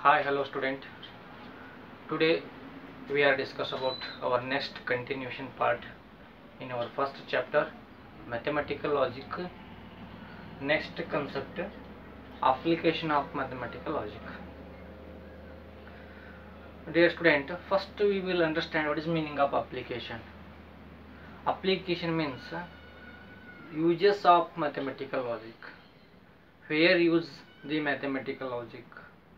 Hi, hello student. Today we are discuss about our next continuation part in our first chapter mathematical logic. Next concept application of mathematical logic. Dear student, first we will understand what is meaning of application. Application means uh, uses of mathematical logic. Where use the mathematical logic?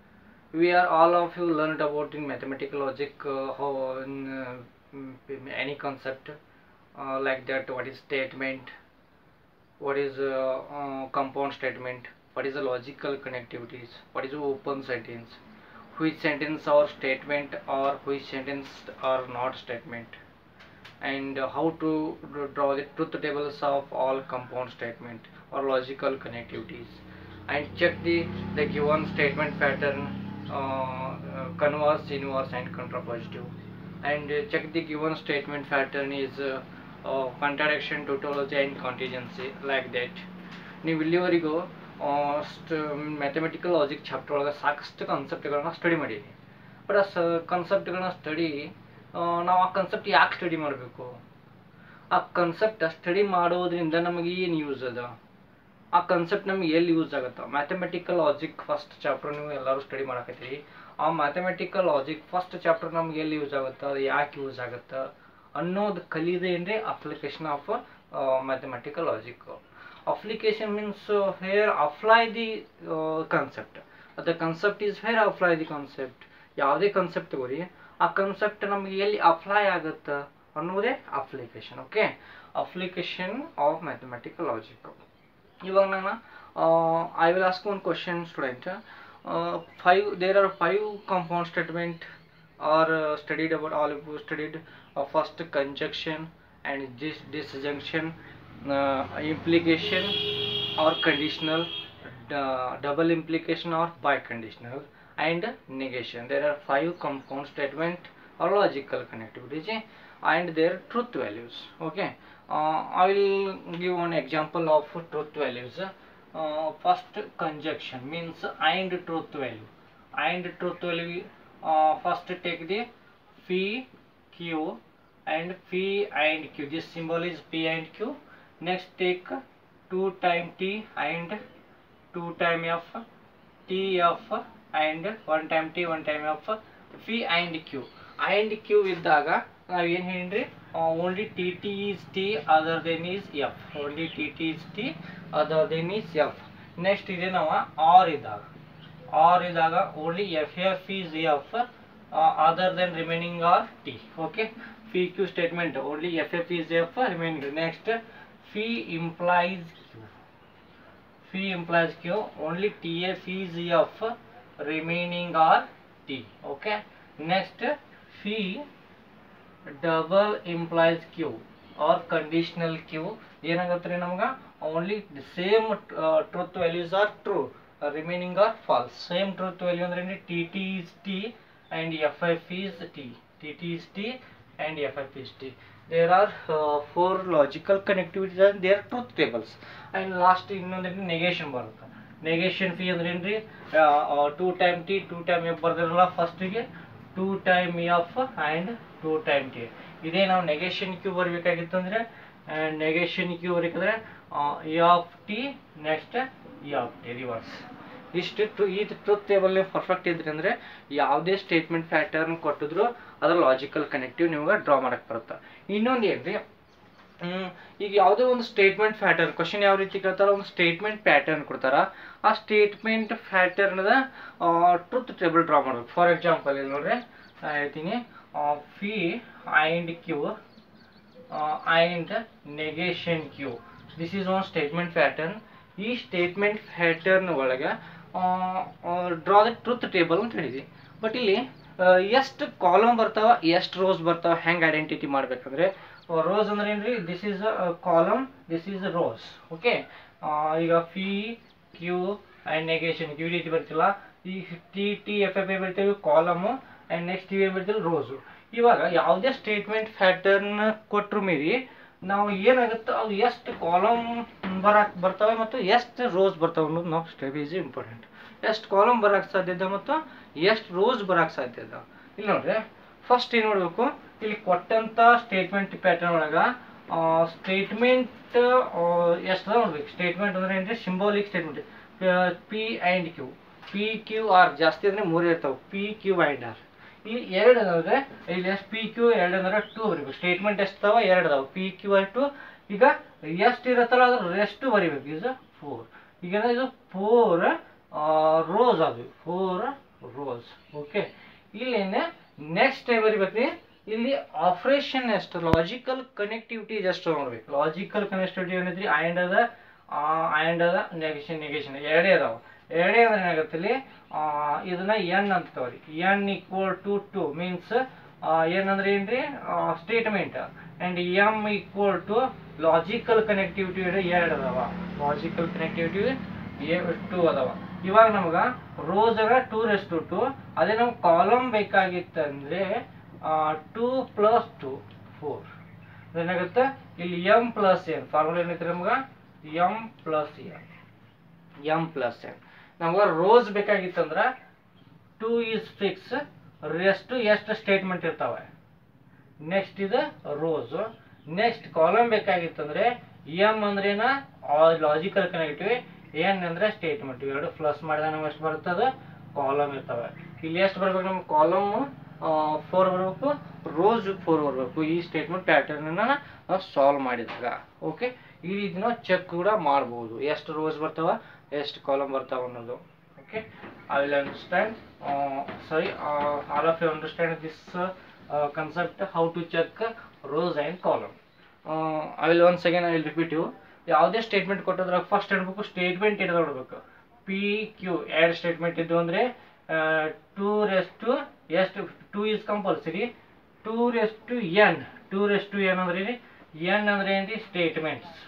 we are all of you learned about in mathematical logic uh, how in, uh, mm, any concept uh, like that what is statement what is uh, uh, compound statement what is the logical connectivities what is open sentence which sentence or statement or which sentence are not statement and uh, how to d- draw the truth tables of all compound statement or logical connectivities and check the the given statement pattern uh, uh, converse inverse and contrapositive and uh, check the given statement pattern is uh, uh, contradiction tautology and contingency like that ನೀವು ಇಲ್ಲಿವರೆಗೂ mathematical logic chapter ಒಳಗೆ ಸಾಕಷ್ಟು ಕಾನ್ಸೆಪ್ಟ್ಗಳನ್ನ study ಮಾಡೀನಿ but ಆ ಸ ಕಾನ್ಸೆಪ್ಟ್ಗಳನ್ನ study ನಾವು ಆ concept ಯಾಕೆ ಸ್ಟಡಿ ಮಾಡಬೇಕು ಆ ಕಾನ್ಸೆಪ್ಟ್ ಸ್ಟಡಿ ಮಾಡೋದ್ರಿಂದ ನಮಗೆ ಏನು ಯೂಸ್ ಅದ ಆ ಕಾನ್ಸೆಪ್ಟ್ ನಮ್ಗೆ ಎಲ್ಲಿ ಯೂಸ್ ಆಗುತ್ತೆ ಮ್ಯಾಥಮೆಟಿಕಲ್ ಲಾಜಿಕ್ ಫಸ್ಟ್ ಚಾಪ್ಟರ್ ನೀವು ಎಲ್ಲರೂ ಸ್ಟಡಿ ಮಾಡಕತ್ತೀರಿ ಆ ಮ್ಯಾಥಮೆಟಿಕಲ್ ಲಾಜಿಕ್ ಫಸ್ಟ್ ಚಾಪ್ಟರ್ ನಮ್ಗೆ ಎಲ್ಲಿ ಯೂಸ್ ಆಗುತ್ತೆ ಅದು ಯಾಕೆ ಯೂಸ್ ಆಗುತ್ತೆ ಅನ್ನೋದು ಕಲಿಯೋದೇ ಏನ್ರಿ application of mathematical logic application means here apply the concept the concept is here apply the concept ಯಾವುದೇ ಕಾನ್ಸೆಪ್ಟ್ ತಗೋರಿ ಆ ಕಾನ್ಸೆಪ್ಟ್ ನಮಗೆ ಎಲ್ಲಿ ಅಪ್ಲೈ ಆಗುತ್ತೆ ಅನ್ನೋದೇ application okay application of mathematical logic ಇವಾಗ ನಾನು I will ask one question student five there are five compound statement are studied about all studied first conjunction and this disjunction uh, implication or conditional uh, double implication or biconditional and negation there are five compound statement or logical connectivity and their truth values okay uh, i will give one example of truth values uh, first conjunction means and truth value and truth value uh, first take the phi q and phi and q this symbol is p and q next take 2 time t and 2 time f t f and 1 time t 1 time f phi and q and q ಇದ್ದಾಗ ನಾವು ಏನು ಹೇಳಿರಿ only T T is T other than is F only T T is T other than is F next ಇದೆ ನಾವು or ಇದ್ದಾಗ or ಇದ್ದಾಗ only F F is F other than remaining are T okay P Q statement only F F is F remaining next phi implies q phi implies q only tf is f remaining are t okay next phi double implies q or conditional q ಏನಾಗುತ್ತೆ ರೀ ನಮ್ಗೆ only same truth values are true remaining are false same truth value ಅಂದ್ರೆ T T is T and F F is T T T is T and F F is T there are uh, four logical connectivities and their truth tables and last ಇನ್ನೊಂದು negation ಬರುತ್ತೆ negation phi ಅಂದ್ರೆ ಏನ್ರಿ two time T two time F ಬರ್ದಿರಲ್ಲ ಫಸ್ಟಿಗೆ two time F and two time T ಇದೇ ನಾವು negation Q ಬರಬೇಕಾಗಿತ್ತು ಅಂದರೆ ನೆಗೇಷನ್ ಕ್ಯೂ ಬರಬೇಕಾದ್ರೆ A of T next E of T reverse ಇಷ್ಟು ಟ್ರೂ ಈ ಟ್ರೂತ್ ಟೇಬಲ್ ನೀವು ಪರ್ಫೆಕ್ಟ್ ಇದ್ರಿ ಅಂದರೆ ಯಾವುದೇ ಸ್ಟೇಟ್ಮೆಂಟ್ ಪ್ಯಾಟರ್ನ್ ಕೊಟ್ಟಿದ್ರು ಅದರ ಲಾಜಿಕಲ್ ಕನೆಕ್ಟಿವ್ ನಿಮ್ಗೆ ಡ್ರಾ ಮಾಡಕ್ಕೆ ಬರುತ್ತೆ ಇನ್ನೊಂದು ಏನ್ರಿ ಹ್ಮ್, ಈಗ ಯಾವುದೇ ಒಂದು ಸ್ಟೇಟ್ಮೆಂಟ್ ಪ್ಯಾಟರ್ನ್ ಕ್ವಶನ್ ಯಾವ ರೀತಿ ಕೇಳ್ತಾರ ಒಂದು ಸ್ಟೇಟ್ಮೆಂಟ್ ಪ್ಯಾಟರ್ನ್ ಕೊಡ್ತಾರ ಆ ಸ್ಟೇಟ್ಮೆಂಟ್ ಪ್ಯಾಟರ್ನ್ದ ಟ್ರೂತ್ ಟೇಬಲ್ ಡ್ರಾ ಮಾಡ್ಬೇಕು ಫಾರ್ ಎಕ್ಸಾಂಪಲ್ ಇಲ್ಲಿ ನೋಡ್ರಿ ನಾ ಹೇಳ್ತೀನಿ phi and Q and negation Q this is one statement pattern ಈ ಸ್ಟೇಟ್ಮೆಂಟ್ ಪ್ಯಾಟರ್ನ್ ಒಳಗೆ ಡ್ರಾ ದ ಟ್ರೂತ್ ಟೇಬಲ್ ಅಂತ ಹೇಳಿದ್ವಿ ಬಟ್ ಇಲ್ಲಿ ಎಷ್ಟು ಕಾಲಮ್ ಬರ್ತಾವ ಎಷ್ಟು ರೋಸ್ ಬರ್ತಾವ ಹೆಂಗೆ ಐಡೆಂಟಿಟಿ ಮಾಡ್ಬೇಕಂದ್ರೆ ರೋಸ್ ಅಂದ್ರೆ ಏನ್ರಿ this is column this is rows okay ಈಗ phi Q and negation Q ರೀತಿ ಬರ್ತಿಲ್ಲ ಈ ಟಿ ಟಿ ಎಫ್ ಎಫ್ ಬರ್ತೇವೆ ಕಾಲಮು ಆ್ಯಂಡ್ ನೆಕ್ಸ್ಟ್ ಏನು ಬರ್ತಿಲ್ಲ ರೋಸು ಇವಾಗ ಯಾವುದೇ ಸ್ಟೇಟ್ಮೆಂಟ್ ಪ್ಯಾಟರ್ನ್ ಕೊಟ್ಟರು ಮೀರಿ ನಾವು ಏನಾಗುತ್ತೆ ಅವು ಎಷ್ಟು ಕಾಲಮ್ ಬರಕ್ ಬರ್ತವೆ ಮತ್ತು ಎಷ್ಟು ರೋಸ್ ಬರ್ತವೆ ಅನ್ನೋದು ನಾವು ಸ್ಟೆಪ್ ಈಸ್ ಇಂಪಾರ್ಟೆಂಟ್ ಎಷ್ಟು ಕಾಲಮ್ ಬರಕ್ಕೆ ಸಾಧ್ಯ ಇದೆ ಮತ್ತು ಎಷ್ಟು ರೋಸ್ ಬರಕ್ಕೆ ಸಾಧ್ಯ ಇದೆ ಇಲ್ಲಿ ನೋಡ್ರಿ ಫಸ್ಟ್ ಏನು ಮಾಡಬೇಕು ಇಲ್ಲಿ ಕೊಟ್ಟಂತ ಸ್ಟೇಟ್ಮೆಂಟ್ ಪ್ಯಾಟರ್ನ್ ಒಳಗ ಸ್ಟೇಟ್ಮೆಂಟ್ ಎಷ್ಟು ನೋಡ್ಬೇಕು ಸ್ಟೇಟ್ಮೆಂಟ್ ಅಂದ್ರೆ ಏನ್ರಿ symbolic statement P and Q P Q R ಜಾಸ್ತಿ ಅಂದ್ರೆ ಮೂರು ಇರ್ತಾವೆ ಪಿ ಕ್ಯೂ ಆ್ಯಂಡ್ ಆರ್ ಇಲ್ಲಿ ಎರಡು ಅದಾವ್ರೆ ಇಲ್ಲಿ ಎಷ್ಟು ಪಿ ಕ್ಯೂ ಎರಡು ಅಂದ್ರೆ ಟೂ ಬರೀಬೇಕು ಸ್ಟೇಟ್ಮೆಂಟ್ ಎಷ್ಟು ಅದಾವ ಎರಡು ಅದಾವ ಪಿ ಕ್ಯೂ ಆರ್ ಟು ಈಗ ಎಷ್ಟು ಇರುತ್ತಲ್ಲ ಅದ್ರ ರೆಸ್ಟ್ ಬರಿಬೇಕು ಇದು ಫೋರ್ ಈಗ ಇದು ಫೋರ್ ರೋಸ್ ಅದು ಫೋರ್ ರೋಸ್ ಓಕೆ ಇಲ್ಲೇನೆ ನೆಕ್ಸ್ಟ್ ಏನ್ ಬರಿಬೇಕು ಇಲ್ಲಿ ಆಪರೇಷನ್ ಎಷ್ಟು ಲಾಜಿಕಲ್ ಕನೆಕ್ಟಿವಿಟಿ ಎಷ್ಟು ನೋಡ್ಬೇಕು ಲಾಜಿಕಲ್ ಕನೆಕ್ಟಿವಿಟಿ ಏನಿದ್ರಿ ಆ್ಯಂಡ್ ಅದ ಆ್ಯಂಡ್ ಅದ ನೆಗೆಷನ್ ನೆಗೆಷನ್ ಎರಡೇ ಅದಾವ ಎರಡೇ ಅಂದ್ರೆ ಏನಾಗುತ್ತೆ ಇಲ್ಲಿ ಆ, ಇದನ್ನ ಎನ್ ಅಂತ ತಗೋರಿ N equal to two means ಏನಂದ್ರೆ ಏನ್ರಿ statement and M equal to logical connectivity ಎರಡು ಅದಾವ ಲಾಜಿಕಲ್ ಕನೆಕ್ಟಿವಿಟಿ ಟೂ ಅದಾವ ಇವಾಗ ನಮ್ಗ ರೋಸ್ ಅದ ಟೂ ರೆಸ್ ಟು ಟು ಅದೇ ನಮ್ಗೆ ಕಾಲಮ್ ಬೇಕಾಗಿತ್ತಂದ್ರೆ ಟೂ ಪ್ಲಸ್ ಟು ಫೋರ್ ಏನಾಗುತ್ತೆ ಇಲ್ಲಿ ಎಂ ಪ್ಲಸ್ ಎನ್ ಫಾರ್ಮುಲಾ ಏನೈತೆ ನಮ್ಗೆ M plus N M plus N ನಮ್ಗೆ ರೋಸ್ ಬೇಕಾಗಿತ್ತಂದ್ರ ಟೂ ಈಸ್ ಫಿಕ್ಸ್ ರೆಸ್ಟ್ ಎಷ್ಟು ಸ್ಟೇಟ್ಮೆಂಟ್ ಇರ್ತಾವೆ ನೆಕ್ಸ್ಟ್ ಇದು ರೋಸ್ ನೆಕ್ಸ್ಟ್ ಕಾಲಮ್ ಬೇಕಾಗಿತ್ತಂದ್ರೆ ಎಂ ಅಂದ್ರೇನ ಲಾಜಿಕಲ್ ಕನೆಕ್ಟಿವ್ ಎನ್ ಅಂದ್ರೆ ಸ್ಟೇಟ್ಮೆಂಟ್ ಎರಡು ಪ್ಲಸ್ ಮಾಡಿದಾಗ ನಮ್ಗೆ ಎಷ್ಟು ಬರ್ತದೆ ಕಾಲಮ್ ಇರ್ತವೆ ಇಲ್ಲಿ ಎಷ್ಟು ಬರ್ಬೇಕು ನಮ್ಗೆ ಕಾಲಮ್ ಫೋರ್ ಬರಬೇಕು ರೋಸ್ ಫೋರ್ ಬರಬೇಕು ಈ ಸ್ಟೇಟ್ಮೆಂಟ್ ಪ್ಯಾಟರ್ನ್ ನಾವು ಸಾಲ್ವ್ ಮಾಡಿದಾಗ ಓಕೆ ಈ ರೀತಿ ನಾವು ಚೆಕ್ ಕೂಡ ಮಾಡ್ಬೋದು ಎಷ್ಟು ರೋಸ್ ಬರ್ತಾವ ಎಷ್ಟು ಕಾಲಮ್ ಬರ್ತಾವ ಅನ್ನೋದು okay i will understand uh, sorry uh, all of you understand this uh, uh, concept how to check rows and column uh, i will once again i will repeat you ಯಾವುದೇ statement ಕೊಟ್ಟದ್ರಾಗ first ಹೇಳ್ಬೇಕು statement ಇರೋದು ನೋಡ್ಬೇಕು P Q ಎರಡು statement ಇದ್ದು ಅಂದ್ರೆ two raise to ಎಷ್ಟು two is compulsory two raise to N two raise to N ಅಂದ್ರೆ ಎನ್ ಅಂದ್ರೆ ಏನ್ರಿ statements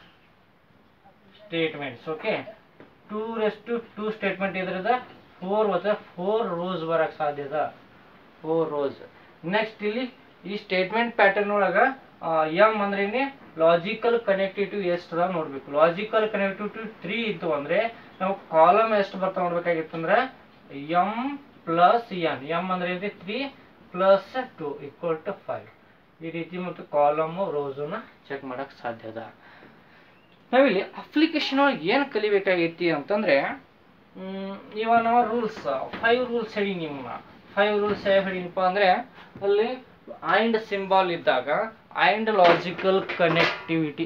statements okay two raise to two statement ಇದ್ರದ ಫೋರ್ ಮತ್ತು ಫೋರ್ ರೋಸ್ ಬರಕ್ಕೆ ಸಾಧ್ಯ ಅದ ಫೋರ್ ರೋಸ್ ನೆಕ್ಸ್ಟ್ ಇಲ್ಲಿ ಈ ಸ್ಟೇಟ್ಮೆಂಟ್ ಪ್ಯಾಟರ್ನ್ ಒಳಗ ಎಮ್ ಅಂದ್ರೇನೆ ಲಾಜಿಕಲ್ ಕನೆಕ್ಟಿವಿಟಿ ಎಷ್ಟು ಅದ ನೋಡ್ಬೇಕು ಲಾಜಿಕಲ್ ಕನೆಕ್ಟಿವಿಟಿ ತ್ರೀ ಇತ್ತು ಅಂದ್ರೆ ನಾವು ಕಾಲಮ್ ಎಷ್ಟು ಬರ್ತಾ ನೋಡ್ಬೇಕಾಗಿತ್ತು ಅಂದ್ರೆ ಎಂ ಪ್ಲಸ್ ಎನ್ ಎಂ ಅಂದ್ರೆ ಏನ್ರಿ three plus two equal to five ಈ ರೀತಿ ಮತ್ತು ಕಾಲಮ್ ರೋಸನ್ನ ಚೆಕ್ ಮಾಡಕ್ ಸಾಧ್ಯ ಅದ ನಾವಿಲ್ಲಿ ಅಪ್ಲಿಕೇಶನ್ ಒಳಗೆ ಏನು ಕಲಿಬೇಕಾಗೈತಿ ಅಂತಂದ್ರೆ ಮ್, ಇವಾಗ ನಾವು ರೂಲ್ಸ್ ಫೈವ್ ರೂಲ್ಸ್ ಹೇಳಿ ನಿಮ್ಮನ್ನ ಫೈವ್ ರೂಲ್ಸ್ ಯಾವ ಹೇಳಿನಪ್ಪ ಅಂದ್ರೆ ಅಲ್ಲಿ ಆ್ಯಂಡ್ ಸಿಂಬಾಲ್ ಇದ್ದಾಗ and logical connectivity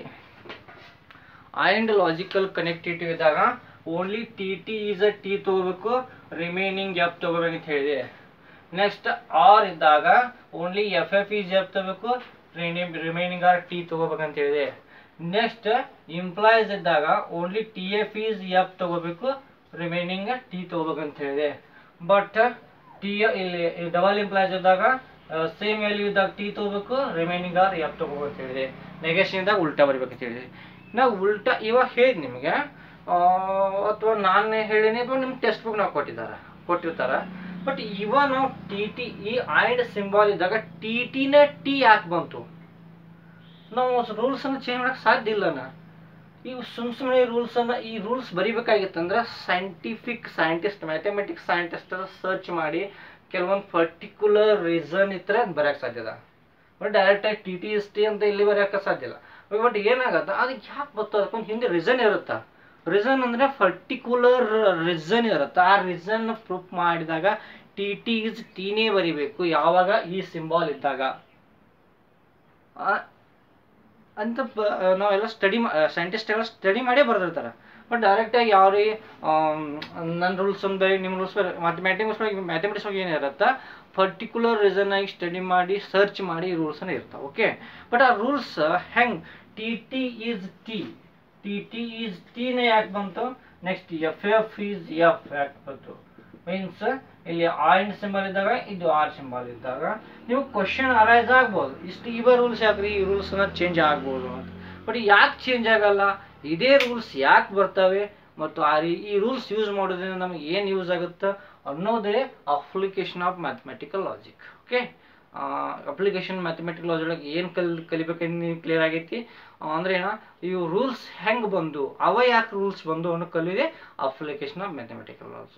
and logical connectivity ಇದ್ದಾಗ only T T is a T ತಗೋಬೇಕು ರಿಮೈನಿಂಗ್ ಎಫ್ ತಗೋಬೇಕು ಅಂತ ಹೇಳಿದೆ ನೆಕ್ಸ್ಟ್ ಆರ್ ಇದ್ದಾಗ only F F is F ತಗೋಬೇಕು ರಿಮೈನಿಂಗ್ ಆರ್ ಟಿ ತಗೋಬೇಕಂತ ಹೇಳಿದೆ ನೆಕ್ಸ್ಟ್ ಇಂಪ್ಲಾಯ್ಸ್ ಇದ್ದಾಗ only T F is F ತಗೋಬೇಕು ರಿಮೈನಿಂಗ್ ಟಿ ತಗೋಬೇಕಂತ ಹೇಳಿದೆ ಬಟ್ ಟಿ ಇಲ್ಲಿ ಡಬಲ್ ಇಂಪ್ಲಾಯ್ಸ್ ಇದ್ದಾಗ ಸೇಮ್ ವ್ಯಾಲ್ಯೂ ಇದ್ದಾಗ ಟಿ ತಗೋಬೇಕು ರಿಮೈನಿಂಗ್ ಆರ್ ಎಫ್ ತಗೋಬೇಕು ಅಂತ ಹೇಳಿದೆ ನೆಗೆಷನ್ ಇದ್ದಾಗ ಉಲ್ಟಾ ಬರಿಬೇಕಂತ ಹೇಳಿದೆ ನಾವು ಉಲ್ಟಾ ಇವಾಗ ಹೇಳಿದ್ ನಿಮಗೆ ಅಥವಾ ನಾನೇ ಹೇಳಿನಿ ಅಥವಾ ನಿಮ್ಗೆ ಟೆಕ್ಸ್ಟ್ ಬುಕ್ ನಾವು ಕೊಟ್ಟಿದ್ದಾರೆ ಕೊಟ್ಟಿರ್ತಾರೆ ಬಟ್ ಇವಾಗ ನಾವು ಟಿ ಟಿ ಈ ಆಯ್ಡ್ ಸಿಂಬಾಲ್ ಇದ್ದಾಗ ಟಿ ಟಿನ ಟಿ ಯಾಕೆ ಬಂತು ನಾವು ರೂಲ್ಸ್ ಅನ್ನು ಚೇಂಜ್ ಮಾಡಕ್ ಸಾಧ್ಯ ಇಲ್ಲನ ಈಗ ಸುಮ್ ಸುಮ್ಮನೆ ರೂಲ್ಸ್ ಅನ್ನ ಈ ರೂಲ್ಸ್ ಬರಿಬೇಕಾಗಿತ್ತಂದ್ರೆ scientific scientist mathematics scientist search ಮಾಡಿ ಕೆಲವೊಂದು ಪರ್ಟಿಕ್ಯುಲರ್ ರೀಸನ್ ಇದ್ರೆ ಬರೆಯಕ್ಕೆ ಸಾಧ್ಯ ಅದ ಬಟ್ ಡೈರೆಕ್ಟ್ ಆಗಿ ಟಿ ಟಿ ಎಸ್ ಟಿ ಅಂತ ಇಲ್ಲಿ ಬರೆಯಕ್ಕೆ ಸಾಧ್ಯ ಇಲ್ಲ ಬಟ್ ಏನಾಗತ್ತ ಅದಕ್ಕೆ ಯಾಕೆ ಬರ್ತದೆ ಅದಕ್ಕೊಂದು ಹಿಂದೆ ರೀಸನ್ ಇರುತ್ತಾ ರೀಸನ್ ಅಂದ್ರೆ ಪರ್ಟಿಕ್ಯುಲರ್ ರೀಸನ್ ಇರುತ್ತೆ ಆ ರೀಸನ್ ಪ್ರೂಫ್ ಮಾಡಿದಾಗ ಟಿ ಟಿ ಇಸ್ ಟೀನೇ ಬರಿಬೇಕು ಯಾವಾಗ ಈ ಸಿಂಬಾಲ್ ಇದ್ದಾಗ ಆ, ಅಂತ ಬ- ನಾವೆಲ್ಲ ಸ್ಟಡಿ ಸೈಂಟಿಸ್ಟ್ ಎಲ್ಲ ಸ್ಟಡಿ ಮಾಡೇ ಬರ್ದಿರ್ತಾರೆ ಬಟ್ ಡೈರೆಕ್ಟಾಗಿ ಯಾವ ರೀ ನನ್ನ ರೂಲ್ಸ್ ಒಂದು ಬೇರೆ ನಿಮ್ಮ ರೂಲ್ಸ್ ಬೇರೆ ಮ್ಯಾಥಮೆಟಿಕ್ಸ್ ಒಳಗೆ ಮ್ಯಾಥಮೆಟಿಕ್ಸ್ ಒಳಗೆ ಏನಿರುತ್ತೆ ಪರ್ಟಿಕ್ಯುಲರ್ ರೀಸನ್ ಆಗಿ ಸ್ಟಡಿ ಮಾಡಿ ಸರ್ಚ್ ಮಾಡಿ ರೂಲ್ಸನ್ನ ಇರ್ತಾವೆ ಓಕೆ ಬಟ್ ಆ ರೂಲ್ಸ್ ಹೆಂಗ್ T T is T T T is ಟಿನೇ ಯಾಕೆ ಬಂತು next F F is F ಯಾಕೆ ಬಂತು ಮೀನ್ಸ್ ಇಲ್ಲಿ ಆಯಿಂಟ್ ಸಿಂಬಲ್ ಇದ್ದಾಗ ಇದು ಆರ್ ಸಿಂಬಲ್ ಇದ್ದಾಗ ನೀವು ಕ್ವಶನ್ ಅರೈಸ್ ಆಗ್ಬೋದು ಇಷ್ಟು ಇವ ರೂಲ್ಸ್ ಯಾಕ್ರಿ ಈ ರೂಲ್ಸ್ ಚೇಂಜ್ ಆಗ್ಬೋದು ಅಂತ ಬಟ್ ಯಾಕೆ ಚೇಂಜ್ ಆಗಲ್ಲ ಇದೇ ರೂಲ್ಸ್ ಯಾಕೆ ಬರ್ತವೆ ಮತ್ತು ಆ ರೀ ಈ ರೂಲ್ಸ್ ಯೂಸ್ ಮಾಡೋದ್ರಿಂದ ನಮಗೆ ಏನು ಯೂಸ್ ಆಗುತ್ತೆ ಅನ್ನೋದೇ application of mathematical logic okay application mathematical logic ಒಳಗೆ ಏನು ಕಲ್ ಕಲಿಬೇಕಂತ ನೀವು ಕ್ಲಿಯರ್ ಆಗೈತಿ ಆ, ಅಂದ್ರೆ ಏನ ಇವು ರೂಲ್ಸ್ ಹೆಂಗೆ ಬಂದು ಅವ ಯಾಕೆ ರೂಲ್ಸ್ ಬಂದು ಅನ್ನೋ ಕಲಿದೆ ಅಪ್ಲಿಕೇಶನ್ ಆಫ್ ಮ್ಯಾಥಮೆಟಿಕಲ್ ಲಾಸ್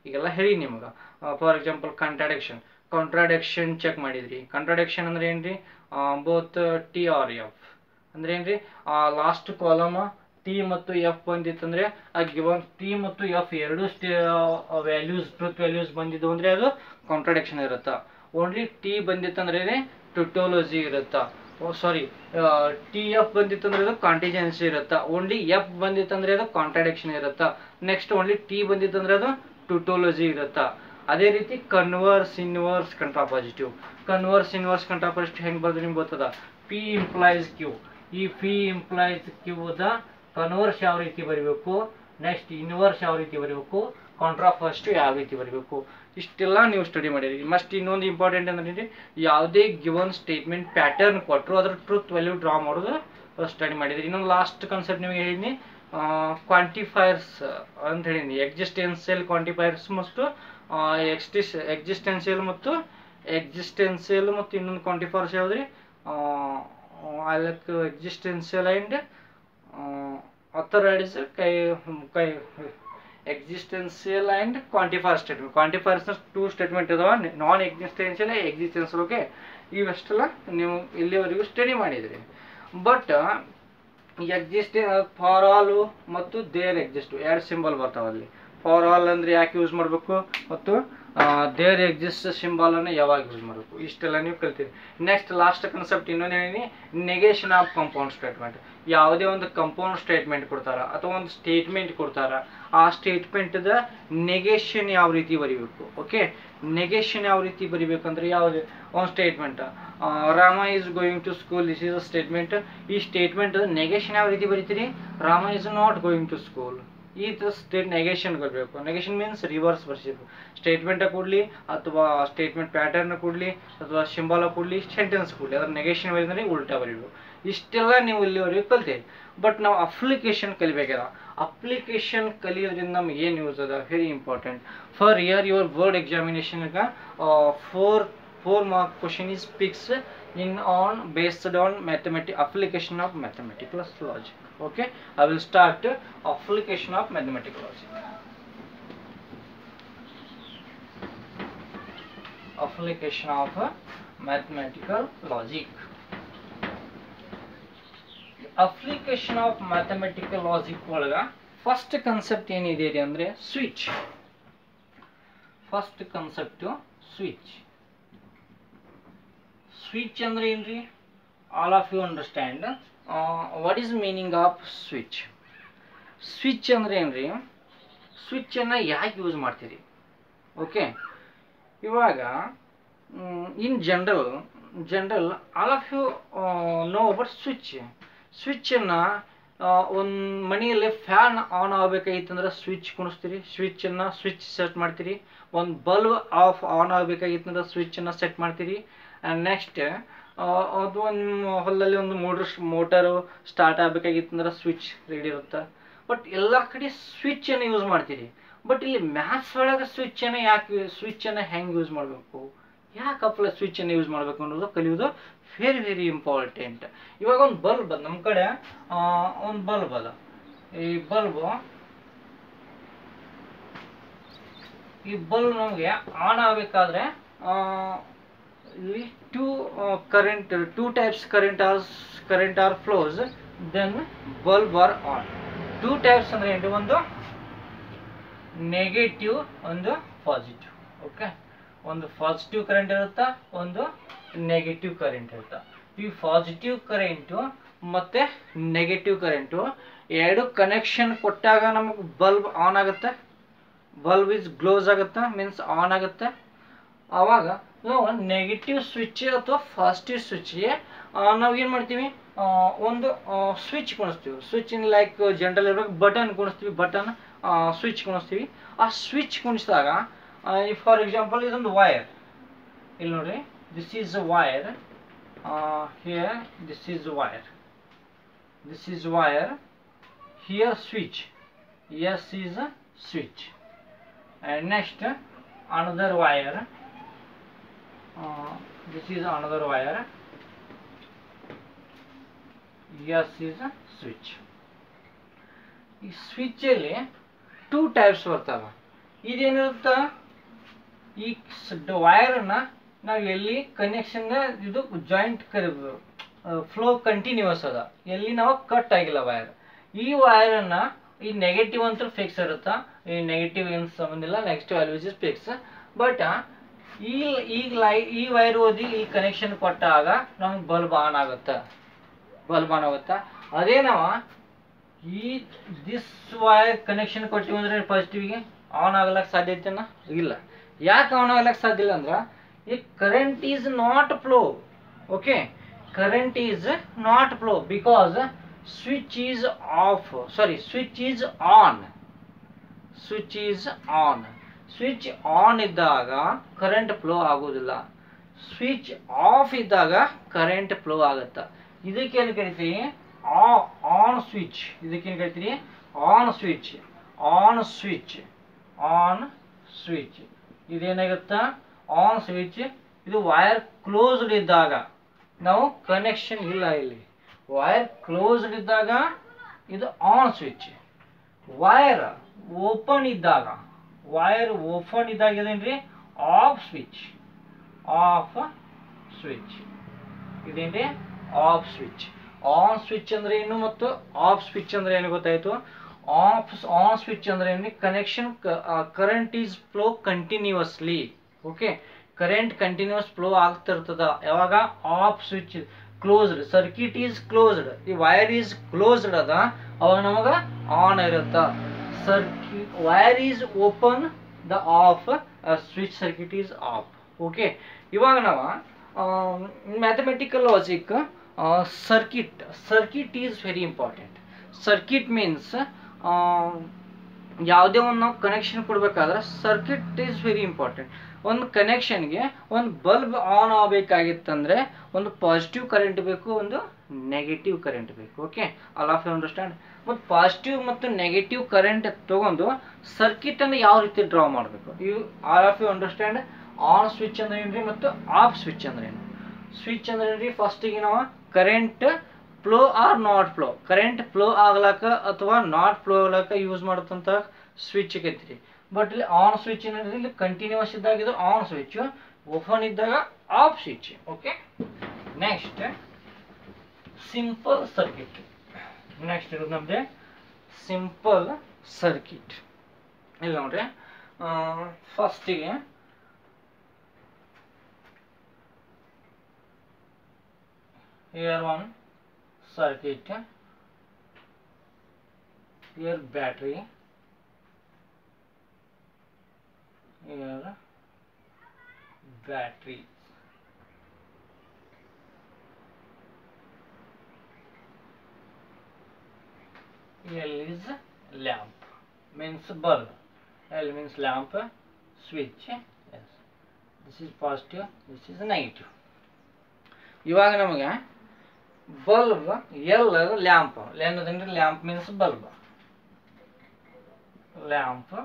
ಈಗೆಲ್ಲ ಹೇಳಿ ನಿಮ್ಗೆ for example contradiction contradiction check ಮಾಡಿದ್ರಿ ಕಾಂಟ್ರಾಡಿಕ್ಷನ್ ಅಂದ್ರೆ ಏನ್ರಿ ಬೋತ್ ಟಿ ಆರ್ ಎಫ್ ಅಂದ್ರೆ ಏನ್ರಿ ಲಾಸ್ಟ್ ಕಾಲಮ್ ಟಿ ಮತ್ತು ಎಫ್ ಬಂದಿತ್ತಂದ್ರೆ ಆ ಗಿವನ್ ಟಿ ಮತ್ತು ಎಫ್ ಎರಡು ವ್ಯಾಲ್ಯೂಸ್ ಟ್ರೂತ್ ವ್ಯಾಲ್ಯೂಸ್ ಬಂದಿದ್ದು ಅಂದ್ರೆ ಅದು ಕಾಂಟ್ರಾಡಿಕ್ಷನ್ ಇರುತ್ತಾ ಓನ್ಲಿ ಟಿ ಬಂದಿತ್ತಂದ್ರೆ ಟುಟೋಲಜಿ ಇರುತ್ತಾ ಸಾರಿ ಟಿ ಎಫ್ ಬಂದಿತ್ತಂದ್ರೆ ಅದು ಕಾಂಟಿಜೆನ್ಸಿ ಇರುತ್ತಾ ಓನ್ಲಿ ಎಫ್ ಬಂದಿತ್ತಂದ್ರೆ ಅದು ಕಾಂಟ್ರಾಡಿಕ್ಷನ್ ಇರುತ್ತಾ ನೆಕ್ಸ್ಟ್ ಓನ್ಲಿ ಟಿ ಬಂದಿತ್ತಂದ್ರೆ ಅದು ಟುಟೋಲಜಿ ಇರುತ್ತಾ ಅದೇ ರೀತಿ converse inverse contrapositive converse inverse contrapositive ಹೆಂಗ್ ಬರೆದ್ರೆ ನಿಮ್ಗೆ ಗೊತ್ತದ ಪಿ ಇಂಪ್ಲೈಸ್ ಕ್ಯೂ ಈ ಪಿ ಇಂಪ್ಲೈಸ್ ಕ್ಯೂದ ಕನ್ವರ್ಸ್ ಯಾವ ರೀತಿ ಬರೀಬೇಕು ನೆಕ್ಸ್ಟ್ ಇನ್ವರ್ಸ್ ಯಾವ ರೀತಿ ಬರೀಬೇಕು ಕಾಂಟ್ರಾಫಸ್ಟ್ ಯಾವ ರೀತಿ ಬರೀಬೇಕು ಇಷ್ಟೆಲ್ಲ ನೀವು ಸ್ಟಡಿ ಮಾಡಿರಿ ಮಸ್ಟ್ ಇನ್ನೊಂದು ಇಂಪಾರ್ಟೆಂಟ್ ಅಂದ್ರೆ ಯಾವುದೇ ಗಿವನ್ ಸ್ಟೇಟ್ಮೆಂಟ್ ಪ್ಯಾಟರ್ನ್ ಕೊಟ್ಟರು ಅದ್ರ ಟ್ರೂತ್ ವ್ಯಾಲ್ಯೂ ಡ್ರಾ ಮಾಡೋದು ಸ್ಟಡಿ ಮಾಡಿದ್ರಿ ಇನ್ನೊಂದು ಲಾಸ್ಟ್ ಕಾನ್ಸೆಪ್ಟ್ ನಿಮಗೆ ಹೇಳಿದ್ನಿ ಕ್ವಾಂಟಿಫೈರ್ಸ್ ಅಂತ ಹೇಳಿದ್ನಿ ಎಕ್ಸಿಸ್ಟೆನ್ಸಿಯಲ್ ಕ್ವಾಂಟಿಫೈರ್ಸ್ ಮತ್ತು ಎಕ್ಸ್ಟಿಸ್ ಎಕ್ಸಿಸ್ಟೆನ್ಸಿಯಲ್ ಮತ್ತು ಎಕ್ಸಿಸ್ಟೆನ್ಸಿಯಲ್ ಮತ್ತು ಇನ್ನೊಂದು ಕ್ವಾಂಟಿಫೈರ್ಸ್ ಯಾವ್ದ್ರಿ ಲೈಕ್ ಎಕ್ಸಿಸ್ಟೆನ್ಸಿಯಲ್ ಆ್ಯಂಡ್ ಅಥರೈಡ್ಸ್ ಕೈ ಕೈ existential and quantifier statement quantifiers two statement ಇದಾವ ನಾನ್ ಎಕ್ಸಿಸ್ಟೆನ್ಷಿಯಲ್ ಎಕ್ಸಿಸ್ಟೆನ್ಸಿಯಲ್ ಓಕೆ ಇವೆಷ್ಟೆಲ್ಲ ನೀವು ಇಲ್ಲಿವರೆಗೂ ಸ್ಟಡಿ ಮಾಡಿದ್ರಿ ಬಟ್ ಎಕ್ಸಿಸ್ಟ್ ಫಾರ್ ಆಲ್ ಮತ್ತು ದೇರ್ ಎಕ್ಸಿಸ್ಟ್ ಎರಡು ಸಿಂಬಲ್ ಬರ್ತಾವ ಅಲ್ಲಿ ಫಾರ್ ಆಲ್ ಅಂದ್ರೆ ಯಾಕೆ ಯೂಸ್ ಮಾಡಬೇಕು ಮತ್ತು ದೇರ್ ಎಕ್ಸಿಸ್ಟ್ ಸಿಂಬಲ್ ಅನ್ನು ಯಾವಾಗ ಯೂಸ್ ಮಾಡಬೇಕು ಇಷ್ಟೆಲ್ಲ ನೀವು ಕಲ್ತೀರಿ ನೆಕ್ಸ್ಟ್ ಲಾಸ್ಟ್ ಕನ್ಸೆಪ್ಟ್ ಇನ್ನೊಂದು ಹೇಳಿ ನೆಗೇಷನ್ ಆಫ್ ಕಂಪೌಂಡ್ ಸ್ಟೇಟ್ಮೆಂಟ್ ಯಾವುದೇ ಒಂದು ಕಂಪೌಂಡ್ ಸ್ಟೇಟ್ಮೆಂಟ್ ಕೊಡ್ತಾರ ಅಥವಾ ಒಂದು ಸ್ಟೇಟ್ಮೆಂಟ್ ಕೊಡ್ತಾರ ಆ ಸ್ಟೇಟ್ಮೆಂಟ್ದ ನೆಗೇಷನ್ ಯಾವ ರೀತಿ ಬರಿಬೇಕು ಓಕೆ ನೆಗೇಷನ್ ಯಾವ ರೀತಿ ಬರಿಬೇಕಂದ್ರೆ ಯಾವ್ದು ಒಂದು statement Rama is going to school this is a statement ಈ ಸ್ಟೇಟ್ಮೆಂಟ್ ನೆಗೇಷನ್ ಯಾವ ರೀತಿ ಬರೀತೀರಿ Rama is not going to school ಈ ಥರ ಸ್ಟೇಟ್ ನೆಗೇಷನ್ ಬರಬೇಕು ನೆಗೇಷನ್ ಮೀನ್ಸ್ ರಿವರ್ಸ್ ಬರ್ಸಿಬೇಕು ಸ್ಟೇಟ್ಮೆಂಟ್ ಕೊಡಲಿ ಅಥವಾ ಸ್ಟೇಟ್ಮೆಂಟ್ ಪ್ಯಾಟರ್ನ್ ಕೊಡಲಿ ಅಥವಾ ಸಿಂಬಲ್ ಕೊಡಲಿ ಸೆಂಟೆನ್ಸ್ ಕೊಡಲಿ ಅದ್ರ ನೆಗೇಷನ್ ಬರೀದ್ರೆ ಉಲ್ಟಾ ಬರೀಬೇಕು ಇಷ್ಟೆಲ್ಲ ನೀವು ಇಲ್ಲಿವರೆಗೂ ಕಲ್ತೀವಿ ಬಟ್ ನಾವು ಅಪ್ಲಿಕೇಶನ್ ಕಲಿಬೇಕಲ್ಲ ಅಪ್ಲಿಕೇಶನ್ ಕಲಿಯೋದ್ರಿಂದ ನಮ್ಗೆ ಏನು ಯೂಸ್ ಅದ very important for year your board ಎಕ್ಸಾಮಿನೇಷನ್ಗೆ four four mark question is fix in on based on mathematic application of mathematical logic okay i will start uh, application of mathematical logic application of uh, mathematical logic application of mathematical logic ಒಳಗ first concept ಏನಿದೆ ರೀ ಅಂದ್ರೆ switch first concept switch switch ಅಂದ್ರೆ ಏನ್ರಿ all of you understand what is meaning of switch switch ಅಂದ್ರೆ ಏನ್ರಿ ಸ್ವಿಚ್ಚನ್ನು ಯಾಕೆ ಯೂಸ್ ಮಾಡ್ತೀರಿ ಓಕೆ ಇವಾಗ in general general all of you know about switch ಸ್ವಿಚ್ಚನ್ನು ಒಂದು ಮನೆಯಲ್ಲಿ ಫ್ಯಾನ್ ಆನ್ ಆಗಬೇಕಾಗಿತ್ತಂದ್ರೆ ಸ್ವಿಚ್ ಕುಣಿಸ್ತೀರಿ ಸ್ವಿಚ್ಚನ್ನು ಸ್ವಿಚ್ ಸೆಟ್ ಮಾಡ್ತೀರಿ ಒಂದು ಬಲ್ಬ್ ಆಫ್ ಆನ್ ಆಗಬೇಕಾಗಿತ್ತಂದ್ರೆ ಸ್ವಿಚ್ಚನ್ನು ಸೆಟ್ ಮಾಡ್ತೀರಿ ಆ್ಯಂಡ್ ನೆಕ್ಸ್ಟ್ ಅದು ನಿಮ್ಮ ಹೊಲದಲ್ಲಿ ಒಂದು ಮೋಟ್ರ್ ಮೋಟರು ಸ್ಟಾರ್ಟ್ ಆಗಬೇಕಾಗಿತ್ತಂದ್ರೆ ಸ್ವಿಚ್ ರೆಡಿ ಇರುತ್ತೆ ಬಟ್ ಎಲ್ಲ ಕಡೆ ಸ್ವಿಚ್ಚನ್ನು ಯೂಸ್ ಮಾಡ್ತೀರಿ ಬಟ್ ಇಲ್ಲಿ ಮ್ಯಾಥ್ಸ್ ಒಳಗೆ ಸ್ವಿಚ್ಚನ್ನು ಯಾಕೆ ಸ್ವಿಚ್ಚನ್ನು ಹೆಂಗೆ ಯೂಸ್ ಮಾಡಬೇಕು ಯಾಕಪ್ಪ ಸ್ವಿಚ್ಚನ್ನು ಯೂಸ್ ಮಾಡಬೇಕು ಅನ್ನೋದು ಕಲಿಯೋದು ವೆರಿ ವೆರಿ ಇಂಪಾರ್ಟೆಂಟ್ ಇವಾಗ ಒಂದು ಬಲ್ಬ್ ಅದ ನಮ್ಮ ಕಡೆ ಒಂದು ಬಲ್ಬ್ ಅದ ಈ ಬಲ್ಬು ಈ ಬಲ್ಬ್ ನಮಗೆ ಆನ್ ಆಗಬೇಕಾದ್ರೆ ಇಲ್ಲಿ two current two types current or current or flows then bulb or on two types ಅಂದ್ರೆ ಏನು ಒಂದು ನೆಗೆಟಿವ್ ಒಂದು ಪಾಸಿಟಿವ್ ಓಕೆ ಒಂದು ಪಾಸಿಟಿವ್ ಕರೆಂಟ್ ಇರುತ್ತಾ ಒಂದು ನೆಗೆಟಿವ್ ಕರೆಂಟ್ ಇರುತ್ತಾ ಈ ಪಾಸಿಟಿವ್ ಕರೆಂಟು ಮತ್ತೆ ನೆಗೆಟಿವ್ ಕರೆಂಟು ಎರಡು ಕನೆಕ್ಷನ್ ಕೊಟ್ಟಾಗ ನಮಗೆ ಬಲ್ಬ್ ಆನ್ ಆಗುತ್ತೆ ಬಲ್ಬ್ ಇಸ್ ಗ್ಲೋಸ್ ಆಗುತ್ತೆ ಮೀನ್ಸ್ ಆನ್ ಆಗುತ್ತೆ ಆವಾಗ ನಾವು ನೆಗೆಟಿವ್ ಸ್ವಿಚ್ ಅಥವಾ ಪಾಸಿಟಿವ್ ಸ್ವಿಚ್ಗೆ ನಾವು ಏನು ಮಾಡ್ತೀವಿ ಆ, ಒಂದು ಸ್ವಿಚ್ ಕುಣಿಸ್ತೀವಿ ಸ್ವಿಚ್ ಇನ್ ಲೈಕ್ ಜನರಲ್ ಇರ್ಬೇಕು ಬಟನ್ ಕುಣಿಸ್ತೀವಿ ಬಟನ್ ಸ್ವಿಚ್ ಕುಣಿಸ್ತೀವಿ ಆ ಸ್ವಿಚ್ ಕುಣಿಸಿದಾಗ ಫಾರ್ ಎಕ್ಸಾಂಪಲ್ ಇದೊಂದು ವೈರ್ ಇಲ್ಲಿ ನೋಡ್ರಿ this is wire here this is wire this is wire here switch S is a switch and next another wire uh, this is another wire yes is a switch ಈ switch ಅಲ್ಲಿ two types ಬರ್ತಾವ ಇದೇನಿರುತ್ತ ಈ ವೈರನ್ನ ನಾವು ಎಲ್ಲಿ connection ಇದು joint flow continuous ಅದ ಎಲ್ಲಿ ನಾವು ಕಟ್ ಆಗಿಲ್ಲ ವೈರ್ ಈ ವೈರನ್ನ ಈ ನೆಗೆಟಿವ್ ಅಂತ ಫಿಕ್ಸ್ ಇರುತ್ತಾ ಈ ನೆಗೆಟಿವ್ ಏನು ಸಂಬಂಧ ಇಲ್ಲ next values is fix but ಈ ಈಗ ಲೈ ಈ ವೈರ್ ಓದಿ ಈ ಕನೆಕ್ಷನ್ ಕೊಟ್ಟಾಗ ನಮ್ಗೆ ಬಲ್ಬ್ ಆನ್ ಆಗುತ್ತೆ ಬಲ್ಬ್ ಆನ್ ಆಗುತ್ತಾ ಅದೇ ನಾವು ಈ ದಿಸ್ ವೈರ್ ಕನೆಕ್ಷನ್ ಕೊಟ್ಟಿವಿ ಅಂದ್ರೆ ಪಾಸಿಟಿವ್ಗೆ ಆನ್ ಆಗ್ಲಕ್ಕೆ ಸಾಧ್ಯತೆನ ಇಲ್ಲ ಯಾಕೆ ಆನ್ ಆಗ್ಲಕ್ಕೆ ಸಾಧ್ಯ ಇಲ್ಲ ಅಂದ್ರೆ ಈ current is not flow okay current is not flow because switch is off sorry switch is on switch is on switch on ಇದ್ದಾಗ ಕರೆಂಟ್ ಫ್ಲೋ ಆಗೋದಿಲ್ಲ ಸ್ವಿಚ್ ಆಫ್ ಇದ್ದಾಗ ಕರೆಂಟ್ ಫ್ಲೋ ಆಗುತ್ತೆ ಇದಕ್ಕೇನು ಕರಿತೀವಿ ಆನ್ ಸ್ವಿಚ್ ಇದಕ್ಕೇನು ಕರಿತೀರಿ on switch on switch on switch ಇದೇನಾಗುತ್ತಾ on switch ಇದು ವೈರ್ ಕ್ಲೋಸ್ಡ್ ಇದ್ದಾಗ ನಾವು ಕನೆಕ್ಷನ್ ಇಲ್ಲ ಇಲ್ಲಿ ವೈರ್ ಕ್ಲೋಸ್ಡ್ ಇದ್ದಾಗ ಇದು ಆನ್ ಸ್ವಿಚ್ ವೈರ್ ಓಪನ್ ಇದ್ದಾಗ ವೈರ್ ಓಪನ್ ಇದ್ದಾಗ ಇದೇನ್ರಿ ಆಫ್ ಸ್ವಿಚ್ ಆಫ್ ಸ್ವಿಚ್ ಇದೇನ್ರಿ ಆಫ್ ಸ್ವಿಚ್ ಆನ್ ಸ್ವಿಚ್ ಅಂದ್ರೆ ಏನು ಮತ್ತು ಆಫ್ ಸ್ವಿಚ್ ಅಂದ್ರೆ ಏನು ಗೊತ್ತಾಯ್ತು ಆಫ್ ಆನ್ ಸ್ವಿಚ್ ಅಂದ್ರೆ ಏನು connection current is flow continuously okay current continuous flow ಆಗ್ತಿರ್ತದ ಯಾವಾಗ off switch closed circuit is closed ಈ ವೈರ್ ಈಸ್ ಕ್ಲೋಸ್ಡ್ ಅದ ಅವಾಗ ನಮಗ ಆನ್ ಇರುತ್ತ circuit wire is open the off switch circuit is off okay ಇವಾಗ ನಾವು mathematical logic circuit circuit is very important circuit means ಯಾವುದೇ ಒಂದು ನಾವು ಕನೆಕ್ಷನ್ ಕೊಡ್ಬೇಕಾದ್ರೆ ಸರ್ಕಿಟ್ ಈಸ್ ವೆರಿ ಇಂಪಾರ್ಟೆಂಟ್ ಒಂದು ಕನೆಕ್ಷನ್ಗೆ ಒಂದು ಬಲ್ಬ್ ಆನ್ ಆಗಬೇಕಾಗಿತ್ತಂದ್ರೆ ಒಂದು ಪಾಸಿಟಿವ್ ಕರೆಂಟ್ ಬೇಕು ಒಂದು ನೆಗೆಟಿವ್ ಕರೆಂಟ್ ಬೇಕು okay all of you understand ಮತ್ತು ಪಾಸಿಟಿವ್ ಮತ್ತು ನೆಗೆಟಿವ್ ಕರೆಂಟ್ ತಗೊಂಡು ಸರ್ಕಿಟ್ ಅನ್ನು ಯಾವ ರೀತಿ ಡ್ರಾ ಮಾಡಬೇಕು you all of you understand on switch ಅಂದ್ರೆ ಏನ್ರಿ ಮತ್ತು ಆಫ್ ಸ್ವಿಚ್ ಅಂದ್ರೆ ಏನು ಸ್ವಿಚ್ ಅಂದ್ರೆ ಏನ್ರಿ ಫಸ್ಟಿಗೆ ನಾವು current flow or not flow current flow ಆಗ್ಲಾಕ ಅಥವಾ ನಾಟ್ ಫ್ಲೋ ಆಗ್ಲಾಕ ಯೂಸ್ ಮಾಡತಂತ ಸ್ವಿಚ್ ಐತ್ರಿ ಬಟ್ ಇಲ್ಲಿ ಆನ್ ಸ್ವಿಚ್ ಏನಿದೆ ಇಲ್ಲಿ ಕಂಟಿನ್ಯೂಸ್ ಇದ್ದಾಗ ಇದು ಆನ್ ಸ್ವಿಚ್ ಓಪನ್ ಇದ್ದಾಗ off switch okay next simple circuit next ಇರೋದು ನಮ್ದೆ ಸಿಂಪಲ್ ಸರ್ಕಿಟ್ ಇಲ್ಲಿ ನೋಡ್ರಿ ಫಸ್ಟಿಗೆ here one circuit here battery here battery L is lamp means bulb L means lamp switch yes this is positive this is negative ಇವಾಗ ನಮಗೆ bulb L lamp ಏನದಂದ್ರೆ lamp means bulb lamp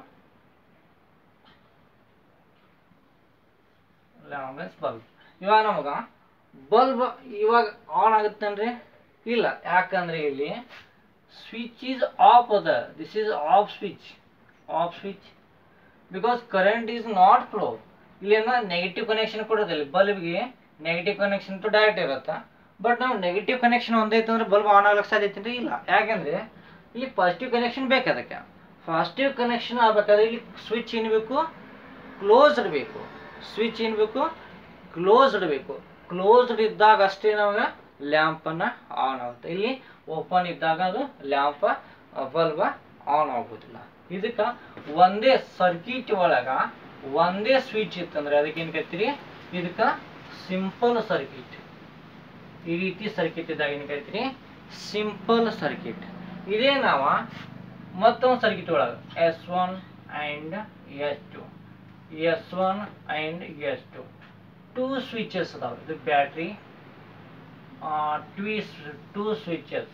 lamp means bulb ಇವಾಗ ನಮಗ bulb ಇವಾಗ on ಆಗುತ್ತೇನ್ರಿ ಇಲ್ಲ ಯಾಕಂದ್ರೆ ಇಲ್ಲಿ ಸ್ವಿಚ್ ಈಸ್ ಆಫ್ ಅದ this is off switch off switch because current is not flow ಇಲ್ಲಿ ನೆಗೆಟಿವ್ ಕನೆಕ್ಷನ್ ಕೊಡೋದಿಲ್ಲ ಬಲ್ಬ್ಗೆ ನೆಗೆಟಿವ್ ಕನೆಕ್ಷನ್ ಟು ಡೈರೆಕ್ಟ್ ಇರುತ್ತೆ ಬಟ್ ನಾವು ನೆಗೆಟಿವ್ ಕನೆಕ್ಷನ್ ಒಂದೈತೆ ಅಂದ್ರೆ ಬಲ್ಬ್ ಆನ್ ಆಗ್ಲಿಕ್ಕೆ ಸಾಧ್ಯತೆ ಇಲ್ಲ ಯಾಕಂದ್ರೆ ಇಲ್ಲಿ ಪಾಸಿಟಿವ್ ಕನೆಕ್ಷನ್ ಬೇಕು ಅದಕ್ಕೆ ಪಾಸಿಟಿವ್ ಕನೆಕ್ಷನ್ ಆಗ್ಬೇಕಾದ್ರೆ ಇಲ್ಲಿ ಸ್ವಿಚ್ ಏನು ಬೇಕು ಕ್ಲೋಸ್ ಇಡಬೇಕು ಸ್ವಿಚ್ ಏನು ಬೇಕು ಕ್ಲೋಸ್ ಇಡಬೇಕು ಕ್ಲೋಸ್ಡ್ ಇದ್ದಾಗ ಅಷ್ಟೇ ನಮಗೆ ಲ್ಯಾಂಪನ್ನು ಆನ್ ಆಗುತ್ತೆ ಇಲ್ಲಿ ಓಪನ್ ಇದ್ದಾಗ ಅದು ಲ್ಯಾಂಪ ಬಲ್ಬ ಆನ್ ಆಗೋದಿಲ್ಲ ಇದಕ್ಕೆ ಒಂದೇ ಸರ್ಕಿಟ್ ಒಳಗ ಒಂದೇ ಸ್ವಿಚ್ ಇತ್ತಂದ್ರೆ ಅದಕ್ಕೆ ಏನು ಕರಿತೀರಿ ಇದಕ್ಕೆ ಸಿಂಪಲ್ ಸರ್ಕಿಟ್ ಈ ರೀತಿ ಸರ್ಕಿಟ್ ಇದ್ದಾಗ ಏನು ಕರಿತೀರಿ ಸಿಂಪಲ್ ಸರ್ಕಿಟ್ ಇದೇ ನಾವ ಮತ್ತೊಂದು ಸರ್ಕಿಟ್ ಒಳಗೆ S one and S two S one and S two two switches ಅದಾವೆ ಇದು ಬ್ಯಾಟ್ರಿ ಟ್ವೀ two switches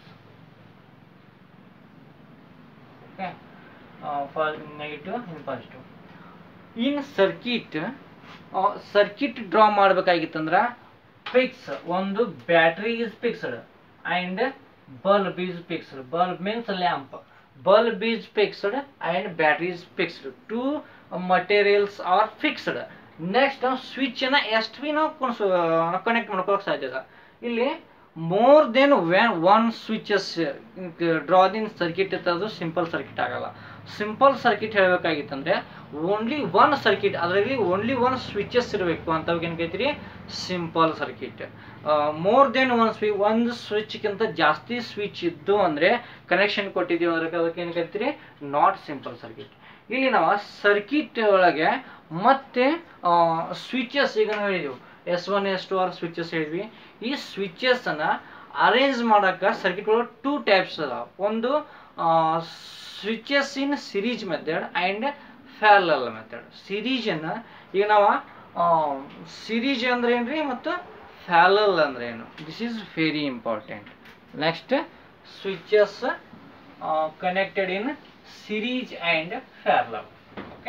okay for negative in positive in circuit circuit draw ಮಾಡ್ಬೇಕಾಗಿತ್ತಂದ್ರ ಫಿಕ್ಸ್ ಒಂದು battery is fixed and bulb is fixed bulb means lamp bulb is fixed and battery is fixed two materials are fixed next ಸ್ವಿಚ್ಚನ್ನು ಎಷ್ಟು ಭೀ ನಾವು connect ಮಾಡ್ಕೊಳಕ್ಕೆ ಸಾಧ್ಯ ಇದೆ ಇಲ್ಲಿ more than one one switches ಡ್ರಾದ್ in circuit ಇರ್ತದೆ ಸಿಂಪಲ್ ಸರ್ಕಿಟ್ ಆಗಲ್ಲ ಸಿಂಪಲ್ ಸರ್ಕಿಟ್ ಹೇಳಬೇಕಾಗಿತ್ತಂದ್ರೆ ಓನ್ಲಿ ಒನ್ ಸರ್ಕಿಟ್ ಅದರಲ್ಲಿ ಓನ್ಲಿ ಒನ್ ಸ್ವಿಚಸ್ ಇರಬೇಕು ಅಂತ ಏನು ಕೈತೀರಿ simple circuit more than one ಸ್ವಿ ಒಂದು ಸ್ವಿಚ್ಗಿಂತ ಜಾಸ್ತಿ ಸ್ವಿಚ್ ಇದ್ದು ಅಂದರೆ ಕನೆಕ್ಷನ್ ಕೊಟ್ಟಿದ್ದೀವಿ ಅಂದ್ರೆ ಅದಕ್ಕೆ ಏನು ಕರಿತೀರಿ ನಾಟ್ ಸಿಂಪಲ್ ಸರ್ಕಿಟ್ ಇಲ್ಲಿ ನಾವು ಸರ್ಕಿಟ್ ಒಳಗೆ ಮತ್ತೆ ಸ್ವಿಚಸ್ ಈಗ ನಾವು ಹೇಳಿದೆವು S one S two or switches ಹೇಳಿದ್ವಿ ಈ ಸ್ವಿಚಸ್ ಅನ್ನ ಅರೇಂಜ್ ಮಾಡಕ್ಕೆ ಸರ್ಕಿಟ್ ಒಳಗೆ ಟೂ ಟೈಪ್ಸ್ ಅದ ಒಂದು switches in series method and parallel method series ಅನ್ನ ಈಗ ನಾವು ಸಿರೀಸ್ ಅಂದ್ರೆ ಏನ್ರಿ ಮತ್ತು ಫ್ಯಾಲಲ್ ಅಂದ್ರೆ ಏನು this is very important next switches connected in series and parallel okay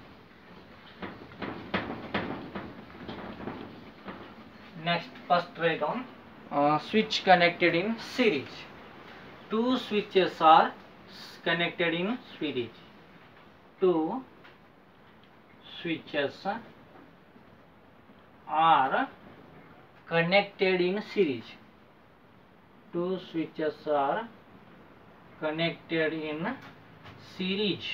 next first write down uh, switch connected in series two switches are s- connected in series two switches are connected in series two switches are connected in series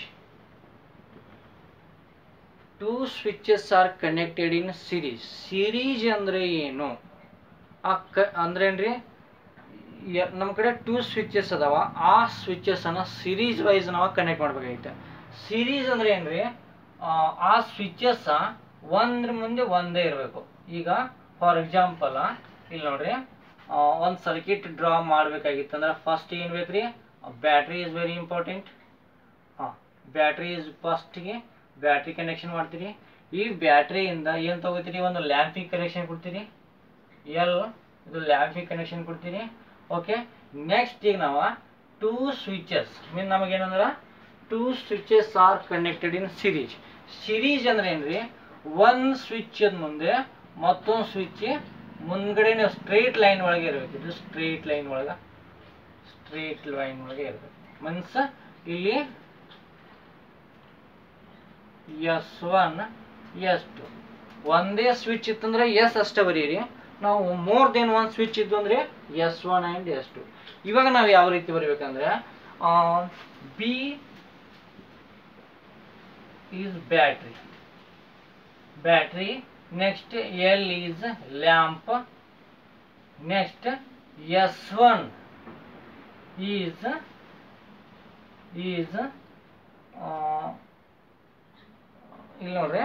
two switches are connected in series series ಅಂದ್ರೆ ಏನು ಆ ಕ ಅಂದ್ರೇನ್ರಿ ಯ- ನಮ್ಮ ಕಡೆ two switches ಅದಾವ ಆ switches ಅನ್ನ ಸಿರೀಸ್ ವೈಸ್ ನಾವು ಕನೆಕ್ಟ್ ಮಾಡ್ಬೇಕಾಗೈತೆ ಸಿರೀಸ್ ಅಂದ್ರೆ ಏನ್ರಿ ಆ, ಆ ಸ್ವಿಚಸ್ ಒಂದ್ರ ಮುಂದೆ ಒಂದೇ ಇರಬೇಕು ಈಗ ಫಾರ್ ಎಕ್ಸಾಂಪಲ್ ಇಲ್ಲಿ ನೋಡ್ರಿ ಒಂದು ಸರ್ಕಿಟ್ ಡ್ರಾ ಮಾಡ್ಬೇಕಾಗಿತ್ತಂದ್ರೆ ಫಸ್ಟ್ ಏನು ಬೇಕ್ರಿ ಬ್ಯಾಟ್ರಿ ಇಸ್ ವೆರಿ ಇಂಪಾರ್ಟೆಂಟ್ ಹಾಂ ಬ್ಯಾಟ್ರಿ ಇಸ್ ಫಸ್ಟ್ಗೆ ಬ್ಯಾಟ್ರಿ ಕನೆಕ್ಷನ್ ಮಾಡ್ತೀರಿ ಈ ಬ್ಯಾಟ್ರಿಯಿಂದ ಏನು ತಗೋತೀರಿ ಒಂದು ಲ್ಯಾಂಪಿಗೆ ಕನೆಕ್ಷನ್ ಕೊಡ್ತೀರಿ ಎಲ್ ಇದು ಲ್ಯಾಂಪಿಗೆ ಕನೆಕ್ಷನ್ ಕೊಡ್ತೀರಿ ಓಕೆ ನೆಕ್ಸ್ಟ್ ಈಗ ನಾವು ಟೂ ಸ್ವಿಚಸ್ ಮೀನ್ ನಮಗೇನಂದ್ರೆ two switches are connected in series series ಅಂದ್ರೆ ಏನ್ರಿ ಒಂದು ಸ್ವಿಚ್ ಮುಂದೆ ಮತ್ತೊಂದು ಸ್ವಿಚ್ ಮುಂದ್ಗಡೆ ಸ್ಟ್ರೇಟ್ ಲೈನ್ ಒಳಗೆ ಇರಬೇಕು ಇದು ಸ್ಟ್ರೇಟ್ ಲೈನ್ ಒಳಗೆ ಸ್ಟ್ರೇಟ್ ಲೈನ್ ಒಳಗೆ ಇರಬೇಕು ಮೀನ್ಸ್ ಇಲ್ಲಿ ಎಸ್ ಒನ್ ಎಸ್ ಟು ಒಂದೇ ಸ್ವಿಚ್ ಇತ್ತಂದ್ರೆ ಎಸ್ ಅಷ್ಟೇ ಬರೀರಿ ನಾವು ಮೋರ್ ದೆನ್ ಒನ್ ಸ್ವಿಚ್ ಇದ್ದು ಅಂದ್ರೆ S one and S two ಇವಾಗ ನಾವು ಯಾವ ರೀತಿ ಬರೀಬೇಕಂದ್ರೆ B is battery battery next L is lamp next S one is is ಇಲ್ಲಿ ನೋಡ್ರಿ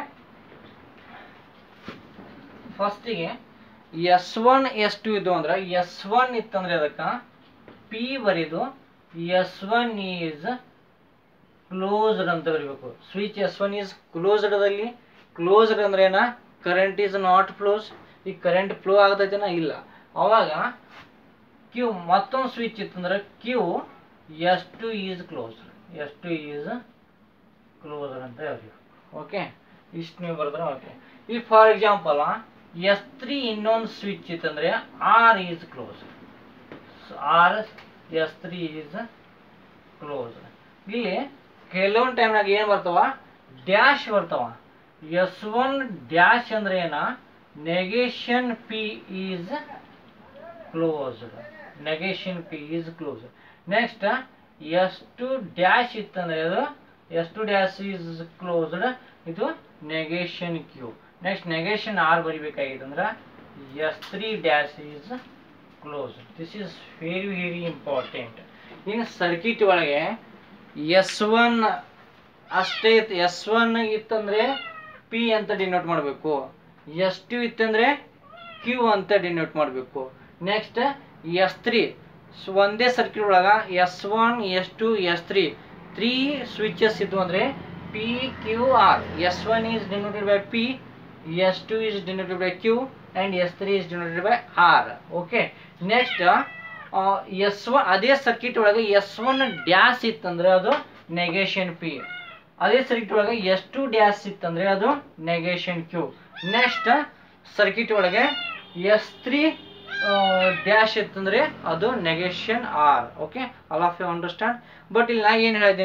ಫಸ್ಟಿಗೆ ಎಸ್ ಒನ್ ಎಸ್ ಟು ಇದು ಅಂದ್ರೆ ಎಸ್ ಒನ್ ಇತ್ತಂದ್ರೆ ಅದಕ್ಕೆ ಪಿ ಬರೀದು ಎಸ್ ಒನ್ ಈಸ್ ಕ್ಲೋಸ್ಡ್ ಅಂತ ಬರೀಬೇಕು switch S one is closed ಅದಲ್ಲಿ ಕ್ಲೋಸ್ಡ್ ಅಂದ್ರೆ ಏನ ಕರೆಂಟ್ ಈಸ್ ನಾಟ್ ಫ್ಲೋಸ್ ಈ ಕರೆಂಟ್ ಫ್ಲೋ ಆಗ್ತೈತೆನ ಇಲ್ಲ ಅವಾಗ ಕ್ಯೂ ಮತ್ತೊಂದು ಸ್ವಿಚ್ ಇತ್ತಂದ್ರೆ Q S two is closed S two is closed ಅಂತ ಹೇಳ್ತೀವಿ ಓಕೆ ಇಷ್ಟು ನೀವು ಬರೆದ್ರೆ ಓಕೆ ಈ ಫಾರ್ ಎಕ್ಸಾಂಪಲ್ ಎಸ್ ತ್ರೀ ಇನ್ನೊಂದು ಸ್ವಿಚ್ ಇತ್ತಂದ್ರೆ R is close R S three is close ಇಲ್ಲಿ ಕೆಲವೊಂದು ಟೈಮ್ನಾಗ ಏನು ಬರ್ತಾವ ಡ್ಯಾಶ್ ಬರ್ತಾವ ಎಸ್ ಒನ್ ಡ್ಯಾಶ್ ಅಂದ್ರೆ ಏನ negation P is closed negation P is close next S two dash ಇತ್ತಂದ್ರೆ ಅದು S two dash is closed ಇದು negation Q next negation R ಬರಿಬೇಕಾಗಿದೆ ಅಂದ್ರೆ S three dash is close this is very very important ಇನ್ನು circuit ಒಳಗೆ S one ಅಷ್ಟೇ S one ಇತ್ತಂದ್ರೆ P ಅಂತ ಡಿನೋಟ್ ಮಾಡಬೇಕು ಎಸ್ ಟು ಇತ್ತಂದ್ರೆ ಕ್ಯೂ ಅಂತ ಡಿನೋಟ್ ಮಾಡಬೇಕು ನೆಕ್ಸ್ಟ್ ಎಸ್ ತ್ರೀ ಒಂದೇ ಸರ್ಕಿಟ್ ಒಳಗ S one S two S three three switches ಇದ್ವು ಅಂದ್ರೆ P Q R S one is denoted by P S two is denoted by Q and S three is denoted by R okay next S one ಅದೇ circuit ಒಳಗೆ S one dash ಇತ್ತಂದ್ರೆ ಅದು negation P ಅದೇ circuit ಒಳಗೆ S two dash ಇತ್ತಂದ್ರೆ ಅದು negation Q next circuit ಒಳಗೆ S three dash ಇತ್ತಂದ್ರೆ ಅದು negation R okay all of you understand but ಇಲ್ಲಿ ನಾ ಏನು ಹೇಳಿದ್ದೀನಿ ರೀ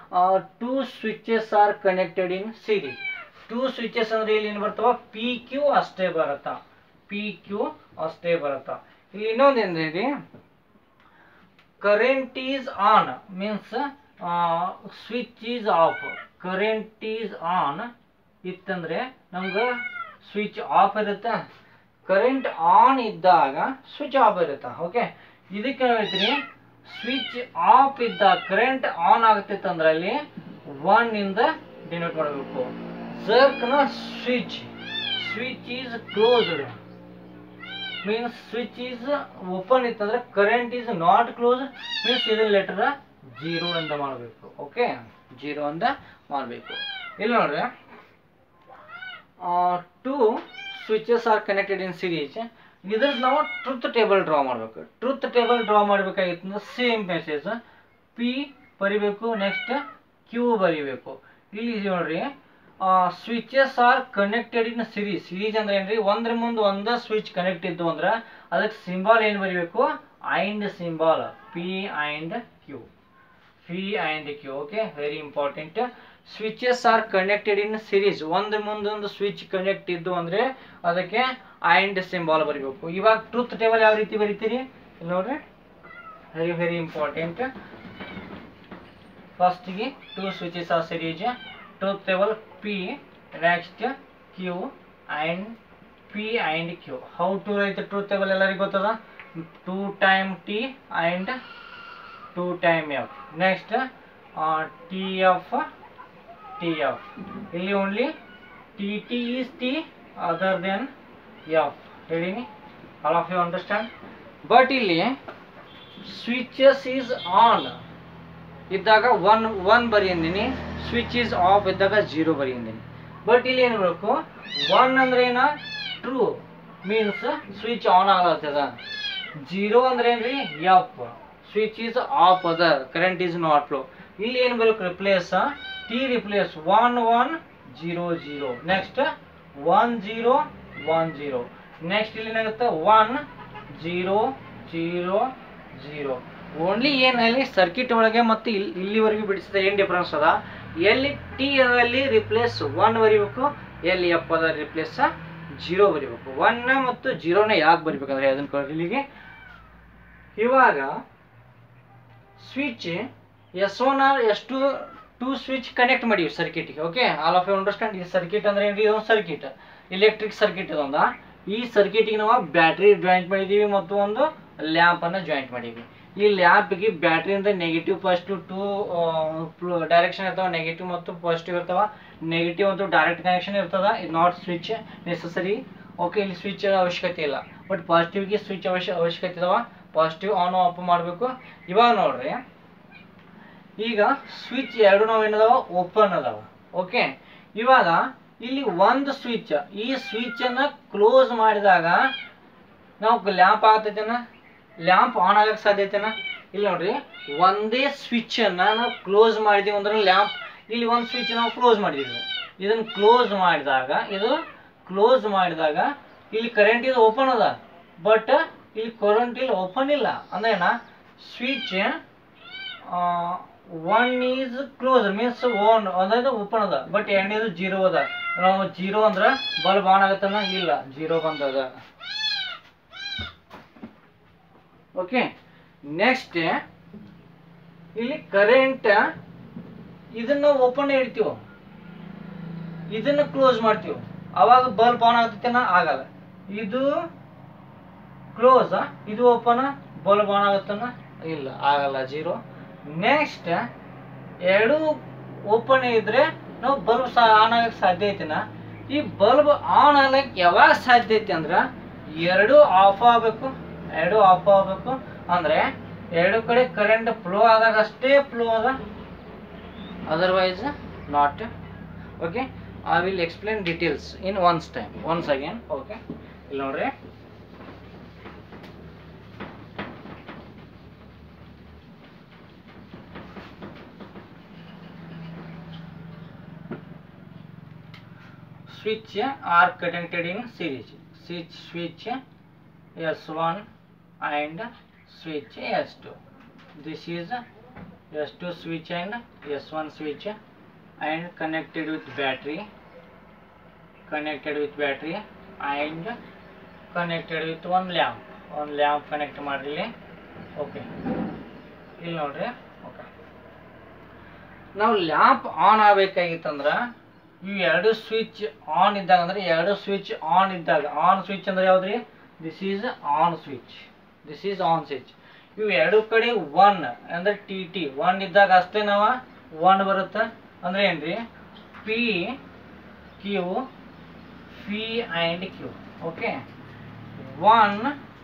two switches are connected in series two switches ಅಂದ್ರೆ ಇಲ್ಲಿ ಏನು ಬರ್ತಾವ ಪಿ ಕ್ಯೂ ಅಷ್ಟೇ ಬರುತ್ತಾ ಪಿ ಕ್ಯೂ ಅಷ್ಟೇ ಬರುತ್ತಾ ಇಲ್ಲಿ ಇನ್ನೊಂದು ಏನಿದೆ current is on means switch is off current is on ಇತ್ತಂದ್ರೆ ನಮ್ಗೆ ಸ್ವಿಚ್ ಆಫ್ ಇರುತ್ತೆ ಕರೆಂಟ್ ಆನ್ ಇದ್ದಾಗ ಸ್ವಿಚ್ ಆಫ್ ಇರುತ್ತೆ ಓಕೆ ಇದಕ್ಕೆ ಹೇಳ್ತೀನಿ ಸ್ವಿಚ್ ಆಫ್ ಇದ್ದಾಗ ಕರೆಂಟ್ ಆನ್ ಆಗ್ತಿತ್ತು ಅಂದ್ರೆ ಅಲ್ಲಿ ಒನ್ ಇಂದ ಡಿನೋಟ್ ಮಾಡಬೇಕು ಸರ್ಕ್ನ switch switch is closed means switch is open ಇತ್ತಂದ್ರೆ current is not close means ಇದನ್ನ ಲೆಟರ್ ಜೀರೋ ಅಂತ ಮಾಡಬೇಕು ಓಕೆ ಜೀರೋ ಅಂತ ಮಾಡಬೇಕು ಇಲ್ಲಿ ನೋಡ್ರಿ two switches are connected in series ಇದ್ರದ್ದು ನಾವು ಟ್ರುತ್ ಟೇಬಲ್ ಡ್ರಾ ಮಾಡಬೇಕು ಟ್ರುತ್ ಟೇಬಲ್ ಡ್ರಾ ಮಾಡಬೇಕಾಗಿತ್ತು ಸೇಮ್ ಮೆಸೇಜ್ ಪಿ ಬರಿಬೇಕು ನೆಕ್ಸ್ಟ್ ಕ್ಯೂ ಬರಿಬೇಕು ಇಲ್ಲಿ ನೋಡ್ರಿ switches are connected in series series ಅಂದ್ರೆ ಏನ್ರಿ ಒಂದ್ರ ಮುಂದೆ ಒಂದ ಸ್ವಿಚ್ ಕನೆಕ್ಟ್ ಇದ್ದು ಅಂದ್ರೆ ಅದಕ್ಕೆ ಸಿಂಬಾಲ್ ಏನು ಬರಿಬೇಕು and symbol P and Q P and Q okay very important switches are connected in series ಒಂದ್ರ ಮುಂದೊಂದು ಸ್ವಿಚ್ ಕನೆಕ್ಟ್ ಇದ್ದು ಅಂದ್ರೆ ಅದಕ್ಕೆ ಐಂಡ್ ಸಿಂಬಾಲ್ ಬರಿಬೇಕು ಇವಾಗ ಟ್ರೂತ್ ಟೇಬಲ್ ಯಾವ ರೀತಿ ಬರಿತೀರಿ ಇಲ್ಲಿ ನೋಡ್ರಿ ವೆರಿ ವೆರಿ ಇಂಪಾರ್ಟೆಂಟ್ ಫಸ್ಟ್ಗೆ two switches are series truth table P next Q and P and Q how to write truth table ಎಲ್ಲರಿಗೂ ಗೊತ್ತದ two time T and two time F next T F T F ಇಲ್ಲಿ only T T is T other than F ಹೇಳಿನಿ all of you understand but ಇಲ್ಲಿ switches is on ಇದ್ದಾಗ one one ಬರೆಯಂದಿನಿ switch is off ಇದ್ದಾಗ zero ಬರೆಯಂದಿನಿ but ಇಲ್ಲಿ ಏನು ಬೇಕು ಒನ್ ಅಂದ್ರೆ ಏನ ಟ್ರೂ ಮೀನ್ಸ್ ಸ್ವಿಚ್ ಆನ್ ಆಗತ್ತದ ಜೀರೋ ಅಂದ್ರೆ ಏನ್ರಿ ಎಫ್ ಸ್ವಿಚ್ ಈಸ್ ಆಫ್ ಅದ ಕರೆಂಟ್ ಈಸ್ ನಾಟ್ ಫ್ಲೋ ಇಲ್ಲಿ ಏನು ಬೇಕು replace T replace one one zero zero next one zero one zero next ಇಲ್ಲಿ ಏನಾಗುತ್ತೆ one zero zero zero only ಏನಲ್ಲಿ ಸರ್ಕಿಟ್ ಒಳಗೆ ಮತ್ತು ಇಲ್ಲಿ ಇಲ್ಲಿವರೆಗೂ ಬಿಡಿಸಿದ ಏನು ಡಿಫ್ರೆನ್ಸ್ ಅದ ಎಲ್ಲಿ ಟಿ ಅಲ್ಲಿ ರಿಪ್ಲೇಸ್ ಒನ್ ಬರಿಬೇಕು ಎಲ್ಲಿ ಎಫ್ ಅದ ರಿಪ್ಲೇಸ್ ಜೀರೋ ಬರಿಬೇಕು ಒನ್ ಮತ್ತು ಜೀರೋನ ಯಾಕೆ ಬರಿಬೇಕಂದ್ರೆ ಅದನ್ನ ಕೊಡ್ರಿ ಇಲ್ಲಿಗೆ ಇವಾಗ switch S one R S two two switch connect ಮಾಡಿವಿ ಸರ್ಕಿಟ್ಗೆ okay all of you understand ಈ ಸರ್ಕಿಟ್ ಅಂದ್ರೆ ಏನ್ರಿ ಇದೊಂದು ಸರ್ಕಿಟ್ ಎಲೆಕ್ಟ್ರಿಕ್ ಸರ್ಕಿಟ್ ಇದೊಂದ ಈ ಸರ್ಕಿಟ್ಗೆ ನಾವು ಬ್ಯಾಟ್ರಿ ಜಾಯಿಂಟ್ ಮಾಡಿದೀವಿ ಮತ್ತು ಒಂದು ಲ್ಯಾಂಪ್ ಅನ್ನ ಜಾಯಿಂಟ್ ಮಾಡೀವಿ ಈ ಲ್ಯಾಂಪ್ಗೆ ಬ್ಯಾಟ್ರಿಯಿಂದ ನೆಗೆಟಿವ್ ಪಾಸಿಟಿವ್ ಟು ಡೈರೆಕ್ಷನ್ ಇರ್ತಾವ ನೆಗೆಟಿವ್ ಮತ್ತು ಪಾಸಿಟಿವ್ ಇರ್ತಾವ ನೆಗೆಟಿವ್ ಮತ್ತು ಡೈರೆಕ್ಟ್ ಕನೆಕ್ಷನ್ ಇರ್ತದ ಇದು ನಾಟ್ ಸ್ವಿಚ್ ನೆಸಸರಿ ಓಕೆ ಇಲ್ಲಿ ಸ್ವಿಚ್ ಅವಶ್ಯಕತೆ ಇಲ್ಲ ಬಟ್ ಪಾಸಿಟಿವ್ಗೆ ಸ್ವಿಚ್ ಅವಶ್ಯ ಅವಶ್ಯಕತೆ ಇದಾವ ಪಾಸಿಟಿವ್ ಆನ್ ಆಫ್ ಮಾಡಬೇಕು ಇವಾಗ ನೋಡ್ರಿ ಈಗ ಸ್ವಿಚ್ ಎರಡು ನಾವು ಏನದಾವ ಓಪನ್ ಅದಾವ ಓಕೆ ಇವಾಗ ಇಲ್ಲಿ ಒಂದು ಸ್ವಿಚ್ ಈ ಸ್ವಿಚ್ ಅನ್ನ ಕ್ಲೋಸ್ ಮಾಡಿದಾಗ ನಾವು ಲ್ಯಾಂಪ್ ಆಗತೈತೆನ ಲ್ಯಾಂಪ್ ಆನ್ ಆಗಕ್ಕೆ ಸಾಧ್ಯತೆನ ಇಲ್ಲಿ ನೋಡ್ರಿ ಒಂದೇ ಸ್ವಿಚ್ ಅನ್ನ ನಾವು ಕ್ಲೋಸ್ ಮಾಡಿದೀವಿ ಅಂದ್ರೆ ಲ್ಯಾಂಪ್ ಇಲ್ಲಿ ಒಂದು ಸ್ವಿಚ್ ನಾವು ಕ್ಲೋಸ್ ಮಾಡಿದೀವಿ ಇದನ್ನ ಕ್ಲೋಸ್ ಮಾಡಿದಾಗ ಇದು ಕ್ಲೋಸ್ ಮಾಡಿದಾಗ ಇಲ್ಲಿ ಕರೆಂಟ್ ಇದು ಓಪನ್ ಅದ ಬಟ್ ಇಲ್ಲಿ ಕರೆಂಟ್ ಇಲ್ಲಿ ಓಪನ್ ಇಲ್ಲ ಅಂದ್ರೆ ಏನ switch one is close means on ಅದಾയത് ಓಪನ್ ಅದ ಬಟ್ ಎರಡನೇದು ಜೀರೋ ಅದ ನಾವು ಜೀರೋ ಅಂದ್ರ ಬಲ್ಬ್ ಆನ್ ಆಗತ್ತನ ಇಲ್ಲ ಜೀರೋ ಬಂದದ ಓಕೆ ನೆಕ್ಸ್ಟ್ ಇಲ್ಲಿ ಕರೆಂಟ್ ಇದನ್ನ ಓಪನ್ ಇಡ್ತೀವಿ ಇದನ್ನ ಕ್ಲೋಸ್ ಮಾಡ್ತೀವಿ ಅವಾಗ ಬಲ್ಬ್ ಆನ್ ಆಗ್ತೈತೆನ ಆಗಲ್ಲ ಇದು ಕ್ಲೋಸ್ ಇದು ಓಪನ್ ಬಲ್ಬ್ ಆನ್ ಆಗತ್ತನ ಇಲ್ಲ ಆಗಲ್ಲ ಜೀರೋ ನೆಕ್ಸ್ಟ್ ಎರಡು ಓಪನ್ ಇದ್ರೆ ನಾವು ಬಲ್ಬ್ ಸಹ ಆನ್ ಆಗಕ್ಕೆ ಸಾಧ್ಯ ಐತಿನ ಈ ಬಲ್ಬ್ ಆನ್ ಆಗ್ಲಕ್ಕೆ ಯಾವಾಗ ಸಾಧ್ಯ ಐತಿ ಅಂದ್ರ ಎರಡು ಆಫ್ ಆಗಬೇಕು ಎರಡು ಆಫ್ ಆಗಬೇಕು ಅಂದ್ರೆ ಎರಡು ಕಡೆ ಕರೆಂಟ್ ಫ್ಲೋ ಆದಾಗ ಅಷ್ಟೇ ಫ್ಲೋ ಅದ otherwise not okay I will explain details in once time once again okay ಇಲ್ಲಿ ನೋಡ್ರಿ switch are connected in series switch switch s1 and switch s2 this is S two switch and S one switch and connected with battery connected with battery and connected with one lamp ಒಂದು lamp connect ಮಾಡಿರಿ okay ಇಲ್ಲಿ ನೋಡ್ರಿ okay ನಾವು lamp on ಆಗಬೇಕಾಗಿತ್ತಂದ್ರೆ ಇವು ಎರಡು switch on ಇದ್ದಾಗ ಅಂದ್ರೆ ಎರಡು ಸ್ವಿಚ್ ಆನ್ ಇದ್ದಾಗ ಆನ್ ಸ್ವಿಚ್ ಅಂದ್ರೆ ಯಾವ್ದ್ರಿ this is on switch this is on switch ಇವು ಎರಡು ಕಡೆ ಒನ್ ಅಂದ್ರೆ ಟಿ ಟಿ ಒನ್ ಇದ್ದಾಗ ಅಷ್ಟೇ ನಾವ ಒನ್ ಬರುತ್ತೆ ಅಂದ್ರೆ ಏನ್ರಿ P Q P and Q okay one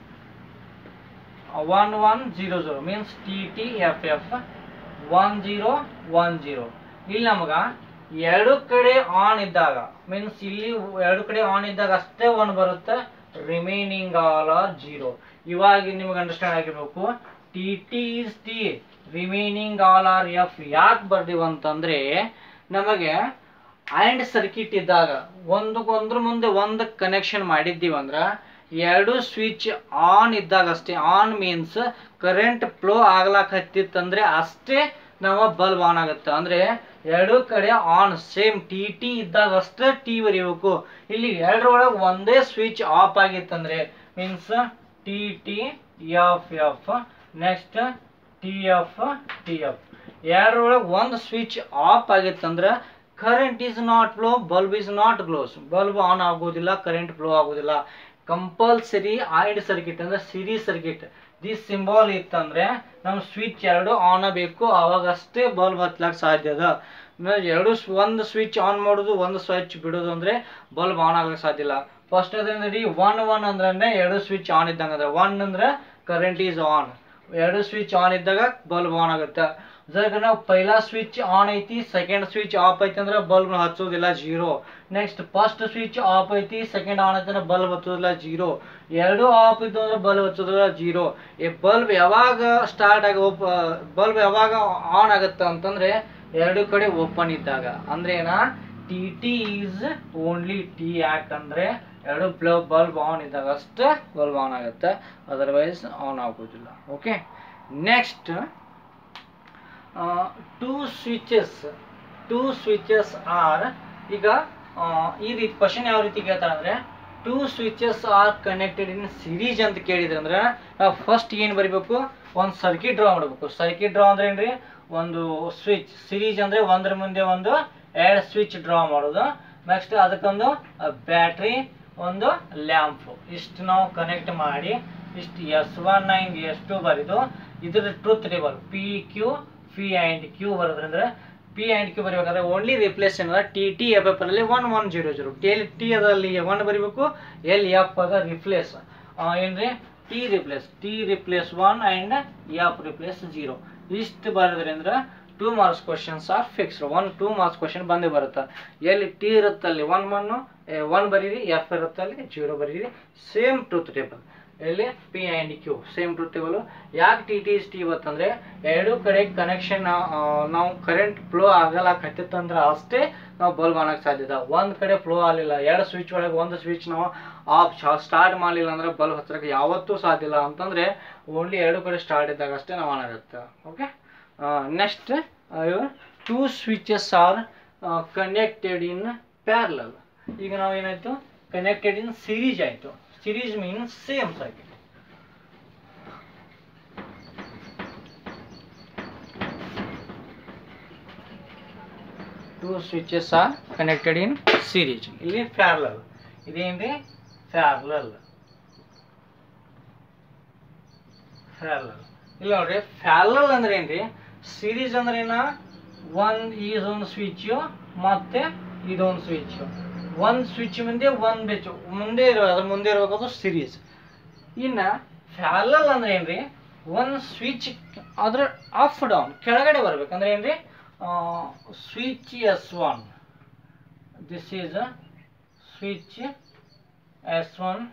one one zero zero means T T F F one zero one zero ಇಲ್ಲಿ ನಮಗ ಎರಡು ಕಡೆ ಆನ್ ಇದ್ದಾಗ ಮೀನ್ಸ್ ಇಲ್ಲಿ ಎರಡು ಕಡೆ ಆನ್ ಇದ್ದಾಗ ಅಷ್ಟೇ ಒನ್ ಬರುತ್ತೆ ರಿಮೈನಿಂಗ್ ಆಲ್ ಆರ್ ಜೀರೋ ಇವಾಗ ನಿಮಗೆ ಅಂಡರ್ಸ್ಟ್ಯಾಂಡ್ ಆಗಿರ್ಬೇಕು T T is T remaining all R F ಯಾಕೆ ಬರ್ದೀವಿ ಅಂತಂದ್ರೆ ನಮಗೆ ಆ್ಯಂಡ್ ಸರ್ಕಿಟ್ ಇದ್ದಾಗ ಒಂದಕ್ಕೊಂದ್ರ ಮುಂದೆ ಒಂದು ಕನೆಕ್ಷನ್ ಮಾಡಿದ್ದೀವಿ ಅಂದ್ರೆ ಎರಡು ಸ್ವಿಚ್ ಆನ್ ಇದ್ದಾಗ ಅಷ್ಟೇ ಆನ್ ಮೀನ್ಸ್ ಕರೆಂಟ್ ಫ್ಲೋ ಆಗ್ಲಾಕ್ ಹತ್ತಿತ್ತಂದ್ರೆ ಅಷ್ಟೇ ನಾವು ಬಲ್ಬ್ ಆನ್ ಆಗುತ್ತೆ ಅಂದ್ರೆ ಎರಡು ಕಡೆ ಆನ್ ಸೇಮ್ ಟಿ ಟಿ ಇದ್ದಾಗ ಅಷ್ಟೇ ಟಿ ಬರೀಬೇಕು ಇಲ್ಲಿ ಎರಡರೊಳಗೆ ಒಂದೇ ಸ್ವಿಚ್ ಆಫ್ ಆಗಿತ್ತಂದ್ರೆ means T T F F next T F T F ಎರಡರೊಳಗೆ ಒಂದು ಸ್ವಿಚ್ ಆಫ್ ಆಗಿತ್ತಂದ್ರೆ current is not flow bulb is not glows bulb on ಆಗೋದಿಲ್ಲ ಕರೆಂಟ್ ಫ್ಲೋ ಆಗೋದಿಲ್ಲ ಕಂಪಲ್ಸರಿ ಆಯ್ಡ್ ಸರ್ಕಿಟ್ ಅಂದ್ರೆ ಸಿರೀಸ್ ಸರ್ಕಿಟ್ ದಿಸ್ ಸಿಂಬಾಲ್ ಇತ್ತಂದ್ರೆ ನಮ್ಮ switch ಎರಡು on ಆಗಬೇಕು ಅವಾಗ ಅಷ್ಟೇ ಬಲ್ಬ್ ಹತ್ಲಾಕ್ ಸಾಧ್ಯ ಅದ ಆಮೇಲೆ ಎರಡು ಸ್- ಒಂದು ಸ್ವಿಚ್ ಆನ್ ಮಾಡೋದು ಒಂದು ಸ್ವಿಚ್ ಬಿಡೋದು ಅಂದ್ರೆ ಬಲ್ಬ್ ಆನ್ ಆಗಕ್ಕೆ ಸಾಧ್ಯ ಇಲ್ಲ ಫಸ್ಟ್ ಅದೇನ್ರಿ ಒನ್ ಒನ್ ಅಂದ್ರೆ ಎರಡು ಸ್ವಿಚ್ ಆನ್ ಇದ್ದಂಗೆ ಅದ ಒನ್ ಅಂದ್ರೆ ಕರೆಂಟ್ ಈಸ್ ಆನ್ ಎರಡು ಸ್ವಿಚ್ ಆನ್ ಇದ್ದಾಗ ಬಲ್ಬ್ ಆನ್ ಆಗುತ್ತೆ ಜರ ನಾವು ಪೈಲಾ ಸ್ವಿಚ್ ಆನ್ ಐತಿ ಸೆಕೆಂಡ್ ಸ್ವಿಚ್ ಆಫ್ ಐತಿ ಅಂದ್ರೆ ಬಲ್ಬ್ ಹಚ್ಚೋದಿಲ್ಲ zero next first switch off ಐತಿ ಸೆಕೆಂಡ್ ಆನ್ ಐತಿ ಅಂದ್ರೆ ಬಲ್ಬ್ ಹಚ್ಚೋದಿಲ್ಲ ಜೀರೋ ಎರಡು ಆಫ್ ಇದ್ದು ಅಂದ್ರೆ ಬಲ್ಬ್ ಹಚ್ಚೋದಿಲ್ಲ ಜೀರೋ ಈ ಬಲ್ಬ್ ಯಾವಾಗ ಸ್ಟಾರ್ಟ್ ಆಗಿ ಬಲ್ಬ್ ಯಾವಾಗ ಆನ್ ಆಗುತ್ತೆ ಅಂತಂದ್ರೆ ಎರಡು ಕಡೆ ಓಪನ್ ಇದ್ದಾಗ ಅಂದ್ರೆ ಏನ T T is only T ಯಾಕಂದ್ರೆ ಎರಡು ಬಲ್ಬ್ ಬಲ್ಬ್ ಆನ್ ಇದ್ದಾಗ ಅಷ್ಟೇ ಬಲ್ಬ್ ಆನ್ ಆಗುತ್ತೆ ಅದರ್ವೈಸ್ ಆನ್ ಆಗೋದಿಲ್ಲ okay next two switches two switches are ಈಗ ಆ, ಈ ರೀತಿ ಕ್ವಶನ್ ಯಾವ ರೀತಿ ಕೇಳ್ತಾರೆ ಅಂದ್ರೆ two switches are connected in series ಅಂತ ಕೇಳಿದ್ರೆ ಅಂದ್ರೆ ನಾವು ಫಸ್ಟ್ ಏನು ಬರಿಬೇಕು ಒಂದು ಸರ್ಕಿಟ್ ಡ್ರಾ ಮಾಡಬೇಕು ಸರ್ಕಿಟ್ ಡ್ರಾ ಅಂದ್ರೆ ಏನ್ರಿ ಒಂದು ಸ್ವಿಚ್ ಸಿರೀಸ್ ಅಂದ್ರೆ ಒಂದ್ರ ಮುಂದೆ ಒಂದು ಎರಡು ಸ್ವಿಚ್ ಡ್ರಾ ಮಾಡೋದು ನೆಕ್ಸ್ಟ್ ಅದಕ್ಕೊಂದು ಬ್ಯಾಟ್ರಿ ಒಂದು ಲ್ಯಾಂಪ್ ಇಷ್ಟು ನಾವು ಕನೆಕ್ಟ್ ಮಾಡಿ ಇಷ್ಟು S one and S two ಬರೆದು ಇದ್ರ truth table P Q P and Q ಬರೋದ್ರಂದ್ರೆ ಪಿ ಆ್ಯಂಡ್ ಕ್ಯೂ ಬರೀಬೇಕಾದ್ರೆ ಓನ್ಲಿ ರಿಪ್ಲೇಸ್ ಏನದ ಟಿ ಟಿ ಎಫ್ ಎಫ್ ಅಲ್ಲಿ one one zero zero T L T ಅದಲ್ಲಿ ಒನ್ ಬರೀಬೇಕು ಎಲ್ ಎಫ್ ಅದ replace ಏನ್ರಿ T replace T replace one and F replace zero ಇಷ್ಟು ಬರೋದ್ರಿಂದ two marks questions are fixed one two marks question ಬಂದೇ ಬರುತ್ತೆ ಎಲ್ಲಿ ಟಿ ಇರುತ್ತಲ್ಲಿ ಒನ್ ಒನ್ನು ಒನ್ ಬರೀರಿ ಎಫ್ ಇರುತ್ತಲ್ಲಿ ಜೀರೋ ಬರೀರಿ ಸೇಮ್ ಟ್ರೂತ್ ಟೇಬಲ್ ಎಲ್ಲಿ P and Q same truth table ಯಾಕೆ ಟಿ ಟಿ ಇಸ್ ಟಿ ಇವತ್ತಂದ್ರೆ ಎರಡು ಕಡೆ ಕನೆಕ್ಷನ್ ನಾವು ಕರೆಂಟ್ ಫ್ಲೋ ಆಗಲ್ಲ ಕತ್ತಿತ್ತಂದ್ರೆ ಅಷ್ಟೇ ನಾವು ಬಲ್ಬ್ ಅನ್ನಕ್ಕೆ ಸಾಧ್ಯದ ಒಂದು ಕಡೆ ಫ್ಲೋ ಆಗಲಿಲ್ಲ ಎರಡು ಸ್ವಿಚ್ ಒಳಗೆ ಒಂದು ಸ್ವಿಚ್ ನಾವು ಆಫ್ ಸ್ಟಾರ್ಟ್ ಮಾಡಲಿಲ್ಲ ಅಂದ್ರೆ ಬಲ್ಬ್ ಹಚ್ಚಕ್ಕೆ ಯಾವತ್ತೂ ಸಾಧ್ಯ ಇಲ್ಲ ಅಂತಂದ್ರೆ ಓನ್ಲಿ ಎರಡು ಕಡೆ ಸ್ಟಾರ್ಟ್ ಇದ್ದಾಗ ಅಷ್ಟೇ ನಾವು ಆನ್ ಆಗುತ್ತೆ okay next two switches are connected in parallel ಈಗ ನಾವು ಏನಾಯ್ತು ಕನೆಕ್ಟೆಡ್ ಇನ್ ಸಿರೀಸ್ ಆಯ್ತು series means same circuit two switches are connected in series ಇಲ್ಲಿ ಪ್ಯಾರಲಲ್ ಇದೇನ್ರಿ ಪ್ಯಾರಲಲ್ ಪ್ಯಾರಲಲ್ ಇಲ್ಲಿ ನೋಡ್ರಿ ಪ್ಯಾರಲಲ್ ಅಂದ್ರೆ ಏನ್ರಿ ಸಿರೀಸ್ ಅಂದ್ರೆ ಏನ ಒಂದ್ ಇದೊಂದು ಸ್ವಿಚ್ ಮತ್ತೆ ಇದೊಂದು ಸ್ವಿಚ್ ಒಂದ್ ಸ್ವಿಚ್ ಮುಂದೆ ಒಂದ್ ಬೆಚ್ ಮುಂದೆ ಇರೋ ಅದ್ರ ಮುಂದೆ ಇರಬೇಕು ಸಿರೀಸ್ ಇನ್ನ ಪ್ಯಾರಲಲ್ ಅಂದ್ರೆ ಏನ್ರಿ ಒಂದ್ ಸ್ವಿಚ್ ಅದ್ರ ಅಪ್ ಡೌನ್ ಕೆಳಗಡೆ ಬರ್ಬೇಕಂದ್ರೆ ಏನ್ರಿ switch S one this is switch S one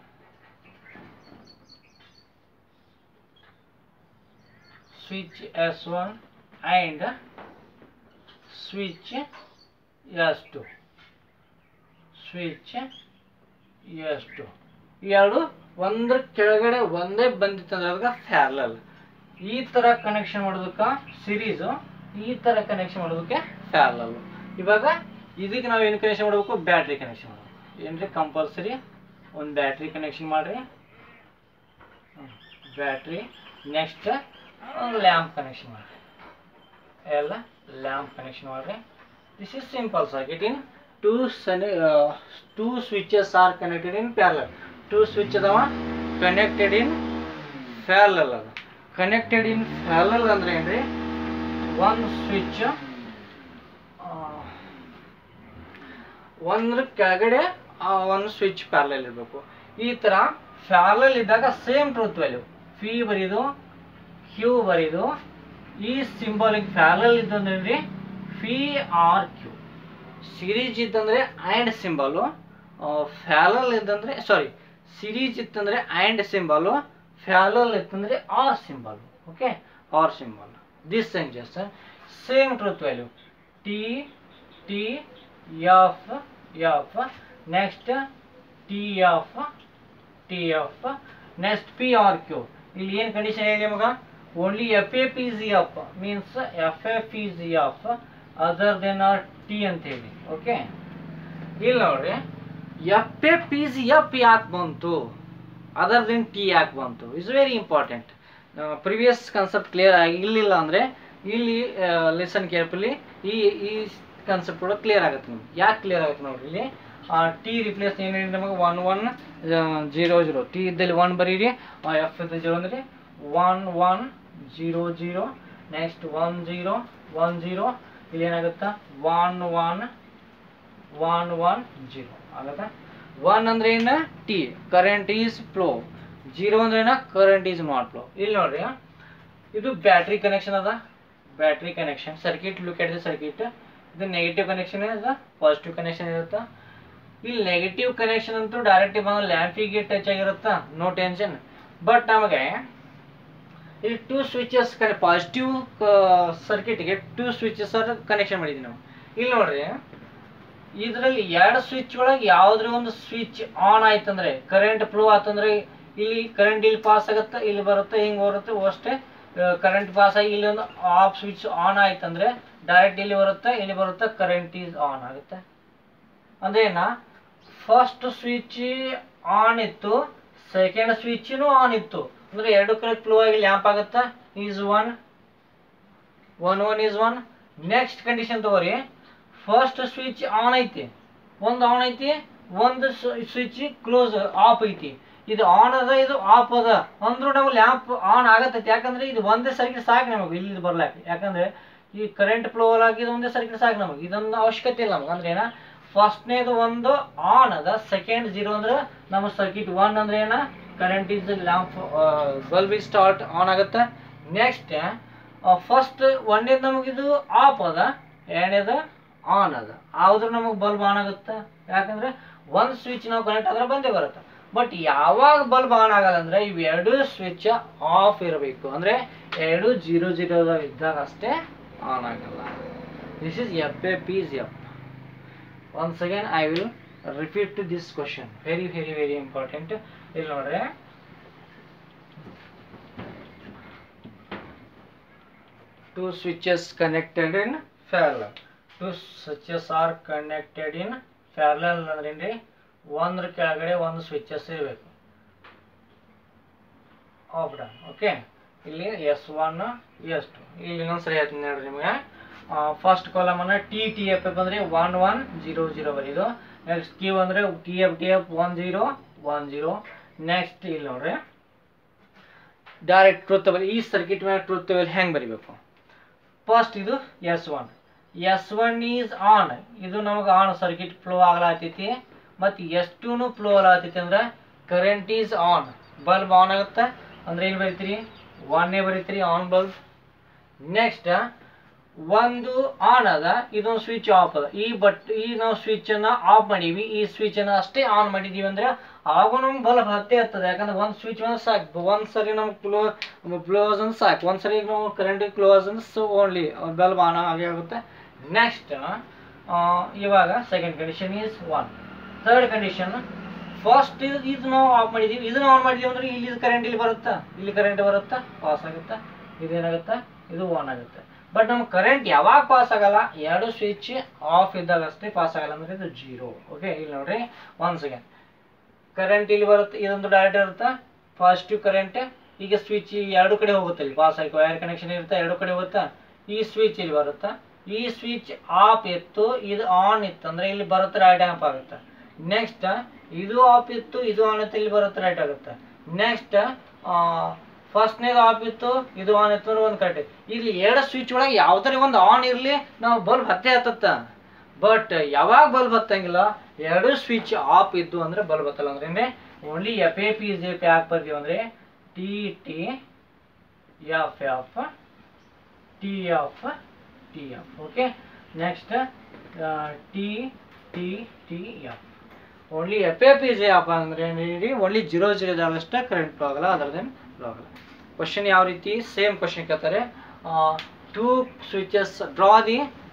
switch S1 and switch S2 switch S2 ಈ ಎರಡು ಒಂದ್ರ ಕೆಳಗಡೆ ಒಂದೇ ಬಂದಿತ್ತಂದ್ರೆ ಅದಕ್ಕೆ ಪ್ಯಾರಲಲ್ ಈ ತರ ಕನೆಕ್ಷನ್ ಮಾಡೋದಕ್ಕೆ ಸಿರೀಸು ಈ ತರ ಕನೆಕ್ಷನ್ ಮಾಡೋದಕ್ಕೆ ಪ್ಯಾರಲಲ್ ಇವಾಗ ಇದಕ್ಕೆ ನಾವು ಏನು ಕನೆಕ್ಷನ್ ಮಾಡಬೇಕು ಬ್ಯಾಟ್ರಿ ಕನೆಕ್ಷನ್ ಮಾಡಬೇಕು ಏನ್ರಿ ಕಂಪಲ್ಸರಿ ಒಂದು ಬ್ಯಾಟ್ರಿ ಕನೆಕ್ಷನ್ ಮಾಡ್ರಿ ಬ್ಯಾಟ್ರಿ ನೆಕ್ಸ್ಟ್ ಒಂದು ಲ್ಯಾಂಪ್ ಕನೆಕ್ಷನ್ ಮಾಡ್ರಿ ಎಲ್ಲ ಲ್ಯಾಂಪ್ ಕನೆಕ್ಷನ್ ಮಾಡ್ರಿ this is simple circuit in two son two switches are connected in parallel two switch ಅದಾವ ಕನೆಕ್ಟೆಡ್ ಇನ್ ಪ್ಯಾರಲಲ್ ಅದ ಕನೆಕ್ಟೆಡ್ ಇನ್ ಪ್ಯಾರಲಲ್ ಅಂದ್ರೆ ಏನ್ರಿ ಒಂದು ಸ್ವಿಚ್ ಒಂದ್ರ ಕೆಳಗಡೆ ಆ ಒಂದು ಸ್ವಿಚ್ ಪ್ಯಾರಲಲ್ ಇರಬೇಕು ಈ ತರ ಪ್ಯಾರಲಲ್ ಇದ್ದಾಗ ಸೇಮ್ ಟ್ರೂತ್ ವ್ಯಾಲ್ಯೂ ಫಿ ಬರೀದು ಕ್ಯೂ ಬರೀದು ಈ ಸಿಂಬಾಲಿಕ್ ಪ್ಯಾರಲಲ್ ಇದ್ದಂದ್ರೆ ಫಿ ಆರ್ ಕ್ಯೂ ಸಿರೀಸ್ ಇತ್ತಂದ್ರೆ ಆ್ಯಂಡ್ ಸಿಂಬಲು ಫ್ಯಾಲಲ್ ಇತ್ತಂದ್ರೆ ಸಾರಿ ಸಿರೀಸ್ ಇತ್ತಂದ್ರೆ ಆ್ಯಂಡ್ ಸಿಂಬಲು ಫ್ಯಾಲಲ್ ಇತ್ತಂದ್ರೆ or symbol okay or symbol this changes same truth value T T F F next T F T F next P R Q ಇಲ್ಲಿ ಏನು condition ಇದೆ ಮಗ only F A P G F means F A P G F other than are T ಅಂತ ಹೇಳಿ okay ಇಲ್ಲಿ ನೋಡ್ರಿ F A P G F ಯಾಕೆ ಬಂತು ಅದರ್ ದೆನ್ ಟಿ ಯಾಕೆ ಬಂತು is very important previous concept clear ಆಗಿರ್ಲಿಲ್ಲ ಅಂದರೆ ಇಲ್ಲಿ ಲೆಸನ್ ಕೇರ್ಫುಲಿ ಈ ಈ ಕಾನ್ಸೆಪ್ಟ್ ಕೂಡ ಕ್ಲಿಯರ್ ಆಗುತ್ತೆ ನಿಮ್ಗೆ ಯಾಕೆ ಕ್ಲಿಯರ್ ಆಗುತ್ತೆ ನೋಡ್ರಿ ಇಲ್ಲಿ ಟಿ ರಿಪ್ಲೇಸ್ ಏನಿದೆ ನಮಗೆ one one zero zero T ಇದ್ದಲ್ಲಿ ಒನ್ ಬರೀರಿ ಎಫ್ ಇದ್ದ ಜೀರೋ ಅಂದರೆ one one zero zero next one zero one zero ಇಲ್ಲಿ ಏನಾಗುತ್ತಾ one one one one zero ಆಗುತ್ತಾ ಒನ್ ಅಂದ್ರೆ ಏನ T current is flow zero ಅಂದ್ರೆ ಏನ ಕರೆಂಟ್ ಈಸ್ ನಾಟ್ ಫ್ಲೋ ಇಲ್ಲಿ ನೋಡ್ರಿ ಇದು ಬ್ಯಾಟ್ರಿ ಕನೆಕ್ಷನ್ ಅದ battery connection circuit look at the circuit ಇದು ನೆಗೆಟಿವ್ ಕನೆಕ್ಷನ್ ಅದ ಪಾಸಿಟಿವ್ ಕನೆಕ್ಷನ್ ಇರುತ್ತಾ ಇಲ್ಲಿ ನೆಗೆಟಿವ್ ಕನೆಕ್ಷನ್ ಅಂತೂ ಡೈರೆಕ್ಟ್ ಬಂದ ಲ್ಯಾಂಪಿಗೆ ಟಚ್ ಆಗಿರುತ್ತಾ ನೋ ಟೆನ್ಷನ್ ಬಟ್ ನಮಗೆ ಇಲ್ಲಿ ಟೂ ಸ್ವಿಚಸ್ ಪಾಸಿಟಿವ್ ಸರ್ಕಿಟ್ಗೆ ಟೂ ಸ್ವಿಚಸ್ ಕನೆಕ್ಷನ್ ಮಾಡಿದ್ವಿ ನಾವು ಇಲ್ಲಿ ನೋಡ್ರಿ ಇದರಲ್ಲಿ ಎರಡು ಸ್ವಿಚ್ ಒಳಗೆ ಯಾವ್ದ್ರ ಒಂದು ಸ್ವಿಚ್ ಆನ್ ಆಯ್ತಂದ್ರೆ ಕರೆಂಟ್ ಫ್ಲೋ ಆತಂದ್ರೆ ಇಲ್ಲಿ ಕರೆಂಟ್ ಇಲ್ಲಿ ಪಾಸ್ ಆಗುತ್ತೆ ಇಲ್ಲಿ ಬರುತ್ತೆ ಹಿಂಗ್ ಬರುತ್ತೆ ಅಷ್ಟೇ ಕರೆಂಟ್ ಪಾಸ್ ಆಗಿ ಇಲ್ಲಿ ಒಂದು ಆಫ್ ಸ್ವಿಚ್ ಆನ್ ಆಯ್ತಂದ್ರೆ ಡೈರೆಕ್ಟ್ ಇಲ್ಲಿ ಬರುತ್ತೆ ಇಲ್ಲಿ ಬರುತ್ತೆ ಕರೆಂಟ್ ಈಸ್ ಆನ್ ಆಗುತ್ತೆ ಅಂದ್ರೆ ಏನ ಫಸ್ಟ್ ಸ್ವಿಚ್ ಆನ್ ಇತ್ತು ಸೆಕೆಂಡ್ ಸ್ವಿಚ್ನು ಆನ್ ಇತ್ತು ಅಂದ್ರೆ ಎರಡು ಕಡೆ ಫ್ಲೋ ಆಗಿ ಲ್ಯಾಂಪ್ ಆಗುತ್ತಾ is one one one is one next condition ತಗೋರಿ ಫಸ್ಟ್ ಸ್ವಿಚ್ ಆನ್ ಐತಿ ಒಂದು ಆನ್ ಐತಿ ಒಂದು ಸ್ವಿಚ್ ಕ್ಲೋಸ್ ಆಫ್ ಐತಿ ಇದು ಆನ್ ಅದ ಇದು ಆಫ್ ಅದ ಅಂದ್ರೂ ನಮ್ಗೆ ಲ್ಯಾಂಪ್ ಆನ್ ಆಗತ್ತೈತಿ ಯಾಕಂದ್ರೆ ಇದು ಒಂದೇ ಸರ್ಕಿಟ್ ಸಾಕು ನಮಗೆ ಇಲ್ಲಿ ಬರ್ಲಾಕ ಯಾಕಂದ್ರೆ ಈ ಕರೆಂಟ್ ಫ್ಲೋ ಆಗಿದ್ದು ಒಂದೇ ಸರ್ಕಿಟ್ ಸಾಕು ನಮಗೆ ಇದೊಂದು ಅವಶ್ಯಕತೆ ಇಲ್ಲ ನಮಗೆ ಅಂದ್ರೆ ಏನ ಫಸ್ಟ್ನೇದು ಒಂದು ಆನ್ ಅದ ಸೆಕೆಂಡ್ ಜೀರೋ ಅಂದ್ರೆ ನಮ್ಮ ಸರ್ಕಿಟ್ ಒನ್ ಅಂದ್ರೆ ಏನ current is lamp bulb is start on ಆಗುತ್ತೆ ನೆಕ್ಸ್ಟ್ ಫಸ್ಟ್ ಒಂದೇದು ನಮಗಿದು ಆಫ್ ಅದ ಎರಡನೇದು ಆನ್ ಅದ ಆದ್ರೆ ನಮಗೆ ಬಲ್ಬ್ ಆನ್ ಆಗುತ್ತೆ ಯಾಕಂದ್ರೆ ಒಂದು ಸ್ವಿಚ್ ನಾವು ಕನೆಕ್ಟ್ ಆದ್ರೆ ಬಂದೇ ಬರುತ್ತೆ ಬಟ್ ಯಾವಾಗ ಬಲ್ಬ್ ಆನ್ ಆಗಲ್ಲ ಅಂದ್ರೆ ಇವೆರಡು ಸ್ವಿಚ್ ಆಫ್ ಇರಬೇಕು ಅಂದ್ರೆ ಎರಡು ಜೀರೋ ಜೀರೋ ಇದ್ದಾಗ ಅಷ್ಟೇ ಆನ್ ಆಗಲ್ಲ this is F A P's F once again I will repeat to this question very very very important ಇಲ್ಲಿ ನೋಡ್ರಿ two switches connected in parallel two switches are connected in parallel ಅಂದ್ರೆ ಏನ್ರಿ ಒಂದ್ರ ಕೆಳಗಡೆ ಒಂದು ಸ್ವಿಚಸ್ ಇರಬೇಕು off done okay ಇಲ್ಲಿ S one S two ಇಲ್ಲಿ ಇನ್ನೊಂದ್ಸರಿ ಹೇಳ್ತೀನಿ ನೋಡ್ರಿ ನಿಮಗೆ ಫಸ್ಟ್ ಕಾಲಮ್ ಅನ್ನ ಟಿ ಟಿ ಎಫ್ ಎಫ್ ಅಂದ್ರೆ ಒನ್ ಒನ್ ಜೀರೋ ಜೀರೋ ಬರೀದು ನೆಕ್ಸ್ಟ್ ಕ್ಯೂ ಅಂದ್ರೆ T F T F one zero one zero next ಇಲ್ಲಿ ನೋಡ್ರಿ ಡೈರೆಕ್ಟ್ ಟ್ರೂತ್ ಟೇಬಲ್ ಈ ಸರ್ಕಿಟ್ ಮೇಲೆ ಟ್ರೂತ್ ಟೇಬಲ್ ಹೆಂಗ್ ಬರಿಬೇಕು ಫಸ್ಟ್ ಇದು S one S one is on ಇದು ನಮಗೆ ಆನ್ ಸರ್ಕಿಟ್ ಫ್ಲೋ ಆಗ್ಲಾತೈತಿ ಮತ್ತು ಎಸ್ ಟೂನು ಫ್ಲೋ ಆಗ್ಲಾತೈತಿ ಅಂದ್ರೆ current is on bulb on ಆಗುತ್ತೆ ಅಂದ್ರೆ ಏನು ಬರೀತೀರಿ ಒನ್ನೇ ಬರೀತೀರಿ ಆನ್ ಬಲ್ಬ್ ನೆಕ್ಸ್ಟ್ ಒಂದು ಆನ್ ಅದ ಇದೊಂದು ಸ್ವಿಚ್ ಆಫ್ ಅದ ಈ ಬಟ್ ಈ ನಾವು ಸ್ವಿಚ್ ಅನ್ನ ಆಫ್ ಮಾಡೀವಿ ಈ ಸ್ವಿಚ್ ಅನ್ನ ಅಷ್ಟೇ ಆನ್ ಮಾಡಿದೀವಿ ಅಂದ್ರೆ ಆಗ ನಮ್ಗೆ ಬಲ್ಬ್ ಹತ್ತೇ ಹತ್ತದ ಯಾಕಂದ್ರೆ ಒಂದು ಸ್ವಿಚ್ ಒಂದು ಸಾಕು ಒಂದ್ ಸರಿ ನಮ್ಗೆ ಕ್ಲೋ ಕ್ಲೋಸ್ ಅಂದ್ರೆ ಸಾಕು ಒಂದ್ ಸರಿ ನಾವು ಕರೆಂಟ್ ಕ್ಲೋಸ್ ಅಂದ್ರೆ ಸೊ ಓನ್ಲಿ ಬಲ್ಬ್ ಆನ್ ಆಗೇ ಆಗುತ್ತೆ ನೆಕ್ಸ್ಟ್ ಇವಾಗ second condition is one third condition first ಇದು ಇದು ನಾವು ಆಫ್ ಮಾಡಿದೀವಿ ಇದನ್ನ ಆನ್ ಮಾಡಿದೀವಿ ಅಂದ್ರೆ ಇಲ್ಲಿ ಕರೆಂಟ್ ಇಲ್ಲಿ ಬರುತ್ತಾ ಇಲ್ಲಿ ಕರೆಂಟ್ ಬರುತ್ತಾ ಪಾಸ್ ಆಗುತ್ತಾ ಇದೇನಾಗುತ್ತೆ ಇದು ಆನ್ ಆಗುತ್ತೆ ಬಟ್ ನಮ್ಗೆ ಕರೆಂಟ್ ಯಾವಾಗ ಪಾಸ್ ಆಗಲ್ಲ ಎರಡು ಸ್ವಿಚ್ ಆಫ್ ಇದ್ದಾಗ ಅಷ್ಟೇ ಪಾಸ್ ಆಗಲ್ಲ ಅಂದ್ರೆ ಇದು ಜೀರೋ ಓಕೆ ಇಲ್ಲಿ ನೋಡ್ರಿ ಒನ್ ಸೆಕೆಂಡ್ ಕರೆಂಟ್ ಇಲ್ಲಿ ಬರುತ್ತೆ ಇದೊಂದು ಡೈರೆಕ್ಟ್ ಇರುತ್ತೆ ಪಾಸಿಟಿವ್ ಕರೆಂಟ್ ಈಗ ಸ್ವಿಚ್ ಎರಡು ಕಡೆ ಹೋಗುತ್ತೆ ಇಲ್ಲಿ ಪಾಸ್ ಆಗಿ ವೈರ್ ಕನೆಕ್ಷನ್ ಇರುತ್ತೆ ಎರಡು ಕಡೆ ಹೋಗುತ್ತಾ ಈ ಸ್ವಿಚ್ ಇಲ್ಲಿ ಬರುತ್ತಾ ಈ ಸ್ವಿಚ್ ಆಫ್ ಇತ್ತು ಇದು ಆನ್ ಇತ್ತು ಅಂದ್ರೆ ಇಲ್ಲಿ ಬರುತ್ತೆ ರೈಟ್ ಆಫ್ ಆಗುತ್ತೆ ನೆಕ್ಸ್ಟ್ ಇದು ಆಫ್ ಇತ್ತು ಇದು ಆನ್ ಇತ್ತು ಇಲ್ಲಿ ಬರುತ್ತೆ ರೈಟ್ ಆಗುತ್ತೆ ನೆಕ್ಸ್ಟ್ ಫಸ್ಟ್ನೇದು ಆಫ್ ಇತ್ತು ಇದು ಆನ್ ಇತ್ತು ಅಂದ್ರೆ ಒಂದು ಕರೆಕ್ಟ್ ಇಲ್ಲಿ ಎರಡು ಸ್ವಿಚ್ ಒಳಗೆ ಯಾವ್ದಾರ ಒಂದು ಆನ್ ಇರಲಿ ನಾವು ಬಲ್ಬ್ ಹತ್ತೆ ಹತ್ತತ್ತ ಬಟ್ ಯಾವಾಗ ಬಲ್ಬ್ ಹತ್ತಂಗಿಲ್ಲ ಎರಡು ಸ್ವಿಚ್ ಆಫ್ ಇದ್ದು ಅಂದ್ರೆ ಬಲ್ಬ್ ಹತ್ತಲ್ಲ ಅಂದ್ರೆ only F A P J P ಯಾಕೆ ಬರ್ತೀವಿ ಅಂದ್ರೆ T T F F T F T F okay next T T T F only F A P J off ಅಂದ್ರೆ ಏನಿದೆ ಓನ್ಲಿ ಜೀರೋ ಜೀರೋ ಇದಾಗಷ್ಟೇ ಕರೆಂಟ್ ಫ್ಲೋ ಆಗಲ್ಲ ಅದರದೇನು flow ಆಗಲ್ಲ question ಯಾವ ರೀತಿ ಸೇಮ್ ಕ್ವಶನ್ ಕೇಳ್ತಾರೆ two switches draw the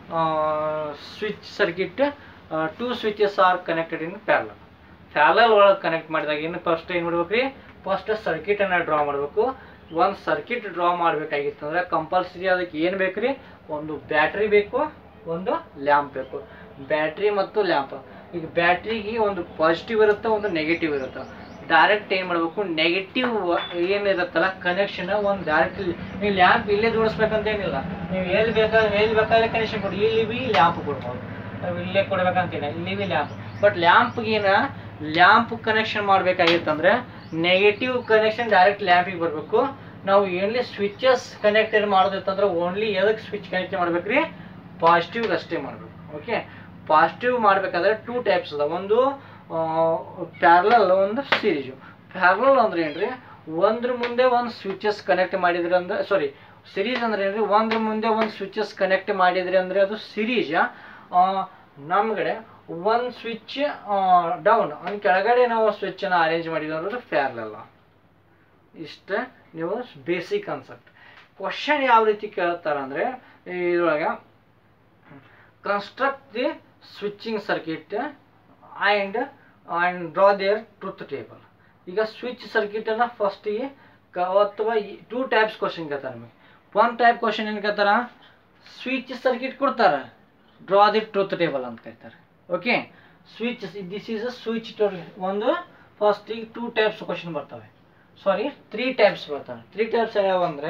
switch circuit two switches are connected in parallel parallel ಒಳಗೆ ಕನೆಕ್ಟ್ ಮಾಡಿದಾಗ ಏನು ಫಸ್ಟ್ ಏನು ಮಾಡ್ಬೇಕು ರೀ ಫಸ್ಟ್ ಸರ್ಕಿಟನ್ನು ಡ್ರಾ ಮಾಡಬೇಕು ಒಂದು ಸರ್ಕಿಟ್ ಡ್ರಾ ಮಾಡಬೇಕಾಗಿತ್ತು ಅಂದ್ರೆ ಕಂಪಲ್ಸರಿ ಅದಕ್ಕೆ ಏನು ಬೇಕು ರೀ ಒಂದು ಬ್ಯಾಟ್ರಿ ಬೇಕು ಒಂದು ಲ್ಯಾಂಪ್ ಬೇಕು ಬ್ಯಾಟ್ರಿ ಮತ್ತು ಲ್ಯಾಂಪ್ ಈಗ ಬ್ಯಾಟ್ರಿಗೆ ಒಂದು ಪಾಸಿಟಿವ್ ಇರುತ್ತೆ ಒಂದು ನೆಗೆಟಿವ್ ಇರುತ್ತೆ ಡೈರೆಕ್ಟ್ ಏನು ಮಾಡಬೇಕು ನೆಗೆಟಿವ್ ಏನಿರುತ್ತಲ್ಲ ಕನೆಕ್ಷನ್ ಒಂದು ಡೈರೆಕ್ಟ್ ನೀವು ಲ್ಯಾಂಪ್ ಇಲ್ಲೇ ಜೋಡಿಸ್ಬೇಕಂತ ಏನಿಲ್ಲ ನೀವು ಎಲ್ಲಿ ಬೇಕಾದ್ರೆ ಎಲ್ಲಿ ಬೇಕಾದ್ರೆ ಕನೆಕ್ಷನ್ ಕೊಡಿ ಇಲ್ಲಿ ಬಿ ಲ್ಯಾಂಪ್ ಕೊಡ್ಬೋದು ನಾವು ಇಲ್ಲೇ ಕೊಡ್ಬೇಕಂತಿಲ್ಲ ಇಲ್ಲಿ ಬಿ ಲ್ಯಾಂಪ್ ಬಟ್ ಲ್ಯಾಂಪ್ಗೇನ ಲ್ಯಾಂಪ್ ಕನೆಕ್ಷನ್ ಮಾಡ್ಬೇಕಾಗಿತ್ತಂದ್ರೆ ನೆಗೆಟಿವ್ ಕನೆಕ್ಷನ್ ಡೈರೆಕ್ಟ್ ಲ್ಯಾಂಪಿಗೆ ಬರಬೇಕು ನಾವು ಏನ್ಲಿ ಸ್ವಿಚಸ್ ಕನೆಕ್ಟೆಡ್ ಮಾಡೋದಿತ್ತಂದ್ರೆ ಓನ್ಲಿ ಎದಕ್ಕೆ ಸ್ವಿಚ್ ಕನೆಕ್ಟ್ ಮಾಡ್ಬೇಕ್ರಿ ಪಾಸಿಟಿವ್ಗೆ ಅಷ್ಟೇ ಮಾಡಬೇಕು ಓಕೆ ಪಾಸಿಟಿವ್ ಮಾಡ್ಬೇಕಾದ್ರೆ ಟೂ ಟೈಪ್ಸ್ ಅದ ಒಂದು ಪ್ಯಾರಲಲ್ ಒಂದು ಸೀರೀಸು ಪ್ಯಾರಲಲ್ ಅಂದ್ರೆ ಏನ್ರಿ ಒಂದ್ರ ಮುಂದೆ ಒಂದು ಸ್ವಿಚಸ್ ಕನೆಕ್ಟ್ ಮಾಡಿದ್ರಿ ಅಂದ್ರೆ ಸಾರಿ ಸಿರೀಸ್ ಅಂದ್ರೆ ಏನ್ರಿ ಒಂದ್ರ ಮುಂದೆ ಒಂದು ಸ್ವಿಚಸ್ ಕನೆಕ್ಟ್ ಮಾಡಿದ್ರಿ ಅಂದ್ರೆ ಅದು ಸಿರೀಸ್ ನಮ್ಗಡೆ ಒಂದು ಸ್ವಿಚ್ ಡೌನ್ ಒಂದು ಕೆಳಗಡೆ ನಾವು ಸ್ವಿಚ್ ಅನ್ನ ಅರೇಂಜ್ ಮಾಡಿದ್ವಿ ಅಂದ್ರೆ ಪ್ಯಾರಲಲ್ ಇಷ್ಟ ನೀವು ಬೇಸಿಕ್ ಕಾನ್ಸೆಪ್ಟ್ ಕ್ವಶನ್ ಯಾವ ರೀತಿ ಕೇಳ್ತಾರ ಅಂದ್ರೆ ಇದ್ರೊಳಗೆ construct the switching circuit and and draw their truth table ಈಗ ಸ್ವಿಚ್ ಸರ್ಕಿಟನ್ನು ಫಸ್ಟಿಗೆ ಕ ಅಥವಾ ಟೂ ಟೈಪ್ಸ್ ಕ್ವಶನ್ ಕೇಳ್ತಾರೆ ನಮಗೆ ಒನ್ ಟೈಪ್ ಕ್ವಶನ್ ಏನು ಕೇಳ್ತಾರ ಸ್ವಿಚ್ ಸರ್ಕಿಟ್ ಕೊಡ್ತಾರೆ ಡ್ರಾ ದಿ ಟ್ರೂತ್ ಟೇಬಲ್ ಅಂತ ಕರೀತಾರೆ okay switch this is a switch ಒಂದು ಫಸ್ಟಿಗೆ ಟೂ ಟೈಪ್ಸ್ ಕ್ವಶನ್ ಬರ್ತವೆ ಸಾರಿ ತ್ರೀ ಟೈಪ್ಸ್ ಬರ್ತವೆ ತ್ರೀ ಟೈಪ್ಸ್ ಯಾವ ಅಂದರೆ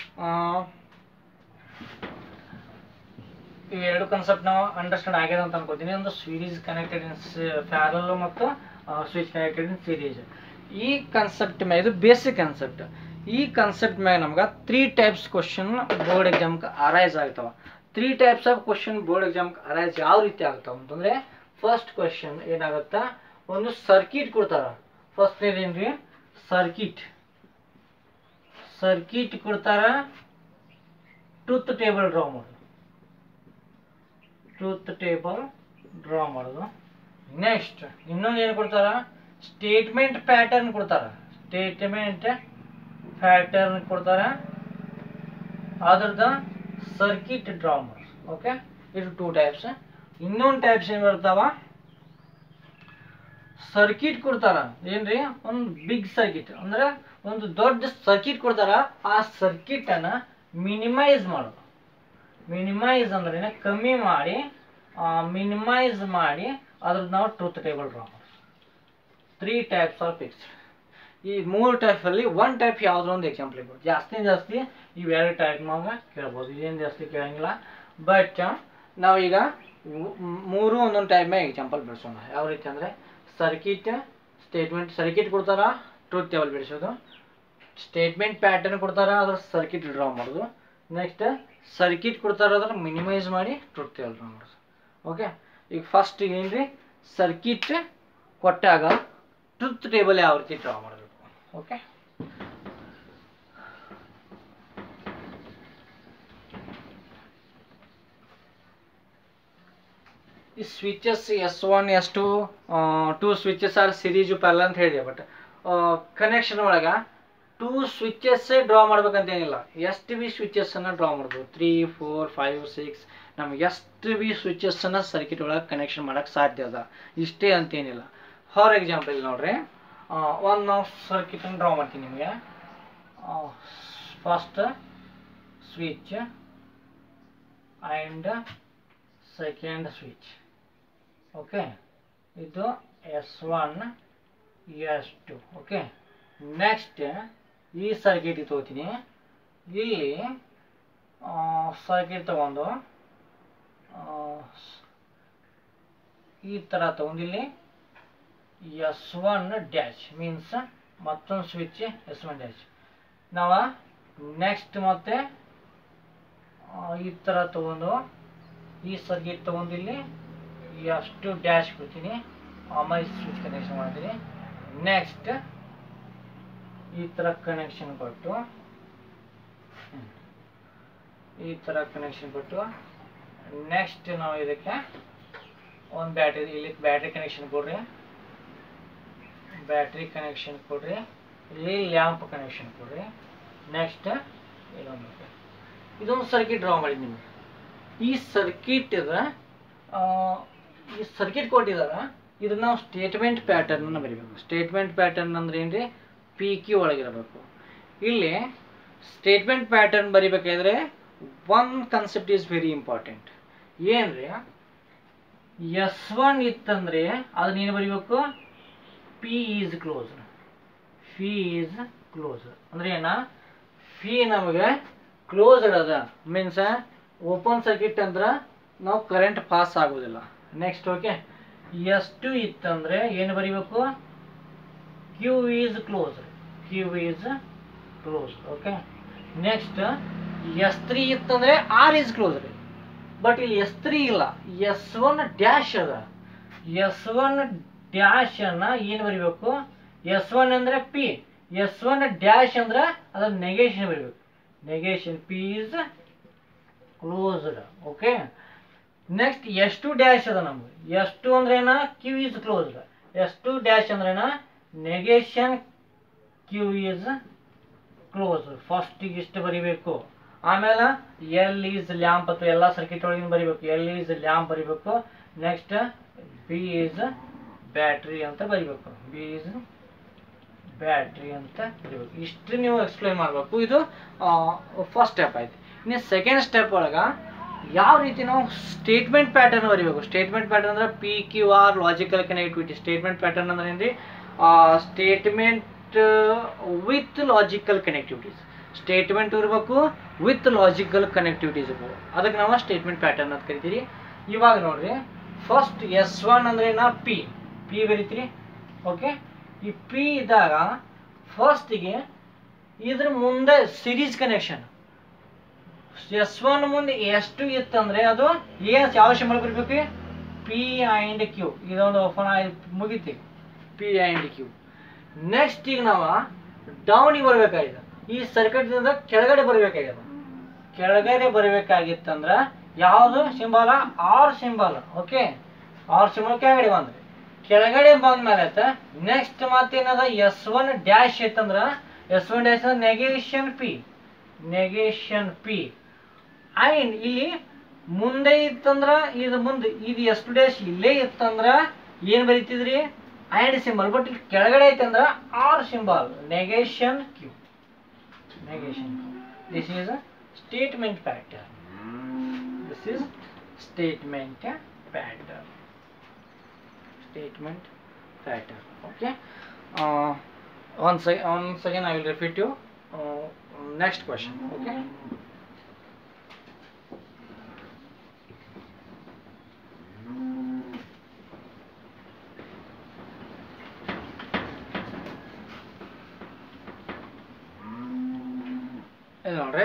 ಈ ಎರಡು ಕಾನ್ಸೆಪ್ಟ್ ನಾವು ಅಂಡರ್ಸ್ಟ್ಯಾಂಡ್ ಆಗಿದೆ ಅಂತ ಅನ್ಕೋತೀನಿ ಒಂದು ಸೀರೀಸ್ ಕನೆಕ್ಟೆಡ್ ಇನ್ ಪ್ಯಾರಲ್ ಮತ್ತು ಸ್ವಿಚ್ ಕನೆಕ್ಟೆಡ್ ಇನ್ ಸೀರೀಸ್ ಈ ಕಾನ್ಸೆಪ್ಟ್ ಮ್ಯಾಗ ಇದು ಬೇಸಿಕ್ ಕಾನ್ಸೆಪ್ಟ್ ಈ ಕಾನ್ಸೆಪ್ಟ್ ಮ್ಯಾಗ ನಮ್ಗೆ ತ್ರೀ ಟೈಪ್ಸ್ ಕ್ವಶನ್ ಬೋರ್ಡ್ ಎಕ್ಸಾಮ್ಗೆ ಅರೈಸ್ ಆಗ್ತಾವ three types of question board ಎಕ್ಸಾಮ್ಗೆ ಅರೈಸ್ ಯಾವ ರೀತಿ ಆಗ್ತಾವ ಅಂತಂದ್ರೆ ಫಸ್ಟ್ ಕ್ವಶನ್ ಏನಾಗುತ್ತಾ ಒಂದು ಸರ್ಕಿಟ್ ಕೊಡ್ತಾರ ಫಸ್ಟ್ ಏನ್ರಿ ಸರ್ಕಿಟ್ ಸರ್ಕಿಟ್ ಕೊಡ್ತಾರ ಟೂತ್ ಟೇಬಲ್ ಡ್ರಾ ಮಾಡೋದು ಟ್ರೂತ್ ಟೇಬಲ್ ಡ್ರಾ ಮಾಡೋದು ನೆಕ್ಸ್ಟ್ ಇನ್ನೊಂದು ಏನು ಕೊಡ್ತಾರ ಸ್ಟೇಟ್ಮೆಂಟ್ ಪ್ಯಾಟರ್ನ್ ಕೊಡ್ತಾರ ಸ್ಟೇಟ್ಮೆಂಟ್ ಪ್ಯಾಟರ್ನ್ ಕೊಡ್ತಾರ ಅದ್ರದ್ದು ಸರ್ಕಿಟ್ ಡ್ರಾ ಮಾಡೋದು ಓಕೆ ಇದು ಟೂ ಟೈಪ್ಸ್ ಇನ್ನೊಂದು ಟೈಪ್ಸ್ ಏನು ಬರ್ತಾವ ಸರ್ಕಿಟ್ ಕೊಡ್ತಾರ ಏನ್ರಿ ಒಂದು ಬಿಗ್ ಸರ್ಕಿಟ್ ಅಂದ್ರೆ ಒಂದು ದೊಡ್ಡ ಸರ್ಕಿಟ್ ಕೊಡ್ತಾರ ಆ ಸರ್ಕಿಟ್ ಅನ್ನ ಮಿನಿಮೈಸ್ ಮಾಡೋದು ಮಿನಿಮೈಸ್ ಅಂದ್ರೆ ಕಮ್ಮಿ ಮಾಡಿ ಮಿನಿಮೈಸ್ ಮಾಡಿ ಅದ್ರದ್ದು ನಾವು ಟ್ರೂತ್ ಟೇಬಲ್ ಡ್ರಾ ಮಾಡೋದು ತ್ರೀ ಟೈಪ್ಸ್ ಆರ್ ಫಿಕ್ಸ್ಡ್ ಈ ಮೂರು ಟೈಪಲ್ಲಿ ಒನ್ ಟೈಪ್ ಯಾವುದೋ ಒಂದು ಎಕ್ಸಾಂಪಲ್ ಇರ್ಬೋದು ಜಾಸ್ತಿ ಜಾಸ್ತಿ ಇವೆರಡು ಟೈಪ್ ನಾವು ಕೇಳ್ಬೋದು ಇದೇನು ಜಾಸ್ತಿ ಕೇಳಂಗಿಲ್ಲ ಬಟ್ ನಾವೀಗ ಮೂ- ಮೂರು ಒಂದೊಂದು ಟೈಪ್ ಮ್ಯಾಗ ಎಕ್ಸಾಂಪಲ್ ಬಿಡಿಸೋಣ ಯಾವ ರೀತಿ ಅಂದರೆ ಸರ್ಕಿಟ್ ಸ್ಟೇಟ್ಮೆಂಟ್ ಸರ್ಕಿಟ್ ಕೊಡ್ತಾರ ಟ್ರೂತ್ ಟೇಬಲ್ ಬಿಡಿಸೋದು ಸ್ಟೇಟ್ಮೆಂಟ್ ಪ್ಯಾಟರ್ನ್ ಕೊಡ್ತಾರ ಅದ್ರ ಸರ್ಕಿಟ್ ಡ್ರಾ ಮಾಡೋದು ನೆಕ್ಸ್ಟ್ ಸರ್ಕಿಟ್ ಕೊಡ್ತಾರ ಅದ್ರ ಮಿನಿಮೈಸ್ ಮಾಡಿ ಟ್ರೂತ್ ಟೇಬಲ್ ಡ್ರಾ ಮಾಡೋದು ಓಕೆ ಈಗ ಫಸ್ಟ್ ಏನ್ರಿ ಸರ್ಕಿಟ್ ಕೊಟ್ಟಾಗ ಟ್ರೂತ್ ಟೇಬಲ್ ಯಾವ ರೀತಿ ಡ್ರಾ ಮಾಡಬೇಕು ಓಕೆ ಈ switches S one S two two switches are series parallel ಅಂತ ಹೇಳಿದೆ ಬಟ್ ಕನೆಕ್ಷನ್ ಒಳಗೆ ಟೂ ಸ್ವಿಚಸ್ ಡ್ರಾ ಮಾಡ್ಬೇಕಂತ ಏನಿಲ್ಲ ಎಷ್ಟು ಬಿ ಸ್ವಿಚಸ್ ಅನ್ನ ಡ್ರಾ ಮಾಡ್ಬೋದು ತ್ರೀ ಫೋರ್ ಫೈವ್ ಸಿಕ್ಸ್ ನಮ್ಗೆ ಎಷ್ಟು ಬಿ ಸ್ವಿಚಸ್ ಅನ್ನ ಸರ್ಕಿಟ್ ಒಳಗೆ ಕನೆಕ್ಷನ್ ಮಾಡಕ್ ಸಾಧ್ಯ ಅದ ಇಷ್ಟೇ ಅಂತೇನಿಲ್ಲ ಫಾರ್ ಎಕ್ಸಾಂಪಲ್ ನೋಡ್ರಿ ಒಂದು ನಾವು ಸರ್ಕಿಟ್ ಡ್ರಾ ಮಾಡ್ತೀನಿ ನಿಮಗೆ first switch and second switch okay ಇದು S one S two okay next ಈ ಸರ್ಕಿಟ್ ತಗೋತೀನಿ ಇಲ್ಲಿ ಸರ್ಕಿಟ್ ತಗೊಂಡು ಆ, ಸ್- ಈ ಥರ ತಗೊಂಡು ಇಲ್ಲಿ ಎಸ್ ಒನ್ ಡ್ಯಾಶ್ ಮೀನ್ಸ್ ಮತ್ತೊಂದು ಸ್ವಿಚ್ ಎಸ್ ಒನ್ ಡ್ಯಾಶ್ ನಾವು ನೆಕ್ಸ್ಟ್ ಮತ್ತೆ ಆ, ಈ ಥರ ತಗೊಂಡು ಈ ಸರ್ಕಿಟ್ ತಗೊಂಡು ಇಲ್ಲಿ ಎಷ್ಟು ಡ್ಯಾಶ್ ಕೊಡ್ತೀನಿ ಆಮೇಲೆ ಸ್ವಿಚ್ ಕನೆಕ್ಷನ್ ಮಾಡ್ತೀನಿ ನೆಕ್ಸ್ಟ್ ಈ ಥರ ಕನೆಕ್ಷನ್ ಕೊಟ್ಟು ಹ್ಮ್. ಈ ಥರ ಕನೆಕ್ಷನ್ ಕೊಟ್ಟು ನೆಕ್ಸ್ಟ್ ನಾವು ಇದಕ್ಕೆ ಒಂದು ಬ್ಯಾಟ್ರಿ ಇಲ್ಲಿ ಬ್ಯಾಟ್ರಿ ಕನೆಕ್ಷನ್ ಕೊಡ್ರಿ ಬ್ಯಾಟ್ರಿ ಕನೆಕ್ಷನ್ ಕೊಡ್ರಿ ಇಲ್ಲಿ ಲ್ಯಾಂಪ್ ಕನೆಕ್ಷನ್ ಕೊಡ್ರಿ ನೆಕ್ಸ್ಟ್ ಇದೊಂದು ಇದೊಂದು ಸರ್ಕಿಟ್ ಡ್ರಾ ಮಾಡಿ ನಿಮಗೆ ಈ ಸರ್ಕಿಟ್ ಈ ಸರ್ಕಿಟ್ ಕೊಟ್ಟಿದಾರ ಇದನ್ನ ನಾವು ಸ್ಟೇಟ್ಮೆಂಟ್ ಪ್ಯಾಟರ್ನ್ ಬರೀಬೇಕು ಸ್ಟೇಟ್ಮೆಂಟ್ ಪ್ಯಾಟರ್ನ್ ಅಂದ್ರೆ ಏನ್ರಿ ಪಿ ಕ್ಯೂ ಒಳಗಿರಬೇಕು ಇಲ್ಲಿ ಸ್ಟೇಟ್ಮೆಂಟ್ ಪ್ಯಾಟರ್ನ್ ಬರಿಬೇಕಾದ್ರೆ one concept is very important ಏನ್ರಿ ಎಸ್ ಒನ್ ಇತ್ತಂದ್ರೆ ಅದನ್ನ ಏನು ಬರಿಬೇಕು P is close P is close ಅಂದ್ರೆ ಏನ ಫಿ ನಮಗೆ ಕ್ಲೋಸ್ಡ್ ಅದ ಮೀನ್ಸ್ ಓಪನ್ ಸರ್ಕಿಟ್ ಅಂದ್ರೆ ನಾವು ಕರೆಂಟ್ ಪಾಸ್ ಆಗೋದಿಲ್ಲ ನೆಕ್ಸ್ಟ್ ಓಕೆ ಎಷ್ಟು ಇತ್ತಂದ್ರೆ ಏನು ಬರಿಬೇಕು Q is close Q is close okay next S three ಇತ್ತಂದ್ರೆ ಆರ್ ಈಸ್ ಕ್ಲೋಸ್ ಬಟ್ ಇಲ್ಲಿ ಎಸ್ ತ್ರೀ ಇಲ್ಲ ಎಸ್ ಒನ್ ಡ್ಯಾಶ್ ಅದ ಎಸ್ ಒನ್ ಡ್ಯಾಶ್ ಅನ್ನ ಏನು ಬರಿಬೇಕು ಎಸ್ ಒನ್ ಅಂದ್ರೆ ಪಿ ಎಸ್ ಒನ್ ಡ್ಯಾಶ್ ಅಂದ್ರೆ ಅದ್ರ ನೆಗೇಷನ್ ಬರಿಬೇಕು negation P is closed okay next S two dash ಅದ ನಮ್ಗೆ ಎಸ್ ಟು ಅಂದ್ರೆ ಏನ Q is closed S two dash ಅಂದ್ರೆ ಏನ ನೆಗೇಷನ್ ಕ್ಯೂ ಈಸ್ ಕ್ಲೋಸ್ ಫಸ್ಟಿಗೆ ಇಷ್ಟು ಬರಿಬೇಕು ಆಮೇಲೆ ಎಲ್ ಈಸ್ ಲ್ಯಾಂಪ್ ಅಥವಾ ಎಲ್ಲ ಸರ್ಕಿಟ್ ಒಳಗಿನ ಬರಿಬೇಕು ಎಲ್ ಈಸ್ ಲ್ಯಾಂಪ್ ಬರಿಬೇಕು ನೆಕ್ಸ್ಟ್ ಬಿ ಈಸ್ ಬ್ಯಾಟ್ರಿ ಅಂತ ಬರಿಬೇಕು ಬಿ ಈಸ್ ಬ್ಯಾಟ್ರಿ ಅಂತ ಬರಿಬೇಕು ಇಷ್ಟು ನೀವು ಎಕ್ಸ್ಪ್ಲೈನ್ ಮಾಡಬೇಕು ಇದು ಫಸ್ಟ್ ಸ್ಟೆಪ್ ಆಯ್ತು ಇನ್ನು ಸೆಕೆಂಡ್ ಸ್ಟೆಪ್ ಒಳಗೆ ಯಾವ ರೀತಿ ನಾವು ಸ್ಟೇಟ್ಮೆಂಟ್ ಪ್ಯಾಟರ್ನ್ ಬರಿಬೇಕು ಸ್ಟೇಟ್ಮೆಂಟ್ ಪ್ಯಾಟರ್ನ್ ಅಂದ್ರೆ P Q or logical connectivity statement pattern ಅಂದ್ರೆ ಏನ್ರಿ statement with logical connectivities statement ಇರಬೇಕು ವಿತ್ ಲಾಜಿಕಲ್ ಕನೆಕ್ಟಿವಿಟೀಸ್ ಇರ್ಬೇಕು ಅದಕ್ಕೆ ನಾವು ಸ್ಟೇಟ್ಮೆಂಟ್ ಪ್ಯಾಟರ್ನ್ ಅಂತ ಕರಿತೀರಿ ಇವಾಗ ನೋಡ್ರಿ ಫಸ್ಟ್ ಎಸ್ ಒನ್ ಅಂದ್ರೆ ನಾ ಪಿ ಪಿ ಬರೀತೀರಿ ಓಕೆ ಈ ಪಿ ಇದ್ದಾಗ ಫಸ್ಟಿಗೆ ಇದ್ರ ಮುಂದೆ ಸಿರೀಸ್ ಕನೆಕ್ಷನ್ ಎಸ್ ಒನ್ ಮುಂದೆ ಎಷ್ಟು ಇತ್ತಂದ್ರೆ ಅದು ಏನ್ ಯಾವ ಸಿಂಬಲ್ ಬರಬೇಕು ಪಿ ಆ್ಯಂಡ್ ಕ್ಯೂ ಇದೊಂದು ಓಪನ್ ಆಗಿ ಮುಗಿತಿ ಪಿ ಆ್ಯಂಡ್ ಕ್ಯೂ ನೆಕ್ಸ್ಟ್ ಈಗ ನಾವು ಡೌನಿಗೆ ಬರ್ಬೇಕಾಗಿದೆ ಈ ಸರ್ಕಿಟ್ದಿಂದ ಕೆಳಗಡೆ ಬರ್ಬೇಕಾಗ್ಯದ ಕೆಳಗಡೆ ಬರ್ಬೇಕಾಗಿತ್ತಂದ್ರ ಯಾವುದು ಸಿಂಬಲ or symbol okay or symbol ಕೆಳಗಡೆ ಬಂದ್ರಿ ಕೆಳಗಡೆ ಬಂದ್ಮೇಲೆ ಆಯ್ತ ನೆಕ್ಸ್ಟ್ ಮತ್ತೇನದ ಎಸ್ ಒನ್ ಡ್ಯಾಶ್ ಐತಂದ್ರ S one dash negation P negation P ಐನ್ ಇಲ್ಲಿ ಮುಂದೆ ಇತ್ತಂದ್ರ ಇದು ಮುಂದೆ ಇದು ಎಷ್ಟು ಡ್ಯಾಶ್ ಇಲ್ಲೇ ಇತ್ತಂದ್ರ ಏನ್ ಬರೀತಿದ್ರಿ ಐಂಡ್ ಸಿಂಬಲ್ ಬಟ್ ಇಲ್ಲಿ ಕೆಳಗಡೆ ಐತಂದ್ರ or symbol negation Q negation this is a statement pattern this is statement pattern statement pattern okay uh, once I, once again i will repeat you uh, next question okay ಇದು ನೋಡ್ರಿ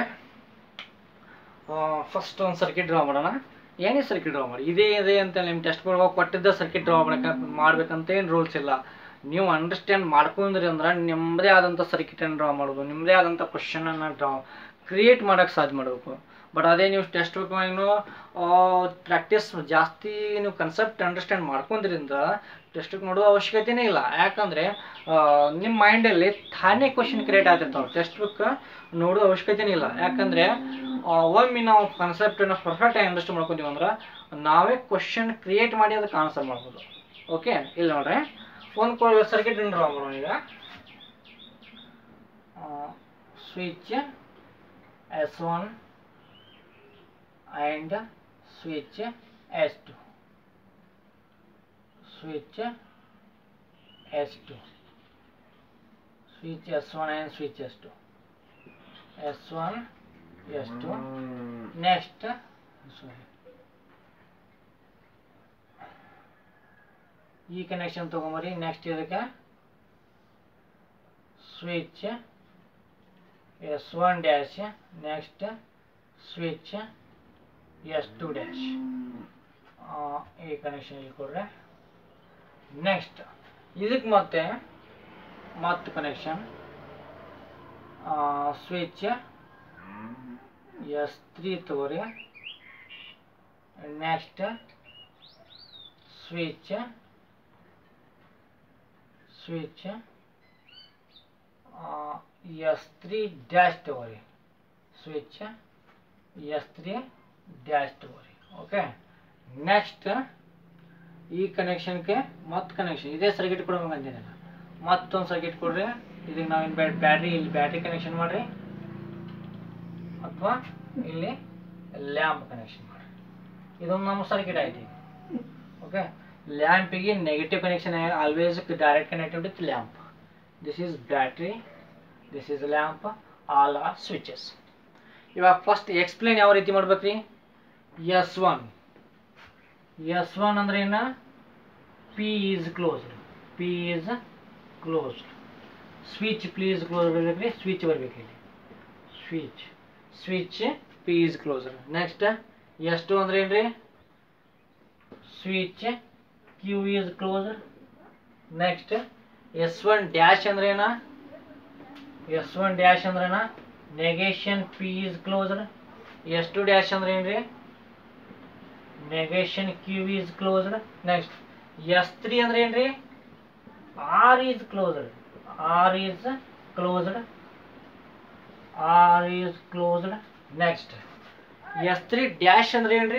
first ಒಂದು circuit draw ಮಾಡೋಣ ಏನೇ circuit draw ಮಾಡಿ ಇದೇ ಇದೆ ಅಂತ ನಿಮ್ಮ ಟೆಸ್ಟ್ ಬರುವಾಗ ಕೊಟ್ಟಿದ್ದ ಸರ್ಕಿಟ್ ಡ್ರಾ ಮಾಡಕ ಮಾಡ್ಬೇಕಂತ ಏನು ರೂಲ್ಸ್ ಇಲ್ಲ ನೀವು ಅಂಡರ್ಸ್ಟ್ಯಾಂಡ್ ಮಾಡ್ಕೊಂಡ್ರಿ ಅಂದ್ರೆ ನಿಮ್ಮದೇ ಆದಂಥ ಸರ್ಕಿಟನ್ನು ಡ್ರಾ ಮಾಡೋದು ನಿಮ್ಮದೇ ಆದಂಥ ಕ್ವಶನನ್ನು ಡ್ರಾ ಕ್ರಿಯೇಟ್ ಮಾಡೋಕ್ಕೆ ಸಾಧ್ಯ ಮಾಡಬೇಕು ಬಟ್ ಅದೇ ನೀವು ಟೆಸ್ಟ್ ಬುಕ್ ಪ್ರಾಕ್ಟೀಸ್ ಜಾಸ್ತಿ ನೀವು ಕನ್ಸೆಪ್ಟ್ ಅಂಡರ್ಸ್ಟ್ಯಾಂಡ್ ಮಾಡ್ಕೊಂಡ್ರಿಂದ ಟೆಸ್ಟ್ ಬುಕ್ ನೋಡೋ ಅವಶ್ಯಕತೆನೇ ಇಲ್ಲ ಯಾಕಂದರೆ ನಿಮ್ಮ ಮೈಂಡಲ್ಲಿ ತಾನೇ ಕ್ವಶನ್ ಕ್ರಿಯೇಟ್ ಆಗ್ತಿರ್ತಾವೆ ಟೆಕ್ಸ್ಟ್ ಬುಕ್ ನೋಡೋ ಅವಶ್ಯಕತೆನೇ ಇಲ್ಲ ಯಾಕಂದರೆ ಒಮ್ಮೆ ನಾವು ಕಾನ್ಸೆಪ್ಟನ್ನು ಪರ್ಫೆಕ್ಟಾಗಿ ಅಂಡರ್ಸ್ಟ್ಯಾಂಡ್ ಮಾಡ್ಕೊಂತೀವಿ ಅಂದ್ರೆ ನಾವೇ ಕ್ವಶನ್ ಕ್ರಿಯೇಟ್ ಮಾಡಿ ಅದಕ್ಕೆ ಆನ್ಸರ್ ಮಾಡ್ಬೋದು ಓಕೆ ಇಲ್ಲ ನೋಡ್ರಿ ಒಂದು ಸರ್ಕಿಟ್ ಡ್ರಾ ಮಾಡೋಣ ಈಗ switch S one and switch S2 switch S2 switch S1 and switch S2 S1 S2 next sorry ಈ ಕನೆಕ್ಷನ್ ತಗೊಂಬರಿ ನೆಕ್ಸ್ಟ್ ಇದಕ್ಕೆ switch S one dash next switch S two dash ಈ connection ಇಲ್ಲಿ ಕೊಡ್ರೆ ನೆಕ್ಸ್ಟ್ ಇದಕ್ಕೆ ಮತ್ತೆ ಮತ್ತು ಕನೆಕ್ಷನ್ ಸ್ವಿಚ್ ಎಸ್ ತ್ರೀ ತಗೋರಿ next switch switch S three dash ತಗೋರಿ ಸ್ವಿಚ್ ಎಸ್ ತ್ರೀ ಡ್ಯಾಶ್ ತಗೋರಿ ಓಕೆ ನೆಕ್ಸ್ಟ್ ಈ ಕನೆಕ್ಷನ್ಗೆ ಮತ್ತೆ ಕನೆಕ್ಷನ್ ಇದೇ ಸರ್ಕಿಟ್ ಕೊಡ್ಬೇಕಂತೀನಲ್ಲ ಮತ್ತೊಂದು ಸರ್ಕಿಟ್ ಕೊಡ್ರಿ ಇದಕ್ಕೆ ನಾವೇನು ಬ್ಯಾಟ್ರಿ ಇಲ್ಲಿ ಬ್ಯಾಟ್ರಿ ಕನೆಕ್ಷನ್ ಮಾಡ್ರಿ ಅಥವಾ ಇಲ್ಲಿ ಲ್ಯಾಂಪ್ ಕನೆಕ್ಷನ್ ಮಾಡಿ ಇದೊಂದು ನಮ್ಮ ಸರ್ಕಿಟ್ ಆಯ್ತು ಈಗ ಓಕೆ ಲ್ಯಾಂಪಿಗೆ negative connection always direct connected with lamp this is battery this is lamp all are switches ಇವಾಗ ಫಸ್ಟ್ ಎಕ್ಸ್ಪ್ಲೇನ್ ಯಾವ ರೀತಿ ಮಾಡ್ಬೇಕ್ರಿ ಎಸ್ ಒನ್ ಎಸ್ ಒನ್ ಅಂದ್ರೆ ಏನ P is closed P is closed switch please close ಬರ್ಬೇಕ್ರಿ switch ಬರ್ಬೇಕು ಇಲ್ಲಿ switch switch P is closed next ಎಷ್ಟು ಅಂದ್ರೆ ಏನ್ರಿ switch Q is closed next S one dash ಅಂದ್ರೆ ಏನ ಎಸ್ ಒನ್ ಡ್ಯಾಶ್ ಅಂದ್ರೇನ negation P is closed S two dash ಅಂದ್ರೆ ಏನ್ರಿ negation Q is closed next S three ಅಂದ್ರೆ ಏನ್ರಿ R is closed R is closed R is closed next S three dash ಅಂದ್ರೆ ಏನ್ರಿ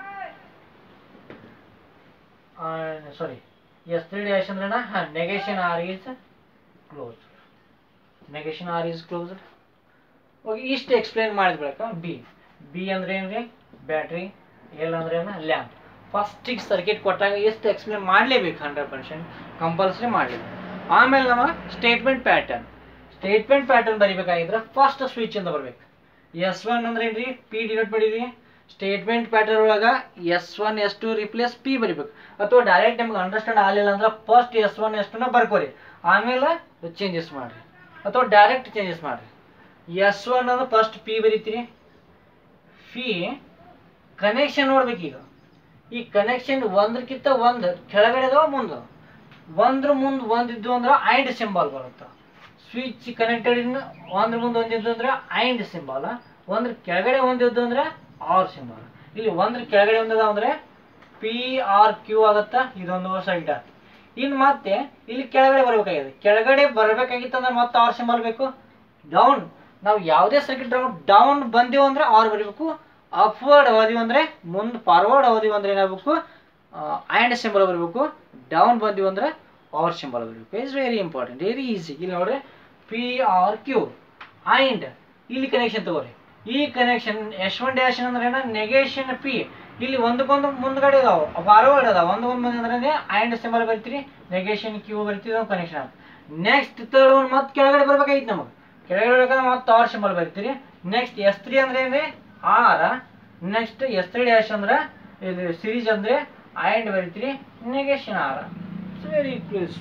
sorry S three dash ಅಂದ್ರೇನ ಹಾಂ negation R is closed negation R is closed okay ಇಷ್ಟು explain ಮಾಡಿದ ಬಳಿಕ B B ಅಂದ್ರೆ ಏನ್ರಿ ಬ್ಯಾಟ್ರಿ ಎಲ್ ಅಂದ್ರೆ ಏನ ಲ್ಯಾಂಪ್ ಫಸ್ಟಿಗೆ ಸರ್ಕಿಟ್ ಕೊಟ್ಟಾಗ ಎಷ್ಟು ಎಕ್ಸ್ಪ್ಲೇನ್ ಮಾಡಲೇಬೇಕು ಹಂಡ್ರೆಡ್ ಪರ್ಸೆಂಟ್ ಕಂಪಲ್ಸರಿ ಮಾಡಲೇಬೇಕು ಆಮೇಲೆ ನಮ್ಮ ಸ್ಟೇಟ್ಮೆಂಟ್ ಪ್ಯಾಟರ್ನ್ ಸ್ಟೇಟ್ಮೆಂಟ್ ಪ್ಯಾಟರ್ನ್ ಬರಿಬೇಕಾಗಿದ್ರೆ ಫಸ್ಟ್ ಸ್ವಿಚ್ ಅಂತ ಬರ್ಬೇಕು ಎಸ್ ಒನ್ ಅಂದ್ರೆ ಏನ್ರಿ ಪಿ ಡಿನೋಟ್ ಮಾಡಿದ್ವಿ ಸ್ಟೇಟ್ಮೆಂಟ್ ಪ್ಯಾಟರ್ನ್ ಒಳಗ S one S two replace P ಬರಿಬೇಕು ಅಥವಾ ಡೈರೆಕ್ಟ್ ನಿಮ್ಗೆ ಅಂಡರ್ಸ್ಟ್ಯಾಂಡ್ ಆಗಲಿಲ್ಲ ಅಂದ್ರೆ ಫಸ್ಟ್ ಎಸ್ ಒನ್ ಎಸ್ ಟುನ ಬರ್ಕೋರಿ ಆಮೇಲೆ ಚೇಂಜಸ್ ಮಾಡ್ರಿ ಅಥವಾ ಡೈರೆಕ್ಟ್ ಚೇಂಜಸ್ ಮಾಡ್ರಿ ಎಸ್ ಒನ್ ಅಂದ್ರೆ ಫಸ್ಟ್ ಪಿ ಬರೀತೀರಿ ಫಿ ಕನೆಕ್ಷನ್ ನೋಡ್ಬೇಕು ಈಗ ಈ ಕನೆಕ್ಷನ್ ಒಂದ್ರಕ್ಕಿಂತ ಒಂದು ಕೆಳಗಡೆ ಅದಾವ ಮುಂದೆ ಒಂದ್ರ ಮುಂದೆ ಒಂದಿದ್ದು ಅಂದ್ರೆ ಐಂಡ್ ಸಿಂಬಲ್ ಬರುತ್ತೆ ಸ್ವಿಚ್ ಕನೆಕ್ಟೆಡ್ ಇನ್ ಒಂದ್ರ ಮುಂದೆ ಒಂದಿದ್ದು ಅಂದ್ರೆ ಐಂಡ್ ಸಿಂಬಲ್ ಒಂದ್ರ ಕೆಳಗಡೆ ಒಂದಿದ್ದು ಅಂದ್ರೆ ಆರ್ ಸಿಂಬಲ್ ಇಲ್ಲಿ ಒಂದ್ರ ಕೆಳಗಡೆ ಒಂದದ ಅಂದ್ರೆ ಪಿ ಆರ್ ಕ್ಯೂ ಆಗತ್ತ ಇದೊಂದು ಸೈಡ್ ಇನ್ನು ಮತ್ತೆ ಇಲ್ಲಿ ಕೆಳಗಡೆ ಬರ್ಬೇಕಾಗಿದೆ ಕೆಳಗಡೆ ಬರ್ಬೇಕಾಗಿತ್ತು ಅಂದ್ರೆ ಮತ್ತೆ ಆರ್ ಸಿಂಬಲ್ ಬೇಕು ಡೌನ್ ನಾವು ಯಾವುದೇ ಸರ್ಕಿಟ್ ಡೌನ್ ಡೌನ್ ಬಂದೀವಿ ಅಂದ್ರೆ ಆರ್ ಬರೀಬೇಕು ಅಪ್ವರ್ಡ್ ಅವಧಿವಿ ಅಂದ್ರೆ ಮುಂದೆ ಫಾರ್ವರ್ಡ್ ಅವಧಿವಿ ಅಂದ್ರೆ ಏನಾಗಬೇಕು ಆ್ಯಂಡ್ ಸಿಂಬಲ್ ಬರಬೇಕು ಡೌನ್ ಬಂದೀವಿ ಅಂದ್ರೆ ಆರ್ ಸಿಂಬಲ್ ಬರಬೇಕು it's very important very easy ಇಲ್ಲಿ ನೋಡ್ರಿ ಪಿ ಆರ್ ಕ್ಯೂ ಆ್ಯಂಡ್ ಇಲ್ಲಿ ಕನೆಕ್ಷನ್ ತಗೋರಿ ಈ ಕನೆಕ್ಷನ್ ಎಸ್ ಒನ್ ಡ್ಯಾಶ್ ಅಂದ್ರೆ ಏನ ನೆಗೇಷನ್ ಪಿ ಇಲ್ಲಿ ಒಂದಕ್ಕೊಂದು ಮುಂದ್ಗಡೆ ಅದಾವ ಫಾರ್ವರ್ಡ್ ಅದಾವ ಒಂದಕ್ಕೊಂದು ಬಂದ ಅಂದ್ರೆ ಆ್ಯಂಡ್ ಸಿಂಬಲ್ ಬರ್ತೀರಿ ನೆಗೇಷನ್ ಕ್ಯೂ ಬರ್ತೀವಿ ಕನೆಕ್ಷನ್ ಆಗುತ್ತೆ ನೆಕ್ಸ್ಟ್ ತರ್ಡ್ ಒನ್ ಮತ್ತೆ ಕೆಳಗಡೆ ಬರ್ಬೇಕಾಗಿತ್ತು ನಮಗೆ ಕೆಳಗಡೆ ಬರ್ಬೇಕಾದ್ರೆ ಮತ್ತೆ ಆರ್ ಸಿಂಬಲ್ ಬರ್ತೀರಿ ನೆಕ್ಸ್ಟ್ ಎಸ್ ತ್ರೀ ಅಂದ್ರೆ ಏನ್ರಿ R next S three dash ಅಂದ್ರೆ ಇದು ಸಿರೀಸ್ ಅಂದ್ರೆ ಆ್ಯಂಡ್ ಬರೀತೀರಿ negation R it's very close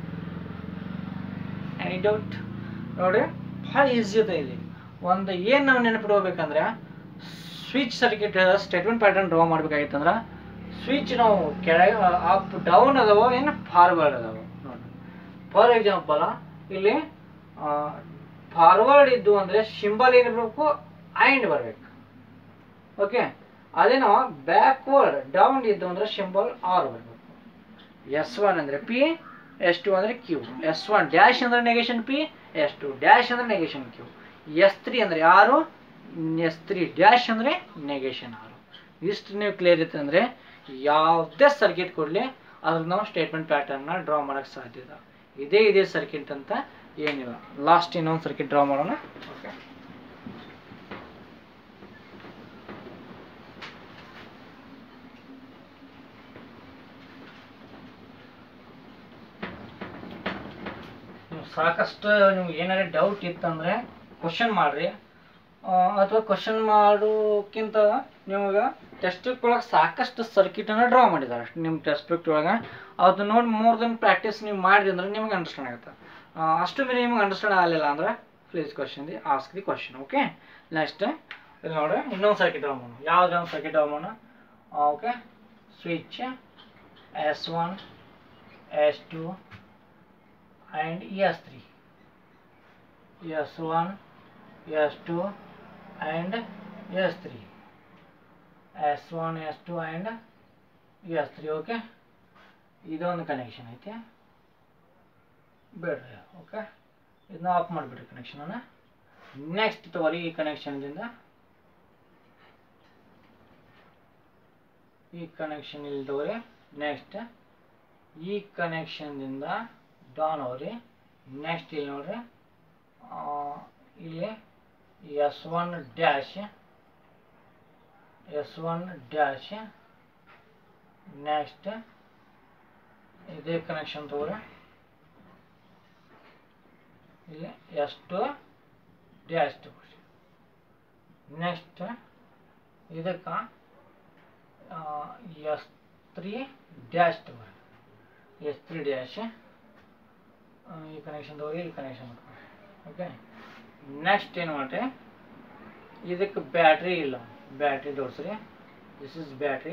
any doubt ನೋಡ್ರಿ ಭಾಳ ಈಸಿ ಅದ ಇಲ್ಲಿ ಒಂದು ಏನು ನಾವು ನೆನಪಿಡ್ಕೋಬೇಕಂದ್ರೆ switch circuit statement pattern draw ಮಾಡ್ಬೇಕಾಗಿತ್ತಂದ್ರೆ ಸ್ವಿಚ್ ನಾವು ಕೆಳಗೆ ಅಪ್ ಡೌನ್ ಅದಾವ ಏನು ಫಾರ್ವರ್ಡ್ ಅದಾವ ನೋಡಿ ಫಾರ್ ಎಕ್ಸಾಂಪಲ್ ಇಲ್ಲಿ ಫಾರ್ವರ್ಡ್ ಇದ್ದು ಅಂದರೆ ಸಿಂಬಲ್ ಏನಿರಬೇಕು ಆ್ಯಂಡ್ ಬರಬೇಕು ಓಕೆ ಅದೇ ನಾವು ಬ್ಯಾಕ್ವರ್ಡ್ ಡೌನ್ ಇದ್ದು ಅಂದರೆ ಸಿಂಬಲ್ ಆರ್ ಬರಬೇಕು ಎಸ್ ಒನ್ ಅಂದರೆ ಪಿ ಎಸ್ ಟು ಅಂದರೆ ಕ್ಯೂ ಎಸ್ ಒನ್ ಡ್ಯಾಶ್ ಅಂದರೆ negation P S two dash ಅಂದರೆ ನೆಗೇಷನ್ ಕ್ಯೂ ಎಸ್ ತ್ರೀ ಅಂದರೆ ಆರು ಎಸ್ ತ್ರೀ ಡ್ಯಾಶ್ ಅಂದರೆ ನೆಗೇಷನ್ ಆರು ಇಷ್ಟು ನೀವು ಕ್ಲಿಯರ್ ಇತ್ತು ಅಂದರೆ ಯಾವುದೇ ಸರ್ಕಿಟ್ ಕೊಡಲಿ ಅದ್ರ ನಾವು ಸ್ಟೇಟ್ಮೆಂಟ್ ಪ್ಯಾಟರ್ನ್ನ ಡ್ರಾ ಮಾಡೋಕ್ಕೆ ಸಾಧ್ಯದ ಇದೇ ಇದೇ ಸರ್ಕಿಟ್ ಅಂತ ಏನಿಲ್ಲ ಲಾಸ್ಟ್ ಇನ್ನೊಂದು ಸರ್ಕಿಟ್ ಡ್ರಾ ಮಾಡೋಣ ಓಕೆ ಸಾಕಷ್ಟು ನಿಮ್ಗೆ ಏನಾರ ಡೌಟ್ ಇತ್ತಂದ್ರೆ ಕ್ವಶನ್ ಮಾಡ್ರಿ ಅಥವಾ ಕ್ವಶನ್ ಮಾಡೋಕ್ಕಿಂತ ನಿಮಗೆ ಟೆಸ್ಟ್ ಒಳಗೆ ಸಾಕಷ್ಟು ಸರ್ಕಿಟನ್ನು ಡ್ರಾ ಮಾಡಿದ್ದಾರೆ ನಿಮ್ಮ ಟೆಸ್ಟ್ ಒಳಗೆ ಅದು ನೋಡಿ ಮೋರ್ ದೆನ್ ಪ್ರಾಕ್ಟೀಸ್ ನೀವು ಮಾಡಿದ್ರಿ ಅಂದ್ರೆ ನಿಮಗೆ ಅಂಡರ್ಸ್ಟ್ಯಾಂಡ್ ಆಗುತ್ತೆ ಆ, ಅಷ್ಟು ಮೇಲೆ ನಿಮಗೆ ಅಂಡರ್ಸ್ಟ್ಯಾಂಡ್ ಆಗಲಿಲ್ಲ ಅಂದ್ರೆ please question the ask the question okay next ಇಲ್ಲಿ ನೋಡ್ರಿ ಇನ್ನೊಂದು ಸರ್ಕಿಟ್ ಡ್ರಾ ಮಾಡೋಣ ಯಾವ್ದು ಒಂದು ಸರ್ಕಿಟ್ ಡ್ರಾ ಮಾಡೋಣ okay switch S one S two and S3 S1 S2 and S3 S1 S2 and S3 okay ಇದೊಂದು ಕನೆಕ್ಷನ್ ಐತೆ ಬೇಡ್ರಿ ಓಕೆ ಇದನ್ನ ಆಫ್ ಮಾಡಿಬಿಡ್ರಿ ಕನೆಕ್ಷನನ್ನು ನೆಕ್ಸ್ಟ್ ತಗೋರಿ ಈ ಕನೆಕ್ಷನ್ದಿಂದ ಈ ಕನೆಕ್ಷನ್ ಇಲ್ಲಿ ತಗೋರಿ ನೆಕ್ಸ್ಟ್ ಈ ಕನೆಕ್ಷನ್ದಿಂದ ಡಾನ್ ಅವ್ರಿ ನೆಕ್ಸ್ಟ್ ಇಲ್ಲಿ ನೋಡ್ರಿ ಆ, ಇಲ್ಲಿ S one dash S one dash next ಇದೇ ಕನೆಕ್ಷನ್ ತಗೋರಿ ಇಲ್ಲಿ ಎಸ್ ಟು ಡ್ಯಾಶ್ ತಗೋರಿ ನೆಕ್ಸ್ಟ್ ಇದಕ್ಕೆ ಎಸ್ ತ್ರೀ ಡ್ಯಾಶ್ ತಗೋರಿ ಎಸ್ ತ್ರೀ ಡ್ಯಾಶ್ ಈ ಕನೆಕ್ಷನ್ ತಗೋರಿ ಈ ಕನೆಕ್ಷನ್ ಓಕೆ ನೆಕ್ಸ್ಟ್ ಏನು ಮಾಡ್ರಿ ಇದಕ್ಕೆ ಬ್ಯಾಟ್ರಿ ಇಲ್ಲ ಬ್ಯಾಟ್ರಿ ತೋರಿಸ್ರಿ this is battery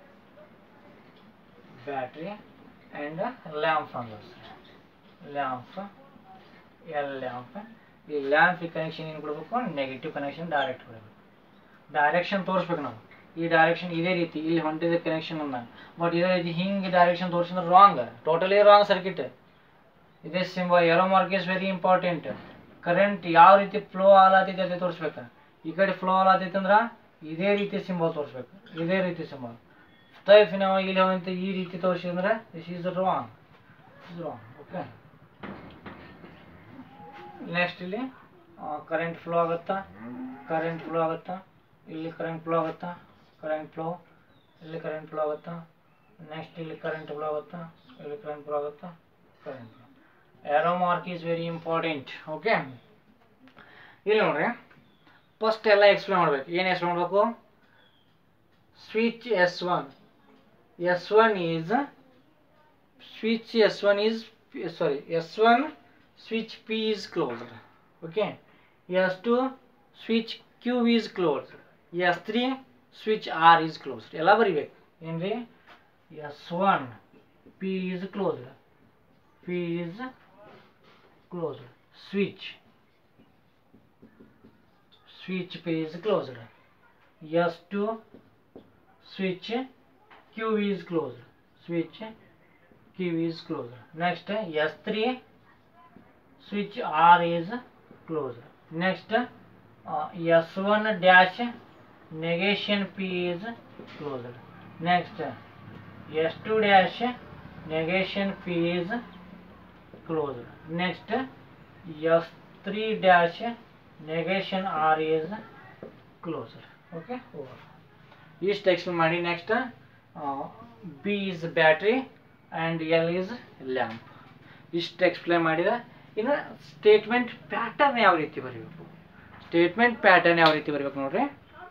battery and lamp ಅಂತ ತೋರಿಸ್ರಿ ಲ್ಯಾಂಪ್ ಎಲ್ ಲ್ಯಾಂಪ್ ಈ ಲ್ಯಾಂಪ್ ಕನೆಕ್ಷನ್ ಏನು ಕೊಡಬೇಕು ನೆಗೆಟಿವ್ ಕನೆಕ್ಷನ್ ಡೈರೆಕ್ಟ್ ಕೊಡಬೇಕು ಡೈರೆಕ್ಷನ್ ತೋರಿಸ್ಬೇಕು ನಾವು ಈ ಡೈರೆಕ್ಷನ್ ಇದೇ ರೀತಿ ಇಲ್ಲಿ ಹೊಂಟಿದೆ ಕನೆಕ್ಷನ್ ಅಂದ ಬಟ್ ಇದೇ ರೀತಿ ಹಿಂಗೆ ಡೈರೆಕ್ಷನ್ ತೋರಿಸಿದ್ರೆ ರಾಂಗ್ ಟೋಟಲಿ ರಾಂಗ್ ಸರ್ಕಿಟ್ ಇದೇ symbol arrow mark is very important current ಯಾವ ರೀತಿ ಫ್ಲೋ ಆಗತೈತೆ ಅದೇ ತೋರಿಸ್ಬೇಕು ಈ ಕಡೆ ಫ್ಲೋ ಆಗತೈತೆ ಅಂದ್ರೆ ಇದೇ ರೀತಿ ಸಿಂಬಲ್ ತೋರಿಸ್ಬೇಕು ಇದೇ ರೀತಿ ಸಿಂಬಲ್ ಟೈಫ್ ನಾವು ಇಲ್ಲಿ ಅಂತ ಈ ರೀತಿ ತೋರಿಸಿದ್ರೆ this is wrong is wrong okay next ಇಲ್ಲಿ ಕರೆಂಟ್ ಫ್ಲೋ ಆಗುತ್ತಾ ಕರೆಂಟ್ ಫ್ಲೋ ಆಗುತ್ತಾ ಇಲ್ಲಿ ಕರೆಂಟ್ ಫ್ಲೋ ಆಗುತ್ತಾ ಕರೆಂಟ್ ಫ್ಲೋ ಇಲ್ಲಿ ಕರೆಂಟ್ ಫ್ಲೋ ಆಗುತ್ತಾ ನೆಕ್ಸ್ಟ್ ಇಲ್ಲಿ ಕರೆಂಟ್ ಫ್ಲೋ ಆಗುತ್ತಾ ಇಲ್ಲಿ ಕರೆಂಟ್ ಫ್ಲೋ ಆಗುತ್ತಾ current flow arrow mark is very important okay ಇಲ್ಲಿ ನೋಡ್ರಿ ಫಸ್ಟ್ ಎಲ್ಲ ಎಕ್ಸ್ಪ್ಲೇನ್ ಮಾಡ್ಬೇಕು ಏನು ಎಕ್ಸ್ಪ್ಲೇನ್ ಮಾಡಬೇಕು switch S one S one is switch S one is sorry S one switch P is closed okay S two switch Q is closed S three switch R is closed ಎಲ್ಲ ಬರಿಬೇಕು ಏನ್ರಿ S one P is closed P is closed switch switch P is closed S2 switch Q is closed switch Q is closed next S3 switch R is closed next uh, S1 dash negation P is closed next S2 dash negation P is closed. Next, S3 dash negation R is closed. Okay, over. ಇಷ್ಟು explain ಮಾಡಿ next B is battery and L is lamp ಇಷ್ಟು explain ಮಾಡಿದ ಇನ್ನು statement pattern ಯಾವ ರೀತಿ ಬರೀಬೇಕು statement pattern ಯಾವ ರೀತಿ ಬರೀಬೇಕು ನೋಡ್ರಿ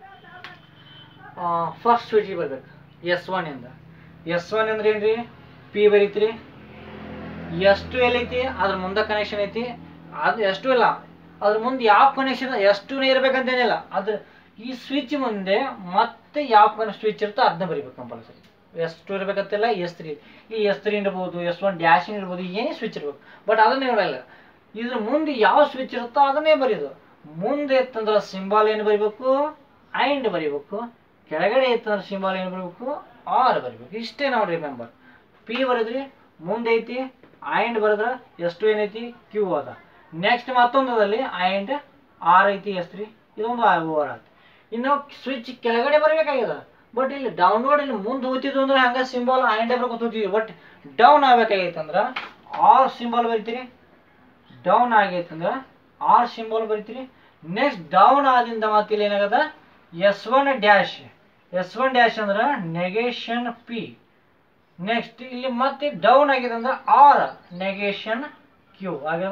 ಫಸ್ಟ್ ಸ್ವಿಚಿಗೆ ಬರ್ಬೇಕು ಎಸ್ ಒನ್ ಇಂದ ಎಸ್ ಒನ್ ಅಂದ್ರೆ ಏನ್ರಿ ಪಿ ಬರೀತೀರಿ ಎಷ್ಟು ಎಲ್ಲೈತಿ ಅದ್ರ ಮುಂದೆ ಕನೆಕ್ಷನ್ ಐತಿ ಅದು ಎಷ್ಟು ಇಲ್ಲ ಅದ್ರ ಮುಂದೆ ಯಾವ ಕನೆಕ್ಷನ್ ಎಷ್ಟು ಇರ್ಬೇಕಂತೇನಿಲ್ಲ ಅದ್ರ ಈ ಸ್ವಿಚ್ ಮುಂದೆ ಮತ್ತೆ ಯಾವ ಕನೆ ಸ್ವಿಚ್ ಇರುತ್ತೋ ಅದನ್ನ ಬರಿಬೇಕು ಕಂಪಲ್ಸರಿ ಎಷ್ಟು ಇರ್ಬೇಕಂತಿಲ್ಲ ಎಸ್ ತ್ರೀ ಈ ಎಸ್ ತ್ರೀ ಇರ್ಬೋದು ಎಸ್ ಒನ್ ಡ್ಯಾಶ್ ಇರ್ಬೋದು ಏನೇ ಸ್ವಿಚ್ ಇರ್ಬೇಕು ಬಟ್ ಅದನ್ನ ಇರಲ್ಲ ಇದ್ರ ಮುಂದೆ ಯಾವ ಸ್ವಿಚ್ ಇರುತ್ತೋ ಅದನ್ನೇ ಬರೆಯೋದು ಮುಂದೆ ಇತ್ತಂದ್ರೆ ಸಿಂಬಾಲ್ ಏನು ಬರಿಬೇಕು ಐಂಡ್ ಬರಿಬೇಕು ಕೆಳಗಡೆ ಇತ್ತಂದ್ರೆ ಸಿಂಬಾಲ್ ಏನು ಬರಿಬೇಕು ಆರ್ ಬರಿಬೇಕು ಇಷ್ಟೇ ನಾವು ರಿಮೆಂಬರ್ ಪಿ ಬರೆದ್ರಿ ಮುಂದೆ ಐತಿ ಐಂಡ್ ಬರೆದ್ರೆ ಎಷ್ಟು ಏನೈತಿ ಕ್ಯೂ ಅದ ನೆಕ್ಸ್ಟ್ ಮತ್ತೊಂದದಲ್ಲಿ ಐಂಡ್ ಆರ್ ಐತಿ ಎಸ್ ತ್ರೀ ಇದೊಂದು ಓವರ್ ಆಯ್ತು ಇನ್ನು ಸ್ವಿಚ್ ಕೆಳಗಡೆ ಬರಬೇಕಾಗ್ಯದ ಬಟ್ ಇಲ್ಲಿ ಡೌನ್ವರ್ಡ್ ಇಲ್ಲಿ ಮುಂದೆ ಹೋಗ್ತಿದ್ವು ಅಂದ್ರೆ ಹಂಗ ಸಿಂಬಲ್ ಐಂಡ್ ಬರ್ಕೊತ ಹೋಗ್ತಿದ್ವಿ ಬಟ್ ಡೌನ್ ಆಗ್ಬೇಕಾಗೈತೆ ಅಂದ್ರೆ ಆರ್ ಸಿಂಬಲ್ ಬರಿತೀರಿ ಡೌನ್ ಆಗೈತೆ ಅಂದ್ರೆ ಆರ್ ಸಿಂಬಲ್ ಬರಿತೀರಿ ನೆಕ್ಸ್ಟ್ ಡೌನ್ ಆದಿಂದ ಮತ್ತೆ ಇಲ್ಲಿ ಏನಾಗದ S one dash S one dash ಅಂದ್ರೆ ನೆಗೇಷನ್ ಪಿ ನೆಕ್ಸ್ಟ್ ಇಲ್ಲಿ ಮತ್ತೆ ಡೌನ್ ಆಗಿದೆ ಅಂದ್ರೆ ಆರ್ ನೆಗೇಷನ್ ಕ್ಯೂ ಆಗ್ಯದ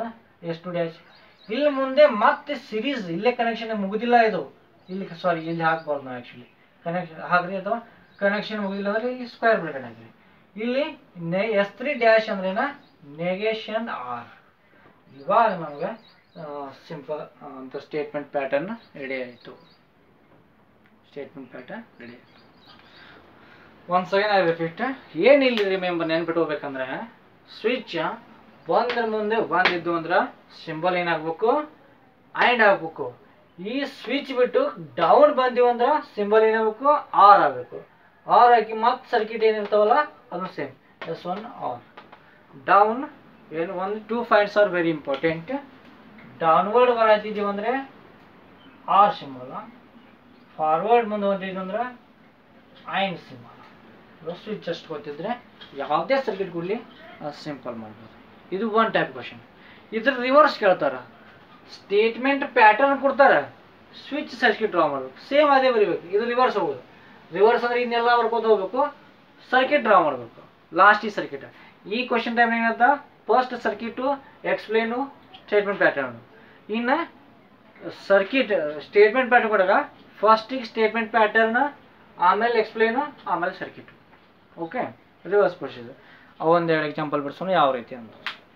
ಎಸ್ ಟು ಡ್ಯಾಶ್ ಇಲ್ಲಿ ಮುಂದೆ ಮತ್ತೆ ಸಿರೀಸ್ ಇಲ್ಲೇ ಕನೆಕ್ಷನ್ ಮುಗುದಿಲ್ಲ ಇದು ಇಲ್ಲಿ ಸಾರಿ ಇಲ್ಲಿ ಹಾಕ್ಬಾರ್ದು ನಾವು ಆ್ಯಕ್ಚುಲಿ ಕನೆಕ್ಷನ್ ಹಾಕ್ರಿ ಅಥವಾ ಕನೆಕ್ಷನ್ ಮುಗಿದಿಲ್ಲ ಅಂದ್ರೆ ಇಲ್ಲಿ ಸ್ಕ್ವೇರ್ ಬ್ರಾಕೆಟ್ ಹಾಕ್ರಿ ಇಲ್ಲಿ ನೆ ಎಸ್ ತ್ರೀ ಡ್ಯಾಶ್ ಅಂದ್ರೇನ ನೆಗೇಷನ್ ಆರ್ ಇವಾಗ ನಮಗೆ ಸಿಂಪಲ್ ಅಂತ ಸ್ಟೇಟ್ಮೆಂಟ್ ಪ್ಯಾಟರ್ನ್ ರೆಡಿ ಆಯಿತು ಸ್ಟೇಟ್ಮೆಂಟ್ ಪ್ಯಾಟರ್ನ್ ರೆಡಿ ಆಯಿತು ಒನ್ಸ್ ಅಗೇನ್ ಐ ರಿಪೀಟ್ ಏನಿಲ್ಲ ರಿಮೆಂಬರ್ ನೆನ್ಪಿಟ್ಕೋಬೇಕಂದ್ರೆ ಸ್ವಿಚ್ ಒಂದ್ರ ಮುಂದೆ ಒಂದಿದ್ದು ಅಂದ್ರೆ ಸಿಂಬಲ್ ಏನಾಗ್ಬೇಕು ಆ್ಯಂಡ್ ಆಗ್ಬೇಕು ಈ ಸ್ವಿಚ್ ಬಿಟ್ಟು ಡೌನ್ ಬಂದಿವಿ ಅಂದ್ರೆ ಸಿಂಬಲ್ ಏನಾಗಬೇಕು ಆರ್ ಆಗಬೇಕು ಆರ್ ಹಾಕಿ ಮತ್ತೆ ಸರ್ಕಿಟ್ ಏನಿರ್ತಾವಲ್ಲ ಅದು same S one R down ಏನು ಒಂದು two points are very important downward ಬರತ್ತಿದ್ದೀವಿ ಅಂದರೆ ಆರ್ ಸಿಂಬಲ್ ಫಾರ್ವರ್ಡ್ ಮುಂದೆ ಹೊಂಟಿದ್ವಿ ಅಂದ್ರೆ ಆಯ್ನ್ ಸಿಂಬಲ್ ಸ್ವಿಚ್ ಅಷ್ಟು ಗೊತ್ತಿದ್ರೆ ಯಾವುದೇ ಸರ್ಕಿಟ್ ಕೊಡಲಿ ಸಿಂಪಲ್ ಮಾಡ್ಬೋದು ಇದು ಒನ್ ಟೈಪ್ ಕ್ವಶನ್ ಇದ್ರ ರಿವರ್ಸ್ ಕೇಳ್ತಾರ ಸ್ಟೇಟ್ಮೆಂಟ್ ಪ್ಯಾಟರ್ನ್ ಕೊಡ್ತಾರೆ ಸ್ವಿಚ್ ಸರ್ಕಿಟ್ ಡ್ರಾ ಮಾಡ್ಬೇಕು ಸೇಮ್ ಅದೇ ಬರಿಬೇಕು ಇದು ರಿವರ್ಸ್ ಹೋಗೋದು ರಿವರ್ಸ್ ಅಂದ್ರೆ ಇನ್ನೆಲ್ಲ ಬರ್ಕೋತ ಹೋಗ್ಬೇಕು ಸರ್ಕಿಟ್ ಡ್ರಾ ಮಾಡಬೇಕು ಲಾಸ್ಟ್ ಈ ಸರ್ಕಿಟ್ ಈ ಕ್ವಶನ್ ಟೈಮ್ ಏನಂತ first circuit explain statement pattern ಇನ್ನು ಸರ್ಕಿಟ್ ಸ್ಟೇಟ್ಮೆಂಟ್ ಪ್ಯಾಟರ್ನ್ ಕೊಡಾಗ ಫಸ್ಟಿಗೆ ಸ್ಟೇಟ್ಮೆಂಟ್ ಪ್ಯಾಟರ್ನ್ ಆಮೇಲೆ ಎಕ್ಸ್ಪ್ಲೇನು ಆಮೇಲೆ ಸರ್ಕಿಟ್ ಓಕೆ ರಿವರ್ಸ್ ಪ್ರೊಸೀಜರ್ ಒಂದೆರಡು ಎಕ್ಸಾಂಪಲ್ ಬಿಡ್ಸೋಣ ಯಾವ ರೀತಿ ಅಂತ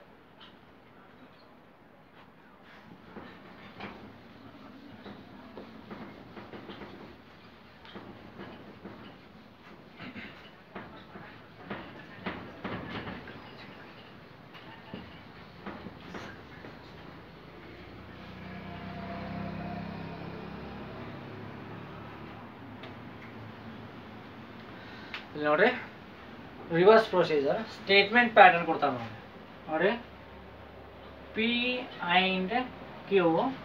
ಇಲ್ಲಿ ನೋಡ್ರಿ ರಿವರ್ಸ್ ಪ್ರೊಸೀಜರ್ ಸ್ಟೇಟ್ಮೆಂಟ್ ಪ್ಯಾಟರ್ನ್ ಕೊಡ್ತಾನೆ ನೋಡಿ ನೋಡ್ರಿ P and Q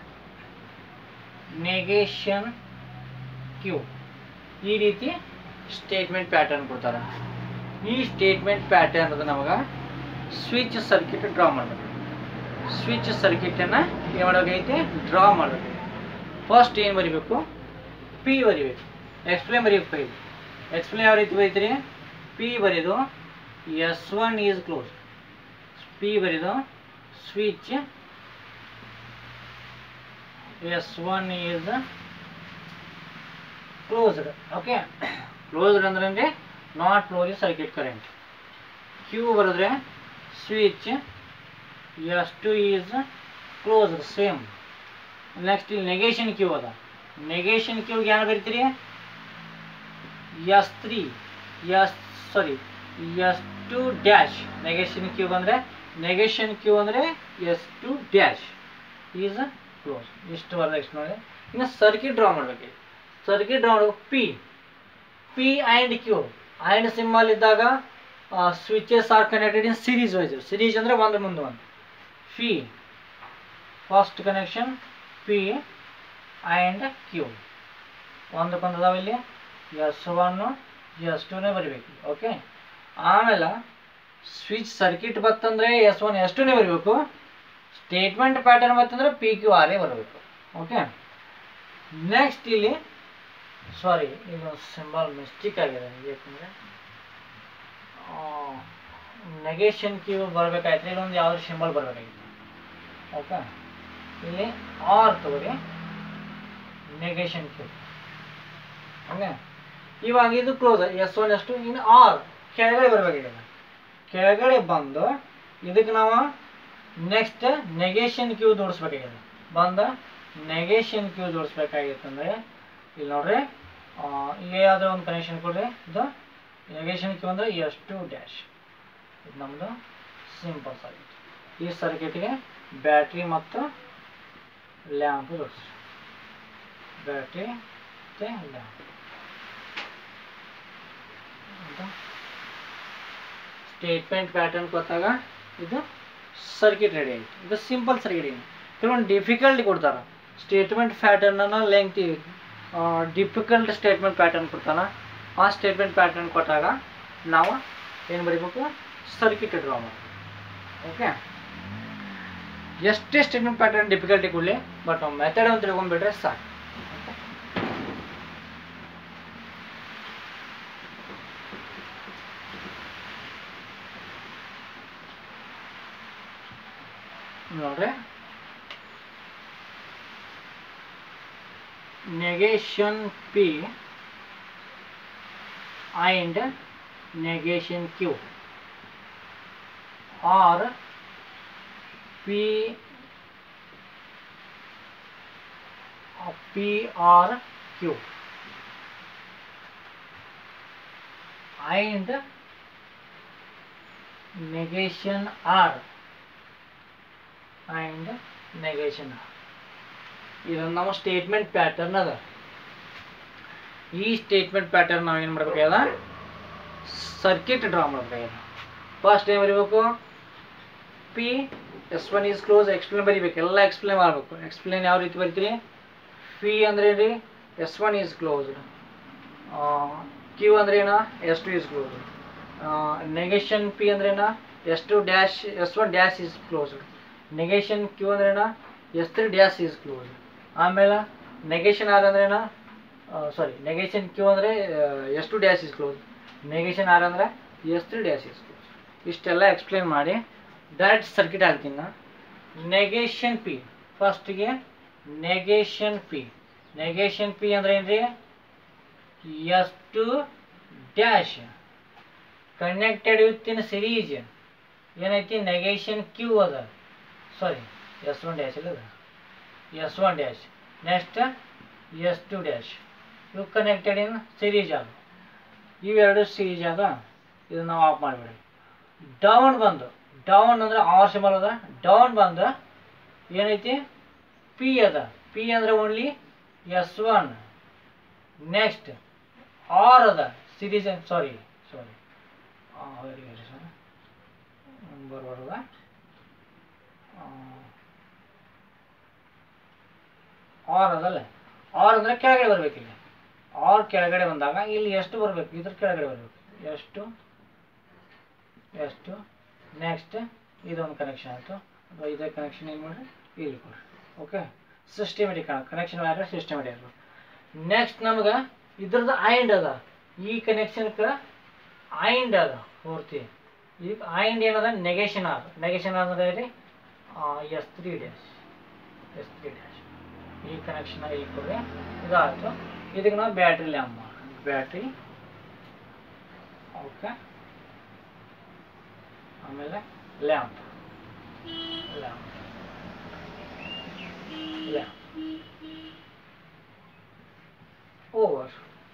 negation Q ಈ ರೀತಿ ಸ್ಟೇಟ್ಮೆಂಟ್ ಪ್ಯಾಟರ್ನ್ ಕೊಡ್ತಾರೆ ಈ ಸ್ಟೇಟ್ಮೆಂಟ್ ಪ್ಯಾಟರ್ನ್ ಅದು ನಮಗೆ ಸ್ವಿಚ್ ಸರ್ಕಿಟ್ ಡ್ರಾ ಮಾಡಬೇಕು ಸ್ವಿಚ್ ಸರ್ಕಿಟನ್ನು ಏನು ಮಾಡಬೇಕೈತಿ ಡ್ರಾ ಮಾಡಬೇಕು ಫಸ್ಟ್ ಏನು ಬರಿಬೇಕು ಪಿ ಬರಿಬೇಕು ಎಕ್ಸ್ಪ್ಲೇನ್ ಬರೀಬೇಕು ಇದು ಎಕ್ಸ್ಪ್ಲೇನ್ ಯಾವ ರೀತಿ ಬರೀತೀರಿ ಪಿ ಬರೆದು S one is close P ಬರೆದು switch S one is closed okay closed ಅಂದ್ರೆ not flow the circuit current Q ಬರೆದ್ರೆ switch S two is closed same next ಇಲ್ಲಿ ನೆಗೇಷನ್ ಕ್ಯೂ ಅದ ನೆಗೇಷನ್ ಕ್ಯೂಗೆ ಏನು ಬರಿತೀರಿ S three S sorry S two dash negation Q ಅಂದರೆ negation Q ಅಂದರೆ S two dash is close ಇಷ್ಟು ಬರೋದು ಎಷ್ಟು ನೋಡಿ ಇನ್ನು ಸರ್ಕಿಟ್ ಡ್ರಾ ಮಾಡ್ಬೇಕು ಸರ್ಕಿಟ್ ಡ್ರಾ ಮಾಡಬೇಕು P P and Q and symbol ಇದ್ದಾಗ switches are connected in series wise series ಅಂದರೆ ಒಂದ್ರ ಮುಂದೆ ಒಂದು P first connection P and Q ಒಂದಕ್ಕೊಂದು ಅದಾವ ಇಲ್ಲಿ ಎಸ್ ಒನ್ನು ಎಸ್ ಟೂನೇ ಬರಿಬೇಕು ಓಕೆ ಆಮೇಲೆ ಸ್ವಿಚ್ ಸರ್ಕಿಟ್ ಬತ್ತಂದ್ರೆ ಎಸ್ ಒನ್ ಎಸ್ ಟೂನೇ ಬರಬೇಕು ಸ್ಟೇಟ್ಮೆಂಟ್ ಪ್ಯಾಟರ್ನ್ ಬತ್ತಂದ್ರೆ ಪಿ ಕ್ಯೂ ಆರೇ ಬರಬೇಕು ಓಕೆ ನೆಕ್ಸ್ಟ್ ಇಲ್ಲಿ ಸಾರಿ ಇದು ಸಿಂಬಲ್ ಮಿಸ್ಟೇಕ್ ಆಗಿದೆ ಯಾಕಂದರೆ ನೆಗೇಷನ್ ಕ್ಯೂ ಬರಬೇಕಾಯ್ತು ಇಲ್ಲೊಂದು ಯಾವ್ದು ಸಿಂಬಲ್ ಬರಬೇಕಾಗಿತ್ತು ಓಕೆ ಇಲ್ಲಿ ಆರ್ ತಗೋರಿ ನೆಗೇಷನ್ ಕ್ಯೂ ಓಕೆ ಇವಾಗ ಇದು close S one S two ಇನ್ನು ಆರ್ ಕೆಳಗಡೆ ಬರಬೇಕಾಗಿದೆ ಕೆಳಗಡೆ ಬಂದು ಇದಕ್ಕೆ ನಾವು ನೆಕ್ಸ್ಟ್ ನೆಗೇಷನ್ ಕ್ಯೂ ಜೋಡಿಸ್ಬೇಕಾಗಿದೆ ಬಂದ ನೆಗೇಷನ್ ಕ್ಯೂ ಜೋಡಿಸ್ಬೇಕಾಗಿತ್ತು ಅಂದರೆ ಇಲ್ಲಿ ನೋಡ್ರಿ ಆ, ಈಗ ಯಾವುದೋ ಒಂದು ಕನೆಕ್ಷನ್ ಕೊಡ್ರಿ ಇದು ನೆಗೇಷನ್ ಕ್ಯೂ ಅಂದರೆ ಎಸ್ ಟು ಡ್ಯಾಶ್ ಇದು ನಮ್ಮದು ಸಿಂಪಲ್ ಸರ್ಕಿಟ್ ಈ ಸರ್ಕಿಟ್ಗೆ ಬ್ಯಾಟ್ರಿ ಮತ್ತು ಲ್ಯಾಂಪ್ ಜೋಡಿಸ್ರಿ ಬ್ಯಾಟ್ರಿ ಮತ್ತು ಲ್ಯಾಂಪ್ ಸ್ಟೇಟ್ಮೆಂಟ್ ಪ್ಯಾಟರ್ನ್ ಕೊಟ್ಟಾಗ ಇದು ಸರ್ಕಿಟ್ ರೆಡಿ ಆಯಿತು ಇದು ಸಿಂಪಲ್ ಸರ್ಕಿಟ್ ಏನು ಕೆಲವೊಂದು ಡಿಫಿಕಲ್ಟಿ ಕೊಡ್ತಾರೆ ಸ್ಟೇಟ್ಮೆಂಟ್ ಪ್ಯಾಟರ್ನನ್ನು ಲೆಂಗ್ತಿ ಡಿಫಿಕಲ್ಟ್ ಸ್ಟೇಟ್ಮೆಂಟ್ ಪ್ಯಾಟರ್ನ್ ಕೊಡ್ತಾನ ಆ ಸ್ಟೇಟ್ಮೆಂಟ್ ಪ್ಯಾಟರ್ನ್ ಕೊಟ್ಟಾಗ ನಾವು ಏನು ಬರೀಬೇಕು ಸರ್ಕಿಟ್ ಡ್ರಾ ಮಾಡಬೇಕು ಓಕೆ ಎಷ್ಟೇ ಸ್ಟೇಟ್ಮೆಂಟ್ ಪ್ಯಾಟರ್ನ್ ಡಿಫಿಕಲ್ಟಿ ಕೊಡಲಿ ಬಟ್ ನಾವು ಮೆಥಡ್ ಅಂತ ತಿಳ್ಕೊಂಡ್ಬಿಟ್ರೆ ಸಾಕು ನೋಡ್ರಿ negation P and negation Q or P or P or Q and negation R and negation R ಇದು ನಮ್ಮ ಸ್ಟೇಟ್ಮೆಂಟ್ ಪ್ಯಾಟರ್ನ್ ಅದ ಈ ಸ್ಟೇಟ್ಮೆಂಟ್ ಪ್ಯಾಟರ್ನ್ ನಾವು ಏನು ಮಾಡ್ಬೇಕಾಗ್ಯದ ಸರ್ಕಿಟ್ ಡ್ರಾ ಮಾಡ್ಬೇಕಾಗ್ಯದ ಫಸ್ಟ್ ಏನು ಬರೀಬೇಕು P S one is close explain ಬರಿಬೇಕು ಎಲ್ಲ ಎಕ್ಸ್ಪ್ಲೇನ್ ಮಾಡಬೇಕು ಎಕ್ಸ್ಪ್ಲೇನ್ ಯಾವ ರೀತಿ ಬರಿತೀರಿ ಪಿ ಅಂದ್ರೆ ರೀ S one is closed Q ಅಂದ್ರೆ ಏನ S two is closed negation P ಅಂದ್ರೆ ಏನ S two dash S one dash is closed negation Q ಅಂದ್ರೆ ಏನ S three dash is closed ಆಮೇಲೆ ನೆಗೆಷನ್ ಆರ್ ಅಂದ್ರೆ ಏನ ಸಾರಿ ನೆಗೆಷನ್ ಕ್ಯೂ ಅಂದರೆ S two dash is close negation R ಅಂದರೆ S three dash is close ಇಷ್ಟೆಲ್ಲ explain ಮಾಡಿ direct circuit ಹಾಕ್ತೀನಿ ನಾ ನೆಗೆಷನ್ ಪಿ ಫಸ್ಟಿಗೆ ನೆಗೆಷನ್ ಪಿ ನೆಗೆಷನ್ ಪಿ ಅಂದ್ರೆ ಏನ್ರಿ S two dash connected with in series ಏನೈತಿ ನೆಗೆಷನ್ ಕ್ಯೂ ಅದ ಸಾರಿ ಎಸ್ ಒನ್ ಡ್ಯಾಶ್ ಇಲ್ಲ S one dash next S two dash ಇವು ಕನೆಕ್ಟೆಡ್ ಇನ್ ಸಿರೀಸ್ ಆದ ಇವೆರಡು ಸಿರೀಸ್ ಆದ ಇದನ್ನ ನಾವು ಆಫ್ ಮಾಡಿಬಿಡಿ ಡೌನ್ ಬಂದು ಡೌನ್ ಅಂದ್ರೆ ಆರ್ ಸಿಂಬಲ್ ಅದ ಡೌನ್ ಬಂದು ಏನೈತಿ ಪಿ ಅದ ಪಿ ಅಂದ್ರೆ only S one next R ಅದ series sorry sorry very very sorry ಬರಬಾರ್ದ ಆರ್ ಅದಲ್ಲ ಆರ್ ಅಂದ್ರೆ ಕೆಳಗಡೆ ಬರ್ಬೇಕು ಇಲ್ಲಿ ಆರ್ ಕೆಳಗಡೆ ಬಂದಾಗ ಇಲ್ಲಿ ಎಷ್ಟು ಬರಬೇಕು ಇದ್ರ ಕೆಳಗಡೆ ಬರಬೇಕು ಎಷ್ಟು ಎಷ್ಟು ನೆಕ್ಸ್ಟ್ ಇದೊಂದು ಕನೆಕ್ಷನ್ ಆಯಿತು ಅಥವಾ ಇದೇ ಕನೆಕ್ಷನ್ ಏನು ಮಾಡಿ ಇಲ್ಲಿ ಕೊಡ್ರಿ ಓಕೆ ಸಿಸ್ಟಮೆಟಿಕ್ ಕನೆಕ್ಷನ್ ಮಾಡಿದ್ರೆ ಸಿಸ್ಟಮೆಟಿಕ್ ನೆಕ್ಸ್ಟ್ ನಮ್ಗೆ ಇದ್ರದ್ದು ಐಂಡ್ ಅದ ಈ ಕನೆಕ್ಷನ್ಗೆ ಐಂಡ್ ಅದ ಪೂರ್ತಿ ಈಗ ಐಂಡ್ ಏನದ ನೆಗೆಷನ್ ಆದ ನೆಗೆಷನ್ ಅಂದ್ರೆ ಹೇಳಿ S three dash S three dash ಈ ಕನೆಕ್ಷನ್ ಇಲ್ಲಿ ಕೊಡ್ರಿ ಇದಾಯ್ತು ಇದಕ್ಕೆ ನಾವು ಬ್ಯಾಟ್ರಿ ಲ್ಯಾಂಪ್ ಮಾಡೋಣ ಬ್ಯಾಟ್ರಿ ಓಕೆ ಆಮೇಲೆ ಲ್ಯಾಂಪ್ ಲ್ಯಾಂಪ್ ಲ್ಯಾಂಪ್ ಓವರ್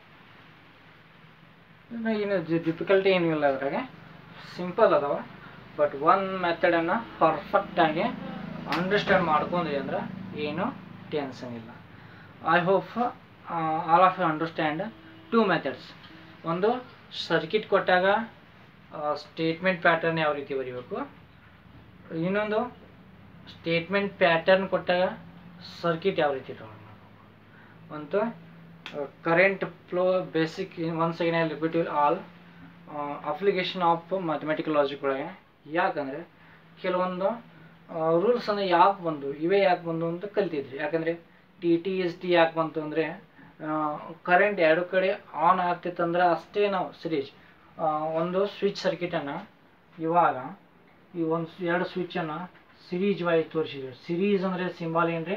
ಏನು ಡಿಫಿಕಲ್ಟಿ ಏನೂ ಇಲ್ಲ ಅದ್ರಾಗ ಸಿಂಪಲ್ ಅದಾವ ಬಟ್ ಒನ್ ಮೆಥಡನ್ನು ಪರ್ಫೆಕ್ಟಾಗಿ ಅಂಡರ್ಸ್ಟ್ಯಾಂಡ್ ಮಾಡ್ಕೊಂಡ್ರಿ ಅಂದ್ರೆ ಏನು ಟೆನ್ಷನ್ ಇಲ್ಲ I hope all of you understand two methods ಒಂದು ಸರ್ಕಿಟ್ ಕೊಟ್ಟಾಗ ಸ್ಟೇಟ್ಮೆಂಟ್ ಪ್ಯಾಟರ್ನ್ ಯಾವ ರೀತಿ ಬರೀಬೇಕು ಇನ್ನೊಂದು ಸ್ಟೇಟ್ಮೆಂಟ್ ಪ್ಯಾಟರ್ನ್ ಕೊಟ್ಟಾಗ ಸರ್ಕಿಟ್ ಯಾವ ರೀತಿ ಡ್ರಾ ಮಾಡಬೇಕು ಮತ್ತು current flow basic one second I repeat all application of mathematical logic ಒಳಗೆ ಯಾಕಂದರೆ ಕೆಲವೊಂದು ರೂಲ್ಸ್ ಅಂದರೆ ಯಾಕೆ ಬಂದು ಇವೇ ಯಾಕೆ ಬಂದು ಅಂತ ಕಲ್ತಿದ್ರಿ ಯಾಕಂದರೆ ಟಿ ಟಿ ಎಸ್ ಟಿ ಯಾಕೆ ಬಂತು ಅಂದರೆ ಕರೆಂಟ್ ಎರಡು ಕಡೆ ಆನ್ ಆಗ್ತಿತ್ತಂದ್ರೆ ಅಷ್ಟೇ ನಾವು ಸಿರೀಸ್ ಒಂದು ಸ್ವಿಚ್ ಸರ್ಕಿಟನ್ನು ಇವಾಗ ಈ ಒಂದು ಎರಡು ಸ್ವಿಚ್ಚನ್ನು ಸಿರೀಸ್ ವೈಸ್ ತೋರಿಸಿದ್ವಿ ಸಿರೀಸ್ ಅಂದರೆ ಸಿಂಬಾಲ್ ಏನು ರೀ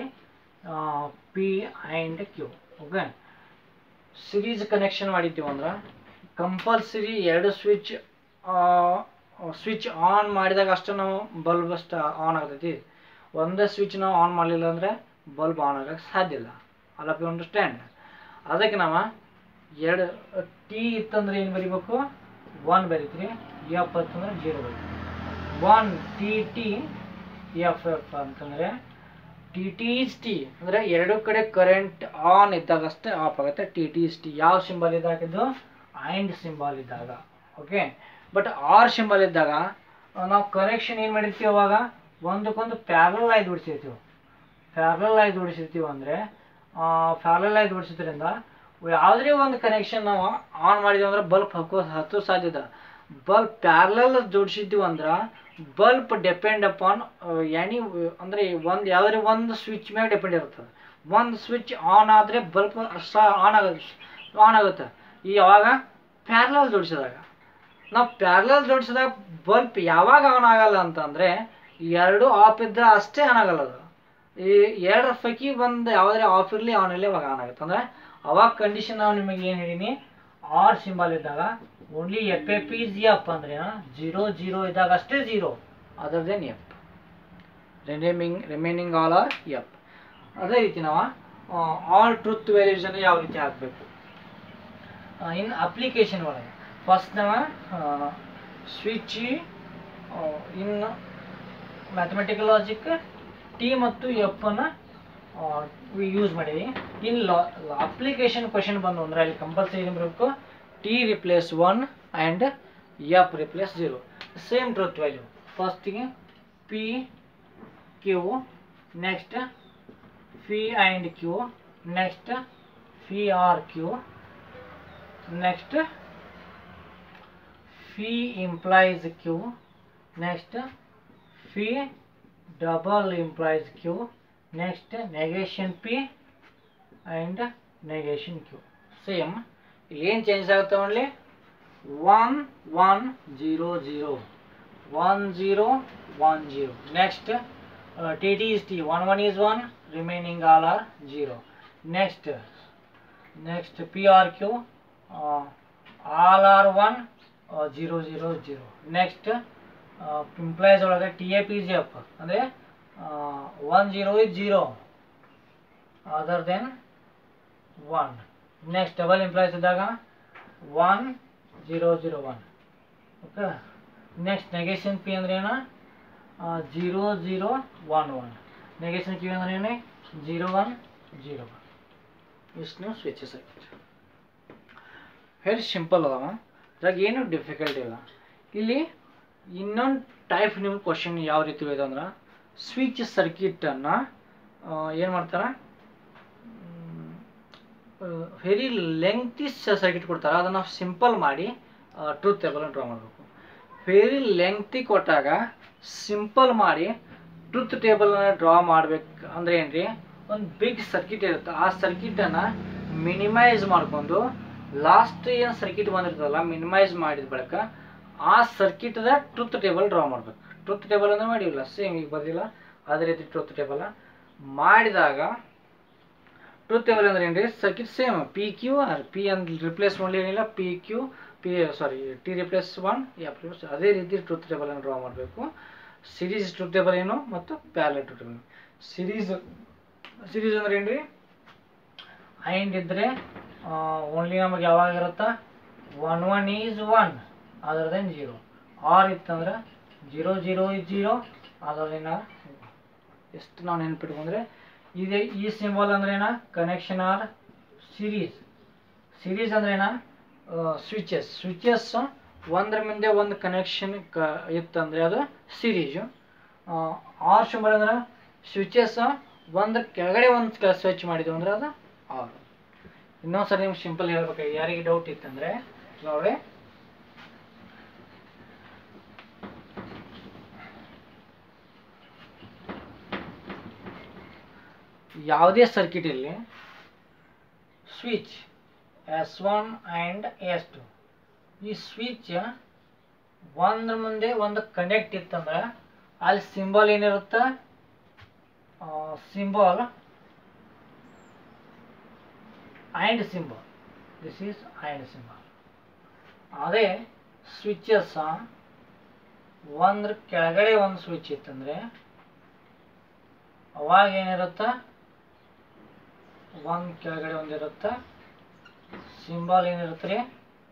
P and Q okay series connection ಮಾಡಿದ್ದೀವಿ ಅಂದ್ರೆ ಕಂಪಲ್ಸರಿ ಎರಡು ಸ್ವಿಚ್ ಸ್ವಿಚ್ ಆನ್ ಮಾಡಿದಾಗ ಅಷ್ಟು ನಾವು ಬಲ್ಬ್ ಅಷ್ಟು ಆನ್ ಆಗ್ತೈತಿ ಒಂದೇ ಸ್ವಿಚ್ ನಾವು ಆನ್ ಮಾಡಲಿಲ್ಲ ಅಂದರೆ ಬಲ್ಬ್ ಆನ್ ಆಗಕ್ಕೆ ಸಾಧ್ಯ ಇಲ್ಲ ಅಲ್ಲ ಯು ಅಂಡರ್ಸ್ಟ್ಯಾಂಡ್ ಅದಕ್ಕೆ ನಾವು ಎರಡು ಟಿ ಇತ್ತಂದ್ರೆ ಏನು ಬರಿಬೇಕು ಒನ್ ಬರೀತೀರಿ ಎಫ್ ಅಂತಂದ್ರೆ ಜೀರೋ ಬರೀತೀರಿ one T T F F ಅಂತಂದರೆ ಟಿ ಟಿ ಇಸ್ ಟಿ ಅಂದರೆ ಎರಡು ಕಡೆ ಕರೆಂಟ್ ಆನ್ ಇದ್ದಾಗ ಅಷ್ಟೇ ಆಫ್ ಆಗುತ್ತೆ ಟಿ ಟಿ ಇಸ್ ಟಿ ಯಾವ ಸಿಂಬಲ್ ಇದ್ದಾಗ ಇದು ಐಂಡ್ ಸಿಂಬಲ್ ಇದ್ದಾಗ ಓಕೆ ಬಟ್ ಆರ್ ಸಿಂಬಲ್ ಇದ್ದಾಗ ನಾವು ಕನೆಕ್ಷನ್ ಏನು ಮಾಡಿರ್ತೀವಿ ಅವಾಗ ಒಂದಕ್ಕೊಂದು ಪ್ಯಾರಲ್ ಆಗಿ ಬಿಡಿಸಿರ್ತೀವಿ ಪ್ಯಾರಲ್ ಆಗಿ ಜೋಡಿಸಿರ್ತೀವಿ ಅಂದರೆ ಪ್ಯಾರಲ್ ಆಗಿ ಜೋಡಿಸಿದ್ರಿಂದ ಯಾವುದೇ ಒಂದು ಕನೆಕ್ಷನ್ ನಾವು ಆನ್ ಮಾಡಿದೀವಿ ಅಂದ್ರೆ ಬಲ್ಬ್ ಹಕ್ಕೋ ಹತ್ತೋ ಸಾಧ್ಯದ ಬಲ್ಬ್ ಪ್ಯಾರಲಲ್ ಜೋಡಿಸಿದ್ದೀವಿ ಅಂದ್ರೆ ಬಲ್ಬ್ ಡಿಪೆಂಡ್ ಅಪಾನ್ ಎನಿ ಅಂದರೆ ಒಂದು ಯಾವುದೇ ಒಂದು ಸ್ವಿಚ್ ಮೇಲೆ ಡಿಪೆಂಡ್ ಇರ್ತದೆ ಒಂದು ಸ್ವಿಚ್ ಆನ್ ಆದರೆ ಬಲ್ಬ್ ಸಹ ಆನ್ ಆಗುತ್ತೆ ಆನ್ ಆಗುತ್ತೆ ಈ ಯಾವಾಗ ಪ್ಯಾರಲಲ್ ಜೋಡಿಸಿದಾಗ ನಾವು ಪ್ಯಾರಲಲ್ ಜೋಡಿಸಿದಾಗ ಬಲ್ಬ್ ಯಾವಾಗ ಆನ್ ಆಗಲ್ಲ ಅಂತಂದರೆ ಎರಡು ಆಫ್ ಇದ್ದರೆ ಅಷ್ಟೇ ಆನ್ ಆಗಲ್ಲ ಅದು ಈ ಎರಡರ ಪೈಕಿ ಒಂದು ಯಾವುದೇ ಆಫ್ ಇರಲಿ ಅವನಲ್ಲಿ ಅವಾಗ ಆನ್ ಆಗುತ್ತೆ ಅಂದ್ರೆ ಅವಾಗ ಕಂಡೀಷನ್ ನಾವು ನಿಮಗೆ ಏನು ಹೇಳೀನಿ ಆರ್ ಸಿಂಬಲ್ ಇದ್ದಾಗ only F F is F ಅಂದ್ರೆ ಜೀರೋ ಜೀರೋ ಇದ್ದಾಗ ಅಷ್ಟೇ zero other than F remaining remaining all R F ಅದೇ ರೀತಿ ನಾವು ಆಲ್ ಟ್ರೂತ್ ವ್ಯಾಲ್ಯೂಸ್ ಅನ್ನು ಯಾವ ರೀತಿ ಹಾಕಬೇಕು ಇನ್ ಅಪ್ಲಿಕೇಶನ್ ಒಳಗೆ ಫಸ್ಟ್ ನಾವು switch in mathematical logic T ಮತ್ತು ಎಫ್ ಅನ್ನ ಯೂಸ್ ಮಾಡಿದ್ವಿ ಇನ್ ಅಪ್ಲಿಕೇಶನ್ ಕ್ವಶನ್ ಬಂದು ಅಂದ್ರೆ ಅಲ್ಲಿ ಕಂಪಲ್ಸರಿ ಏನು ಬರಬೇಕು T replace one and F replace zero same truth value ಫಸ್ಟಿಗೆ P Q next P and Q next P or Q next P implies Q next P double implies Q next negation P and negation Q same ಇಲ್ಲಿ ಏನು change ಆಗುತ್ತೆ only one one zero zero one zero one zero next T T is T one one is one remaining all or zero next next P R Q all or one zero zero zero next implies ಒಳಗೆ T A P G F ಅಂದರೆ one zero is zero other than one next double implies ಇದ್ದಾಗ one zero zero one okay next negation P ಅಂದ್ರೆ ಏನು zero zero one one negation Q ಅಂದ್ರೆ ಏನು zero one zero one ಇಷ್ಟು ನೀವು switches ಆಗಿ very simple ಅದಾವ ಇದ್ರಾಗ ಏನು ಡಿಫಿಕಲ್ಟ್ ಇಲ್ಲ ಇಲ್ಲಿ ಇನ್ನೊಂದು ಟೈಪ್ ನಿಮ್ಮ ಕ್ವಶನ್ ಯಾವ ರೀತಿ ಇದೆ ಅಂದ್ರೆ ಸ್ವಿಚ್ ಸರ್ಕಿಟನ್ನು ಏನು ಮಾಡ್ತಾರೆ ವೆರಿ ಲೆಂಗ್ತಿ ಸರ್ಕಿಟ್ ಕೊಡ್ತಾರೆ ಅದನ್ನು ಸಿಂಪಲ್ ಮಾಡಿ ಟ್ರೂತ್ ಟೇಬಲ್ ಡ್ರಾ ಮಾಡಬೇಕು ವೆರಿ ಲೆಂಗ್ತಿ ಕೊಟ್ಟಾಗ ಸಿಂಪಲ್ ಮಾಡಿ ಟ್ರೂತ್ ಟೇಬಲ್ನ ಡ್ರಾ ಮಾಡ್ಬೇಕು ಅಂದ್ರೆ ಏನ್ರಿ ಒಂದು ಬಿಗ್ ಸರ್ಕಿಟ್ ಇರುತ್ತೆ ಆ ಸರ್ಕಿಟನ್ನು ಮಿನಿಮೈಸ್ ಮಾಡ್ಕೊಂಡು ಲಾಸ್ಟ್ ಏನು ಸರ್ಕಿಟ್ ಬಂದಿರ್ತದಲ್ಲ ಮಿನಿಮೈಸ್ ಮಾಡಿದ ಬಳಿಕ ಆ ಸರ್ಕಿಟ್ದ ಟ್ರೂತ್ ಟೇಬಲ್ ಡ್ರಾ ಮಾಡ್ಬೇಕು ಟ್ರೂತ್ ಟೇಬಲ್ ಅಂದ್ರೆ ಮಾಡಿಲ್ಲ ಸೇಮ್ ಈಗ ಬರ್ದಿಲ್ಲ ಅದೇ ರೀತಿ ಟ್ರೂತ್ ಟೇಬಲ್ ಮಾಡಿದಾಗ ಟ್ರೂತ್ ಟೇಬಲ್ ಅಂದ್ರೆ ಏನ್ರಿ circuit same P Q or P ಅಂತ ರಿಪ್ಲೇಸ್ ಮಾಡಲಿ ಏನಿಲ್ಲ P Q P sorry T replace one F replace ಅದೇ ರೀತಿ ಟ್ರೂತ್ ಟೇಬಲ್ ಅನ್ನು ಡ್ರಾ ಮಾಡಬೇಕು ಸಿರೀಸ್ ಟ್ರೂತ್ ಟೇಬಲ್ ಏನು ಮತ್ತು parallel truth table series series ಅಂದ್ರೆ ಏನ್ರಿ ಐಂಡ್ ಇದ್ರೆ ಓನ್ಲಿ ನಮಗೆ ಯಾವಾಗ ಇರುತ್ತಾ one one is one other than zero or ಇತ್ತಂದ್ರೆ zero zero is zero other than ಎಷ್ಟು ನಾವು ನೆನ್ಪಿಟ್ಕೊಂಡ್ರೆ ಇದೆ ಈ ಸಿಂಬಲ್ ಅಂದ್ರೆ ಏನ ಕನೆಕ್ಷನ್ ಆರ್ ಸಿರೀಸ್ ಸಿರೀಸ್ ಅಂದ್ರೆ ಏನ ಸ್ವಿಚಸ್ ಸ್ವಿಚಸ್ ಒಂದ್ರ ಮುಂದೆ ಒಂದು ಕನೆಕ್ಷನ್ ಕ ಇತ್ತಂದ್ರೆ ಅದು ಸಿರೀಸ್ ಆರ್ ಸಿಂಬಲ್ ಅಂದ್ರೆ ಸ್ವಿಚಸ್ ಒಂದ್ರ ಕೆಳಗಡೆ ಒಂದು ಸ್ವಿಚ್ ಮಾಡಿದ್ವು ಅಂದ್ರೆ ಅದು ಆರ್ ಇನ್ನೊಂದ್ಸರಿ ನಿಮ್ಗೆ ಸಿಂಪಲ್ ಹೇಳ್ಬೇಕು ಯಾರಿಗೆ ಡೌಟ್ ಇತ್ತಂದ್ರೆ ನೋಡಿ ಯಾವುದೇ ಸರ್ಕಿಟ್ ಇಲ್ಲಿ switch S one and S two ಈ ಸ್ವಿಚ್ ಒಂದ್ರ ಮುಂದೆ ಒಂದು ಕನೆಕ್ಟ್ ಇತ್ತಂದ್ರೆ ಅಲ್ಲಿ ಸಿಂಬಲ್ ಏನಿರುತ್ತೆ symbol and symbol this is and symbol ಅದೇ ಸ್ವಿಚಸ್ ಒಂದ್ರ ಕೆಳಗಡೆ ಒಂದು ಸ್ವಿಚ್ ಇತ್ತಂದ್ರೆ ಅವಾಗ ಏನಿರುತ್ತೆ ಒಂದು ಕೆಳಗಡೆ ಒಂದಿರುತ್ತೆ ಸಿಂಬಾಲ್ ಏನಿರುತ್ತೆ ರೀ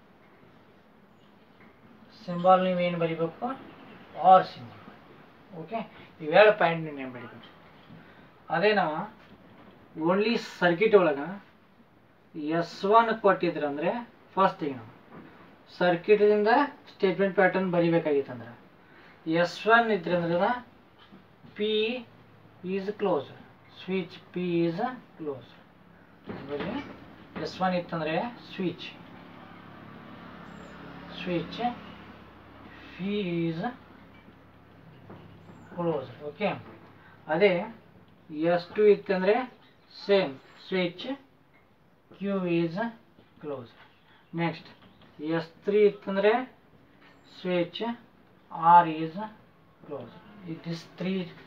ಸಿಂಬಾಲ್ ನೀವು ಏನು ಬರಿಬೇಕು ಆರ್ ಸಿಂಬಲ್ ಓಕೆ ಇವೆರಡು ಪಾಯಿಂಟ್ ನೀವು ಏನು ಬರಿಬೇಕು ಅದೇ ನಾವು ಓನ್ಲಿ ಸರ್ಕಿಟ್ ಒಳಗೆ ಎಸ್ ಒನ್ ಕೊಟ್ಟಿದ್ರಂದ್ರೆ ಫಸ್ಟ್ ಈಗ ನಾವು ಸರ್ಕಿಟ್ದಿಂದ ಸ್ಟೇಟ್ಮೆಂಟ್ ಪ್ಯಾಟರ್ನ್ ಬರಿಬೇಕಾಗಿತ್ತಂದ್ರೆ ಎಸ್ ಒನ್ ಇದ್ರೆ ಅಂದ್ರೆ P is close switch P is close S one ಇತ್ತಂದ್ರೆ switch switch P is close okay ಅದೇ ಎಸ್ ಟು ಇತ್ತಂದ್ರೆ same switch Q is close next S three ಇತ್ತಂದ್ರೆ switch R is close it is three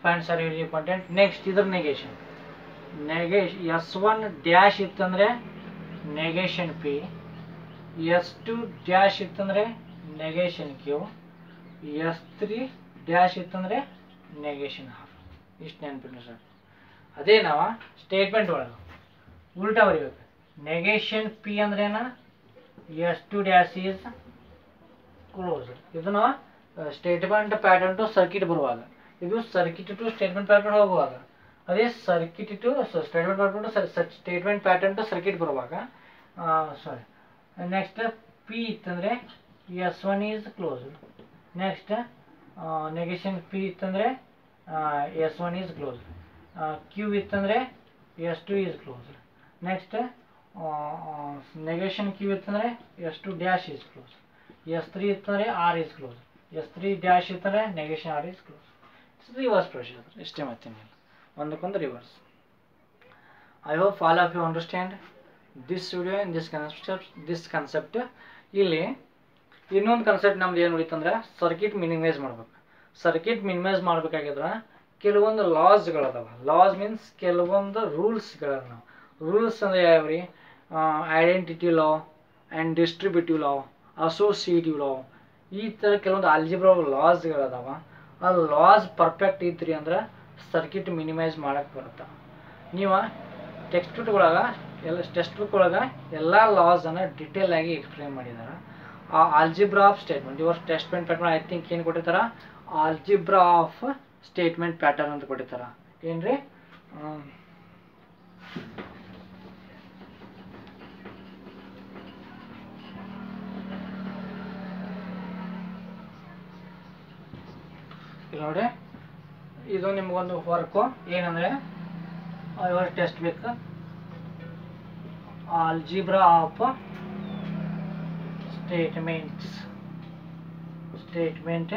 points are very important next ಇದ್ರ negation negation S one dash ಇತ್ತಂದ್ರೆ negation P S two dash ಇತ್ತಂದ್ರೆ negation Q S three dash ಇತ್ತಂದ್ರೆ negation R ಇಷ್ಟು ನೆನಪಿನ sir ಅದೇ ನಾವು statement ಒಳಗೆ ಉಲ್ಟಾ ಬರಿಬೇಕು ನೆಗೇಷನ್ ಪಿ ಅಂದ್ರೇನ S two dash is close ಇದನ್ನ ಸ್ಟೇಟ್ಮೆಂಟ್ ಪ್ಯಾಟರ್ನ್ ಟು ಸರ್ಕಿಟ್ ಬರುವಾಗ ಇದು ಸರ್ಕಿಟ್ ಟು ಸ್ಟೇಟ್ಮೆಂಟ್ ಪ್ಯಾಟರ್ನ್ ಹೋಗುವಾಗ ಅದೇ circuit to statement pattern to statement pattern to circuit ಬರುವಾಗ ಸಾರಿ ನೆಕ್ಸ್ಟ್ ಪಿ ಇತ್ತಂದ್ರೆ S one is close next negation P ಇತ್ತಂದ್ರೆ S one is close Q ಇತ್ತಂದ್ರೆ S two is close next negation Q ಇತ್ತಂದ್ರೆ S two dash is close S three ಇತ್ತಂದ್ರೆ R is close S three dash ಇತ್ತಂದ್ರೆ negation R is close reverse procedure ಇಷ್ಟೇ ಮತ್ತೇನಿಲ್ಲ ಒಂದಕ್ಕೊಂದು reverse I hope all of you understand this video in this concept this concept ಇಲ್ಲಿ ಇನ್ನೊಂದು concept ನಮ್ದು ಏನು ಉಳಿತಂದ್ರೆ ಸರ್ಕಿಟ್ ಮಿನಿಮೈಸ್ ಮಾಡ್ಬೇಕು ಸರ್ಕಿಟ್ ಮಿನಿಮೈಸ್ ಮಾಡ್ಬೇಕಾಗಿದ್ರೆ ಕೆಲವೊಂದು ಲಾಸ್ಗಳದಾವ ಲಾಸ್ ಮೀನ್ಸ್ ಕೆಲವೊಂದು ರೂಲ್ಸ್ಗಳದ ನಾವು ರೂಲ್ಸ್ ಅಂದ್ರೆ ಯಾವ್ರಿ identity law and distributive law associative law ಈ ಥರ ಕೆಲವೊಂದು ಆಲ್ಜಿಬ್ರಾ ಲಾಸ್ಗಳದಾವ ಆ ಲಾಸ್ ಪರ್ಫೆಕ್ಟ್ ಇದ್ರಿ ಅಂದ್ರೆ ಸರ್ಕಿಟ್ ಮಿನಿಮೈಸ್ ಮಾಡಕ್ಕೆ ಬರುತ್ತೆ ನೀವು ಟೆಕ್ಸ್ಟ್ ಬುಕ್ ಒಳಗೆ ಎಲ್ಲ ಟೆಕ್ಸ್ಟ್ ಬುಕ್ ಒಳಗೆ ಎಲ್ಲ ಲಾಸನ್ನು ಡಿಟೇಲ್ ಆಗಿ ಎಕ್ಸ್ಪ್ಲೇನ್ ಮಾಡಿದ್ದಾರೆ ಆ ಆಲ್ಜಿಬ್ರಾ ಆಫ್ ಸ್ಟೇಟ್ಮೆಂಟ್ ಇವ್ರ ಸ್ಟೇಟ್ಮೆಂಟ್ ಪ್ಯಾಟರ್ನ್ ಐ ಥಿಂಕ್ ಏನು ಕೊಟ್ಟಿರ್ತಾರ ಆಲ್ಜಿಬ್ರಾ ಆಫ್ ಸ್ಟೇಟ್ಮೆಂಟ್ ಪ್ಯಾಟರ್ನ್ ಅಂತ ಕೊಟ್ಟಿರ್ತಾರ ಏನ್ರಿ ಹ್ಮ್. ಇಲ್ಲಿ ನೋಡಿ ಇದು ನಿಮ್ಗೊಂದು ವರ್ಕು ಏನಂದ್ರೆ ಇವಾಗ ಟೆಸ್ಟ್ ಬೇಕು algebra of statements statement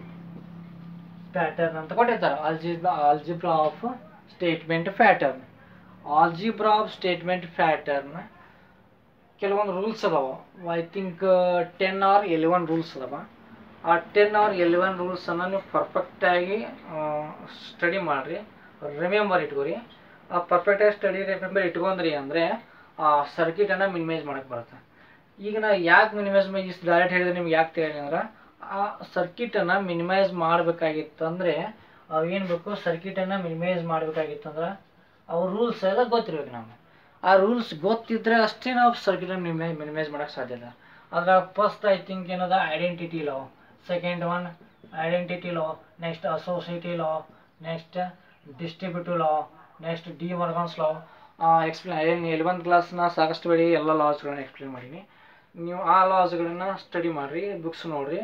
pattern ಅಂತ ಕೊಟ್ಟಿರ್ತಾರೆ algebra algebra of statement pattern algebra of statement pattern ಕೆಲವೊಂದು ರೂಲ್ಸ್ ಅದಾವ I think ten or eleven rules ಅದಾವ ಆ ಟೆನ್ ಆರ್ ಎಲೆವನ್ ರೂಲ್ಸನ್ನು ನೀವು ಪರ್ಫೆಕ್ಟಾಗಿ ಸ್ಟಡಿ ಮಾಡಿರಿ ರಿಮೆಂಬರ್ ಇಟ್ಕೊರಿ ಆ ಪರ್ಫೆಕ್ಟಾಗಿ ಸ್ಟಡಿ ರಿಮೆಂಬರ್ ಇಟ್ಕೊಂಡ್ರಿ ಅಂದರೆ ಆ ಸರ್ಕಿಟನ್ನು ಮಿನಿಮೈಸ್ ಮಾಡಕ್ಕೆ ಬರುತ್ತೆ ಈಗ ನಾ ಯಾಕೆ ಮಿನಿಮೈಸ್ ಇಷ್ಟು ಡೈರೆಕ್ಟ್ ಹೇಳಿದ್ರೆ ನಿಮ್ಗೆ ಯಾಕೆ ತಿಳಿಯಲ್ಲ ಅಂದ್ರೆ ಆ ಸರ್ಕಿಟನ್ನು ಮಿನಿಮೈಸ್ ಮಾಡಬೇಕಾಗಿತ್ತಂದ್ರೆ ಅವು ಏನು ಬೇಕು ಸರ್ಕಿಟನ್ನು ಮಿನಿಮೈಸ್ ಮಾಡಬೇಕಾಗಿತ್ತಂದ್ರೆ ಅವು ರೂಲ್ಸ್ ಎಲ್ಲ ಗೊತ್ತಿರ್ಬೇಕು ನಮ್ಗೆ ಆ ರೂಲ್ಸ್ ಗೊತ್ತಿದ್ರೆ ಅಷ್ಟೇ ನಾವು ಸರ್ಕಿಟನ್ನು ಮಿನಿಮೈ ಮಿನಿಮೈಸ್ ಮಾಡೋಕ್ಕೆ ಸಾಧ್ಯ ಇಲ್ಲ ಅದ್ರಾಗ ಫಸ್ಟ್ ಐ ಥಿಂಕ್ ಏನದ identity law second one identity law next associative law next distributive law next De Morgan's law explain ಏನು ಎಲೆವೆಂತ್ ಕ್ಲಾಸ್ನ ಸಾಕಷ್ಟು ಬೇಡಿ ಎಲ್ಲ ಲಾಸ್ಗಳನ್ನ ಎಕ್ಸ್ಪ್ಲೇನ್ ಮಾಡೀನಿ ನೀವು ಆ ಲಾಸ್ಗಳನ್ನ ಸ್ಟಡಿ ಮಾಡಿರಿ ಬುಕ್ಸ್ ನೋಡಿರಿ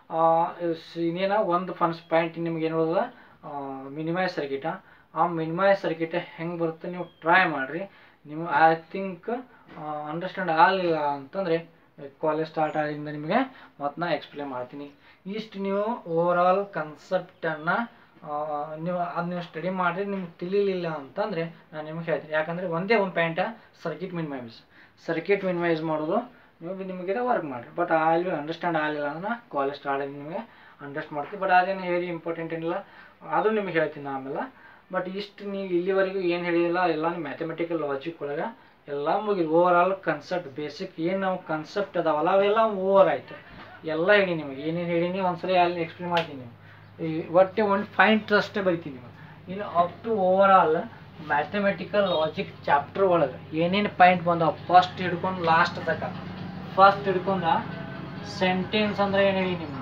ಇನ್ನೇನ ಒಂದು ಫನ್ಸ್ ಪಾಯಿಂಟ್ ನಿಮ್ಗೆ ಏನು ಹೇಳೋದ ಮಿನಿಮೈಸ್ ಸರ್ಕಿಟ ಆ ಮಿನಿಮೈಸ್ ಸರ್ಕಿಟ್ ಹೆಂಗೆ ಬರುತ್ತೆ ನೀವು ಟ್ರೈ ಮಾಡಿರಿ ನೀವು ಐ ಥಿಂಕ್ ಅಂಡರ್ಸ್ಟ್ಯಾಂಡ್ ಆಗಲಿಲ್ಲ ಅಂತಂದರೆ ಕಾಲೇಜ್ ಸ್ಟಾರ್ಟ್ ಆಗಿಂದ ನಿಮಗೆ ಮತ್ತು ನಾ ಎಕ್ಸ್ಪ್ಲೇನ್ ಮಾಡ್ತೀನಿ ಇಷ್ಟು ನೀವು ಓವರ್ ಆಲ್ ಕನ್ಸೆಪ್ಟನ್ನು ನೀವು ಅದು ನೀವು ಸ್ಟಡಿ ಮಾಡಿರಿ ನಿಮ್ಗೆ ತಿಳಿಲಿಲ್ಲ ಅಂತಂದರೆ ನಾನು ನಿಮ್ಗೆ ಹೇಳ್ತೀನಿ ಯಾಕಂದರೆ ಒಂದೇ ಒಂದು point circuit minimise circuit minimise ಮಾಡೋದು ನೀವು ನಿಮಗೆ ವರ್ಕ್ ಮಾಡಿರಿ ಬಟ್ ಅಲ್ಲಿ ಅಂಡರ್ಸ್ಟ್ಯಾಂಡ್ ಆಗಲಿಲ್ಲ ಅಂದ್ರೆ ಕಾಲೇಜ್ ಸ್ಟಾರ್ಟ್ ಆಗಿ ನಿಮಗೆ ಅಂಡರ್ಸ್ಟ್ ಮಾಡ್ತೀವಿ ಬಟ್ ಅದೇನು ವೆರಿ ಇಂಪಾರ್ಟೆಂಟ್ ಏನಿಲ್ಲ ಅದು ನಿಮ್ಗೆ ಹೇಳ್ತೀನಿ ಆಮೇಲೆ ಬಟ್ ಇಷ್ಟು ನೀವು ಇಲ್ಲಿವರೆಗೂ ಏನು ಹೇಳಿಲ್ಲ ಎಲ್ಲ ನೀವು ಮ್ಯಾಥಮೆಟಿಕಲ್ ಲಾಜಿಕ್ ಒಳಗೆ ಎಲ್ಲ ಮುಗಿ ಓವರ್ ಆಲ್ ಕನ್ಸೆಪ್ಟ್ ಬೇಸಿಕ್ ಏನು ನಾವು ಕನ್ಸೆಪ್ಟ್ ಅದಾವಲ್ಲ ಅವೆಲ್ಲ ಓವರ್ ಆಯ್ತು ಎಲ್ಲ ಹೇಳಿ ನಿಮಗೆ ಏನೇನು ಹೇಳೀನಿ ಒಂದ್ಸರಿ ಅಲ್ಲಿ ಎಕ್ಸ್ಪ್ಲೇನ್ ಮಾಡ್ತೀನಿ ನೀವು ಈ ಒಟ್ಟೆ ಒಂದು ಪಾಯಿಂಟ್ ಅಷ್ಟೇ ಬರಿತೀನಿ ನೀವು ಇನ್ನು up to over all mathematical logic chapter ಒಳಗೆ ಏನೇನು ಪಾಯಿಂಟ್ ಬಂದಾವ ಫಸ್ಟ್ ಹಿಡ್ಕೊಂಡು ಲಾಸ್ಟ್ ತನಕ ಫಸ್ಟ್ ಹಿಡ್ಕೊಂಡ ಸೆಂಟೆನ್ಸ್ ಅಂದ್ರೆ ಏನು ಹೇಳಿ ನಿಮ್ಮ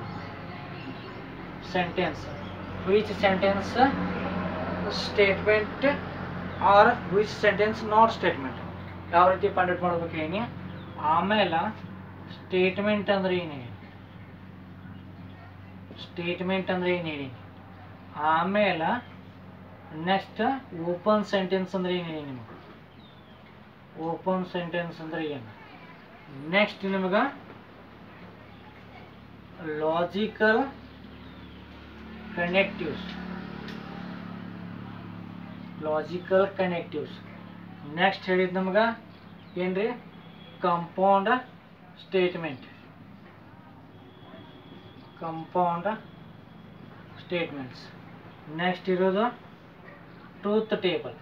sentence which sentence statement or which sentence not statement ಯಾವ ರೀತಿ ಪಾಯಿಂಟ್ ಮಾಡ್ಬೇಕು ಹೇಳಿ ಆಮೇಲೆ ಸ್ಟೇಟ್ಮೆಂಟ್ ಅಂದ್ರೆ ಏನು ಹೇಳಿ ಸ್ಟೇಟ್ಮೆಂಟ್ ಅಂದ್ರೆ ಏನು ಹೇಳಿ ಆಮೇಲೆ ನೆಕ್ಸ್ಟ್ ಓಪನ್ ಸೆಂಟೆನ್ಸ್ ಅಂದ್ರೆ ಏನು ಹೇಳಿ ನಿಮಗೆ ಓಪನ್ ಸೆಂಟೆನ್ಸ್ ಅಂದ್ರೆ ಏನು ನೆಕ್ಸ್ಟ್ ನಿಮ್ಗೆ logical connectives logical connectives next ಹೇಳಿದ್ ನಮ್ಗೆ ಏನ್ರಿ compound statement compound statements next ಇರೋದು truth table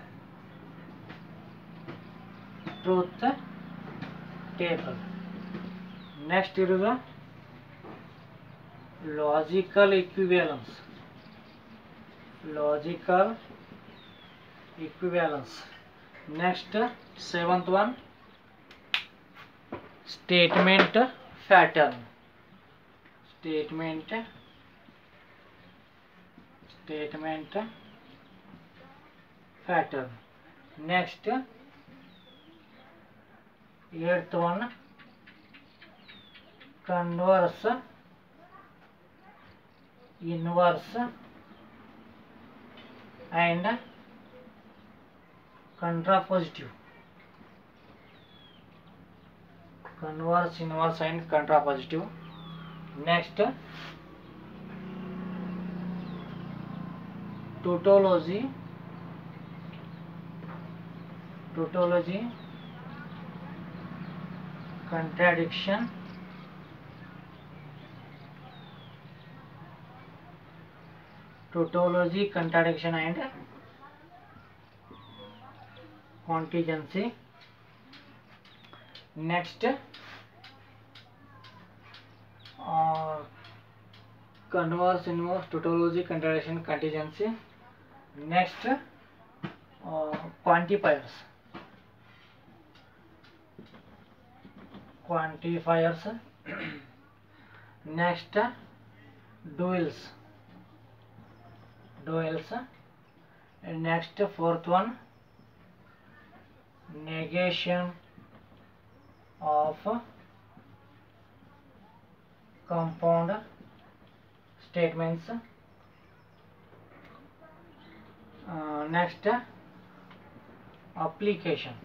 truth table next ಇರೋದು logical equivalence logical equivalence next seventh one statement pattern statement statement pattern next eighth one converse inverse and contrapositive converse inverse and contrapositive next tautology tautology contradiction tautology contradiction and contingency next uh, converse inverse tautology contradiction contingency next uh, quantifiers quantifiers next duals duals and next fourth one negation of compound statements uh, next application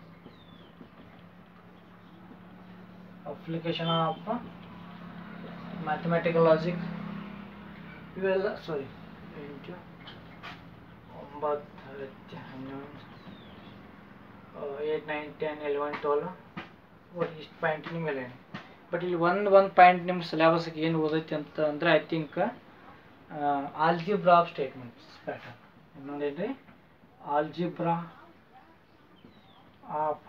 application of mathematical logic ಇವೆಲ್ಲ ಸಾರಿ ಎಂಟು ಒಂಬತ್ತು ಹತ್ತು ಹನ್ನೊಂದು eight nine ten eleven twelve ಒಟ್ಟು ಇಷ್ಟು point ನಿಮ್ಮ ಮೇಲೆ but ಇಲ್ಲಿ ಒಂದು ಒಂದು ಪಾಯಿಂಟ್ ನಿಮ್ಮ ಸಿಲೆಬಸ್ಗೆ ಏನು ಓದೈತಿ ಅಂತ ಅಂದರೆ I think algebra of statements pattern ಇನ್ನೊಂದೇನು ರೀ ಆಲ್ಜಿಬ್ರಾ ಆಫ್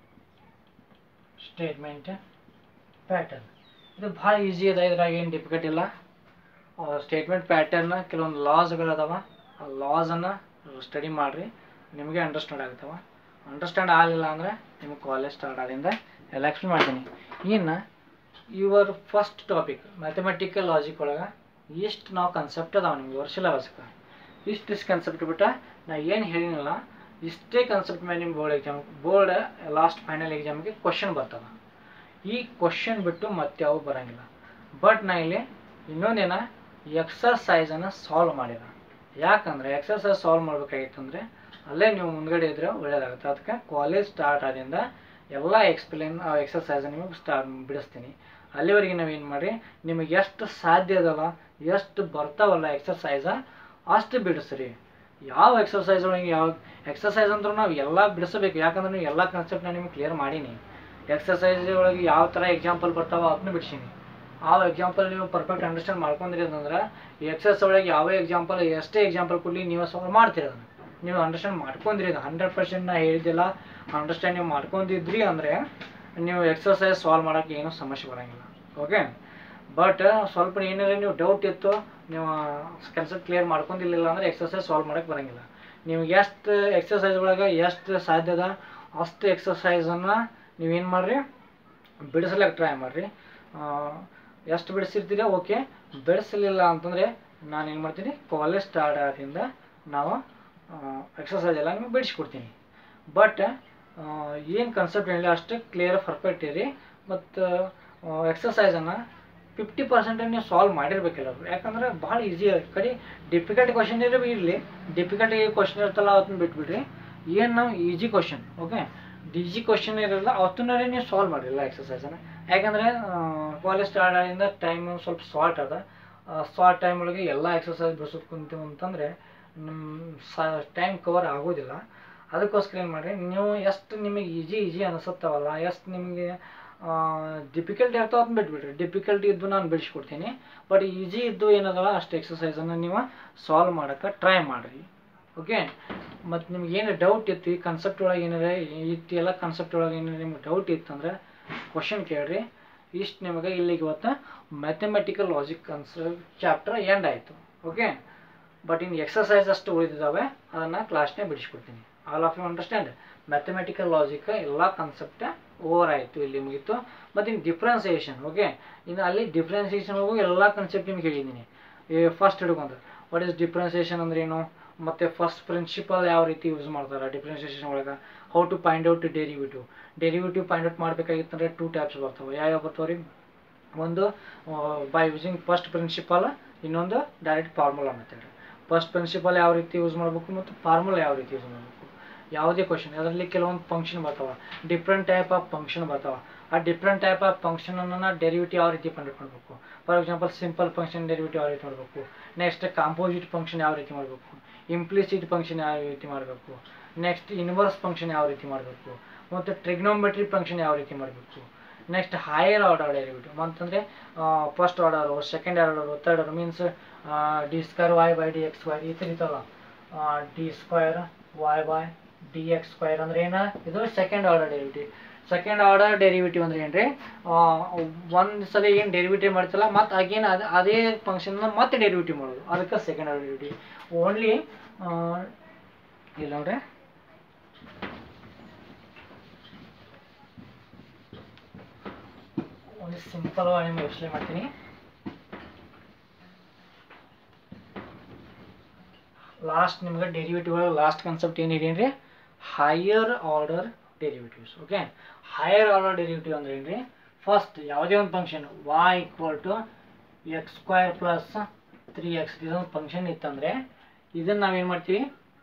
ಸ್ಟೇಟ್ಮೆಂಟ್ ಪ್ಯಾಟರ್ನ್ ಇದು ಭಾಳ ಈಸಿ ಅದ ಇದ್ರಾಗ ಏನು ಡಿಫಿಕಲ್ಟ್ ಇಲ್ಲ ಸ್ಟೇಟ್ಮೆಂಟ್ ಪ್ಯಾಟರ್ನ್ ಕೆಲವೊಂದು ಲಾಸ್ಗಳು ಅದಾವ ಆ ಲಾಸನ್ನು ಸ್ಟಡಿ ಮಾಡಿರಿ ನಿಮಗೆ ಅಂಡರ್ಸ್ಟ್ಯಾಂಡ್ ಆಗ್ತಾವ ಅಂಡರ್ಸ್ಟ್ಯಾಂಡ್ ಆಗಲಿಲ್ಲ ಅಂದರೆ ನಿಮಗೆ ಕಾಲೇಜ್ ಸ್ಟಾರ್ಟ್ ಆದಿಂದ ಎಲ್ಲ ಎಕ್ಸ್ಪ್ಲೇನ್ ಮಾಡ್ತೀನಿ ಇನ್ನು your first topic mathematical logic ಒಳಗೆ ಇಷ್ಟು ನಾವು ಕನ್ಸೆಪ್ಟ್ ಅದಾವ ನಿಮ್ಗೆ ವರ್ಷ ಸಿಲೆಬಸ್ಗೆ ಇಷ್ಟು ಇಷ್ಟು ಕನ್ಸೆಪ್ಟ್ ಬಿಟ್ಟ ನಾ ಏನು ಹೇಳಿನಲ್ಲ ಇಷ್ಟೇ ಕನ್ಸೆಪ್ಟ್ ಮೇಲೆ ನಿಮ್ಮ board exam board last final ಎಕ್ಸಾಮ್ಗೆ ಕ್ವಶನ್ ಬರ್ತದ ಈ ಕ್ವಶನ್ ಬಿಟ್ಟು ಮತ್ತೆ ಯಾವ ಬರೋಂಗಿಲ್ಲ ಬಟ್ ನಾ ಇಲ್ಲಿ ಇನ್ನೊಂದೇನ ಎಕ್ಸರ್ಸೈಸನ್ನು ಸಾಲ್ವ್ ಮಾಡಿದ ಯಾಕಂದರೆ ಎಕ್ಸರ್ಸೈಸ್ ಸಾಲ್ವ್ ಮಾಡ್ಬೇಕಾಗಿತ್ತಂದ್ರೆ ಅಲ್ಲೇ ನೀವು ಮುಂದ್ಗಡೆ ಇದ್ರೆ ಒಳ್ಳೇದಾಗುತ್ತೆ ಅದಕ್ಕೆ ಕಾಲೇಜ್ ಸ್ಟಾರ್ಟ್ ಆದಿಂದ ಎಲ್ಲ ಎಕ್ಸ್ಪ್ಲೇನ್ ಎಕ್ಸರ್ಸೈಸ್ ನಿಮಗೆ ಸ್ಟಾರ್ಟ್ ಬಿಡಿಸ್ತೀನಿ ಅಲ್ಲಿವರೆಗೆ ನಾವೇನು ಮಾಡಿ ನಿಮಗೆ ಎಷ್ಟು ಸಾಧ್ಯ ಅದಲ್ಲ ಎಷ್ಟು ಬರ್ತಾವಲ್ಲ ಎಕ್ಸರ್ಸೈಸ ಅಷ್ಟು ಬಿಡಿಸ್ರಿ ಯಾವ ಎಕ್ಸರ್ಸೈಸ್ ಒಳಗೆ ಯಾವ ಎಕ್ಸರ್ಸೈಸ್ ಅಂದ್ರೆ ನಾವು ಎಲ್ಲ ಬಿಡಿಸಬೇಕು ಯಾಕಂದ್ರೆ ನೀವು ಎಲ್ಲ ಕಾನ್ಸೆಪ್ಟ್ನ ನಿಮಗೆ ಕ್ಲಿಯರ್ ಮಾಡೀನಿ ಎಕ್ಸರ್ಸೈಸ್ ಒಳಗೆ ಯಾವ ಥರ ಎಕ್ಸಾಂಪಲ್ ಬರ್ತಾವ ಅದನ್ನು ಬಿಡಿಸೀನಿ ಆ ಎಕ್ಸಾಂಪಲ್ ನೀವು ಪರ್ಫೆಕ್ಟ್ ಅಂಡರ್ಸ್ಟ್ಯಾಂಡ್ ಮಾಡ್ಕೊಂಡ್ರಿ ಅಂತಂದ್ರೆ ಈ ಎಕ್ಸರ್ಸೈಸ್ ಒಳಗೆ ಯಾವ ಎಕ್ಸಾಂಪಲ್ ಎಷ್ಟೇ ಎಕ್ಸಾಂಪಲ್ ಕೊಡಲಿ ನೀವು ಸಾಲ್ವ್ ಮಾಡ್ತೀರಿ ಅದನ್ನು ನೀವು ಅಂಡರ್ಸ್ಟ್ಯಾಂಡ್ ಮಾಡ್ಕೊಂಡ್ರಿ ಅದು ಹಂಡ್ರೆಡ್ ಪರ್ಸೆಂಟ್ ನಾ ಹೇಳಿದ್ದಿಲ್ಲ ಅಂಡರ್ಸ್ಟ್ಯಾಂಡ್ ನೀವು ಮಾಡ್ಕೊಂಡಿದ್ರಿ ಅಂದರೆ ನೀವು ಎಕ್ಸರ್ಸೈಸ್ ಸಾಲ್ವ್ ಮಾಡೋಕ್ಕೆ ಏನೂ ಸಮಸ್ಯೆ ಬರೋಂಗಿಲ್ಲ ಓಕೆ ಬಟ್ ಸ್ವಲ್ಪ ಏನಾರ ನೀವು ಡೌಟ್ ಇತ್ತು ನೀವು ಕನ್ಸೆಪ್ಟ್ ಕ್ಲಿಯರ್ ಮಾಡ್ಕೊಂಡಿಲ್ಲ ಅಂದರೆ ಎಕ್ಸರ್ಸೈಸ್ ಸಾಲ್ವ್ ಮಾಡೋಕ್ಕೆ ಬರೋಂಗಿಲ್ಲ ನೀವು ಎಷ್ಟು ಎಕ್ಸರ್ಸೈಸ್ ಒಳಗೆ ಎಷ್ಟು ಸಾಧ್ಯದ ಅಷ್ಟು ಎಕ್ಸರ್ಸೈಸನ್ನು ನೀವೇನು ಮಾಡಿರಿ ಬಿಡಿಸ್ಲಿಕ್ಕೆ ಟ್ರೈ ಮಾಡಿರಿ ಎಷ್ಟು ಬಿಡಿಸಿರ್ತೀರ ಓಕೆ ಬಿಡಿಸಲಿಲ್ಲ ಅಂತಂದರೆ ನಾನು ಏನು ಮಾಡ್ತೀನಿ ಕಾಲೇಜ್ ಸ್ಟಾರ್ಟ್ ಆದಿಂದ ನಾವು ಎಕ್ಸರ್ಸೈಸ್ ಎಲ್ಲ ನಿಮಗೆ ಬಿಡಿಸ್ಕೊಡ್ತೀನಿ ಬಟ್ ಏನು ಕನ್ಸೆಪ್ಟ್ ಹೇಳಿ ಅಷ್ಟು ಕ್ಲಿಯರ್ ಪರ್ಫೆಕ್ಟ್ ಇರಿ ಮತ್ತು ಎಕ್ಸರ್ಸೈಸನ್ನು ಫಿಫ್ಟಿ ಪರ್ಸೆಂಟ್ ನೀವು ಸಾಲ್ವ್ ಮಾಡಿರ್ಬೇಕಿಲ್ಲ ಯಾಕಂದ್ರೆ ಭಾಳ ಈಸಿ ಕಡೆ ಡಿಫಿಕಲ್ಟ್ ಕ್ವಶನ್ ಇರೋ ಇರಲಿ ಡಿಫಿಕಲ್ಟ್ ಕ್ವಶನ್ ಇರ್ತಲ್ಲ ಅವತ್ತನ್ನ ಬಿಟ್ಬಿಡ್ರಿ ಏನು ನಾವು easy question okay easy question ಇರಲ್ಲ ಅವತ್ತನ್ನೇ ನೀವು ಸಾಲ್ವ್ ಮಾಡಿರಲ್ಲ ಎಕ್ಸರ್ಸೈಸನ್ನು ಯಾಕಂದರೆ ಕಾಲೇಜ್ ಸ್ಟಾರ್ಟ್ ಆಗಿಂದ ಟೈಮ್ ಸ್ವಲ್ಪ ಶಾರ್ಟ್ ಅದ ಶಾರ್ಟ್ ಟೈಮ್ ಒಳಗೆ ಎಲ್ಲ ಎಕ್ಸರ್ಸೈಸ್ ಬಿಡಿಸೋದು ಕುಂತೀವಿ ಅಂತಂದರೆ ನಿಮ್ಮ ಟೈಮ್ ಕವರ್ ಆಗೋದಿಲ್ಲ ಅದಕ್ಕೋಸ್ಕರ ಏನು ಮಾಡಿರಿ ನೀವು ಎಷ್ಟು ನಿಮಗೆ ಈಜಿ ಈಜಿ ಅನಿಸುತ್ತಾವಲ್ಲ ಎಷ್ಟು ನಿಮಗೆ ಡಿಫಿಕಲ್ಟಿ ಆಗ್ತಾವ ಅಂತ ಬಿಟ್ಬಿಡ್ರಿ ಡಿಫಿಕಲ್ಟಿ ಇದ್ದು ನಾನು ಬಿಡಿಸ್ಕೊಡ್ತೀನಿ ಬಟ್ ಈಜಿ ಇದ್ದು ಏನದಲ್ಲ ಅಷ್ಟು ಎಕ್ಸಸೈಸನ್ನು ನೀವು ಸಾಲ್ವ್ ಮಾಡೋಕ್ಕೆ ಟ್ರೈ ಮಾಡಿರಿ ಓಕೆ ಮತ್ತು ನಿಮ್ಗೆ ಏನು ಡೌಟ್ ಇತ್ತು ಈ ಕನ್ಸೆಪ್ಟ್ ಒಳಗೆ ಏನಾರ ಇತ್ತು ಎಲ್ಲ ಕನ್ಸೆಪ್ಟ್ ಒಳಗೆ ಏನಾರ ನಿಮ್ಗೆ ಡೌಟ್ ಇತ್ತಂದ್ರೆ ಕ್ವಶನ್ ಕೇಳ್ರಿ ಇಷ್ಟು ನಿಮಗೆ ಇಲ್ಲಿಗೆ ಇವತ್ತು mathematical logic concept chapter end ಆಯಿತು ಓಕೆ ಬಟ್ ಇನ್ನು ಎಕ್ಸಸೈಸ್ ಅಷ್ಟು ಉಳಿದಿದ್ದಾವೆ ಅದನ್ನು ಕ್ಲಾಸ್ನೇ ಬಿಡಿಸ್ಕೊಡ್ತೀನಿ all of you understand mathematical logic ಎಲ್ಲ ಕಾನ್ಸೆಪ್ಟ್ ಓವರ್ ಆಯಿತು ಇಲ್ಲಿ ಮುಗೀತು ಮತ್ತು ಇನ್ನು ಡಿಫ್ರೆನ್ಸಿಯೇಷನ್ ಓಕೆ ಇನ್ನು ಅಲ್ಲಿ ಡಿಫ್ರೆನ್ಸಿಯೇಷನ್ ಹೋಗು ಎಲ್ಲ ಕಾನ್ಸೆಪ್ಟ್ ನಿಮ್ಗೆ ಹೇಳಿದ್ದೀನಿ ಫಸ್ಟ್ ಹಿಡ್ಕೊಂಡು ವಾಟ್ ಇಸ್ ಡಿಫ್ರೆನ್ಸಿಯೇಷನ್ ಅಂದ್ರೆ ಏನು ಮತ್ತು ಫಸ್ಟ್ ಪ್ರಿನ್ಸಿಪಲ್ ಯಾವ ರೀತಿ ಯೂಸ್ ಮಾಡ್ತಾರೆ ಡಿಫ್ರೆನ್ಸಿಯೇಷನ್ ಒಳಗೆ how to find out derivative derivative find out ಮಾಡಬೇಕಾಗಿತ್ತಂದ್ರೆ ಟೂ ಟೈಪ್ಸ್ ಬರ್ತಾವೆ ಯಾವ್ಯಾವ ಬರ್ತಾವೆ ರೀ ಒಂದು ಬೈ ಯೂಸಿಂಗ್ ಫಸ್ಟ್ ಪ್ರಿನ್ಸಿಪಲ್ ಇನ್ನೊಂದು direct formula method first principle ಯಾವ ರೀತಿ ಯೂಸ್ ಮಾಡಬೇಕು ಮತ್ತು ಫಾರ್ಮುಲಾ ಯಾವ ರೀತಿ ಯೂಸ್ ಮಾಡಬೇಕು ಯಾವುದೇ ಕ್ವಶನ್ ಅದರಲ್ಲಿ ಕೆಲವೊಂದು ಫಂಕ್ಷನ್ ಬರ್ತಾವೆ ಡಿಫ್ರೆಂಟ್ ಟೈಪ್ ಆಫ್ ಫಂಕ್ಷನ್ ಬರ್ತಾವೆ ಆ ಡಿಫ್ರೆಂಟ್ ಟೈಪ್ ಆಫ್ ಫಂಕ್ಷನನ್ನು ಡೆರಿವಿಟಿವ್ ಯಾವ ರೀತಿ ಫೈಂಡ್ ಔಟ್ ಮಾಡಬೇಕು for example simple function derivative ಯಾವ ರೀತಿ ಮಾಡಬೇಕು ನೆಕ್ಸ್ಟ್ ಕಾಂಪೋಸಿಟ್ ಫಂಕ್ಷನ್ ಯಾವ ರೀತಿ ಮಾಡಬೇಕು ಇಂಪ್ಲಿಸಿಟ್ ಫಂಕ್ಷನ್ ಯಾವ ರೀತಿ ಮಾಡಬೇಕು ನೆಕ್ಸ್ಟ್ ಇನ್ವರ್ಸ್ ಫಂಕ್ಷನ್ ಯಾವ ರೀತಿ ಮಾಡಬೇಕು ಮತ್ತು ಟ್ರಿಗ್ನೋಮೆಟ್ರಿ ಫಂಕ್ಷನ್ ಯಾವ ರೀತಿ ಮಾಡಬೇಕು ನೆಕ್ಸ್ಟ್ ಹೈಯರ್ ಆರ್ಡರ್ ಡೆರಿವಿಟಿವ್ ಅಂತಂದರೆ first order second order third order means D square Y by D X Y ಈ ಥರ ಇತ್ತಲ್ಲ D square Y by D X square ಅಂದ್ರೆ ಏನ ಇದು second order derivative second order derivative ಅಂದ್ರೆ ಏನ್ರಿ ಒಂದು ಸಲ ಏನು ಡೆರಿವಿಟಿವ್ ಮಾಡ್ತಲ್ಲ ಮತ್ತೆ ಅಗೇನ್ ಅದು ಅದೇ ಫಂಕ್ಷನ್ನ ಮತ್ತೆ ಡೆರಿವಿಟಿವ್ ಮಾಡೋದು ಅದಕ್ಕೆ ಸೆಕೆಂಡ್ ಆರ್ಡರ್ ಡೆರಿವಿಟಿವ್ ಓನ್ಲಿ ಇಲ್ಲ ನೋಡ್ರಿ ಒಂದು ಸಿಂಪಲ್ ಆಗಿ ನಿಮ್ಗೆ ಎಕ್ಸ್ಪ್ಲೇನ್ ಮಾಡ್ತೀನಿ ಲಾಸ್ಟ್ ನಿಮ್ಗೆ ಡೆರಿವೇಟಿವ್ ಲಾಸ್ಟ್ ಕಾನ್ಸೆಪ್ಟ್ ಏನು ಹೇಳೀನಿ higher order derivatives okay higher order derivative ಅಂದ್ರೆ ಏನ್ರಿ ಫಸ್ಟ್ ಯಾವುದೇ ಒಂದು function y equal to X square plus three X ಇದೊಂದು ಫಂಕ್ಷನ್ ಇತ್ತಂದ್ರೆ ಇದನ್ನು ನಾವೇನು ಮಾಡ್ತೀವಿ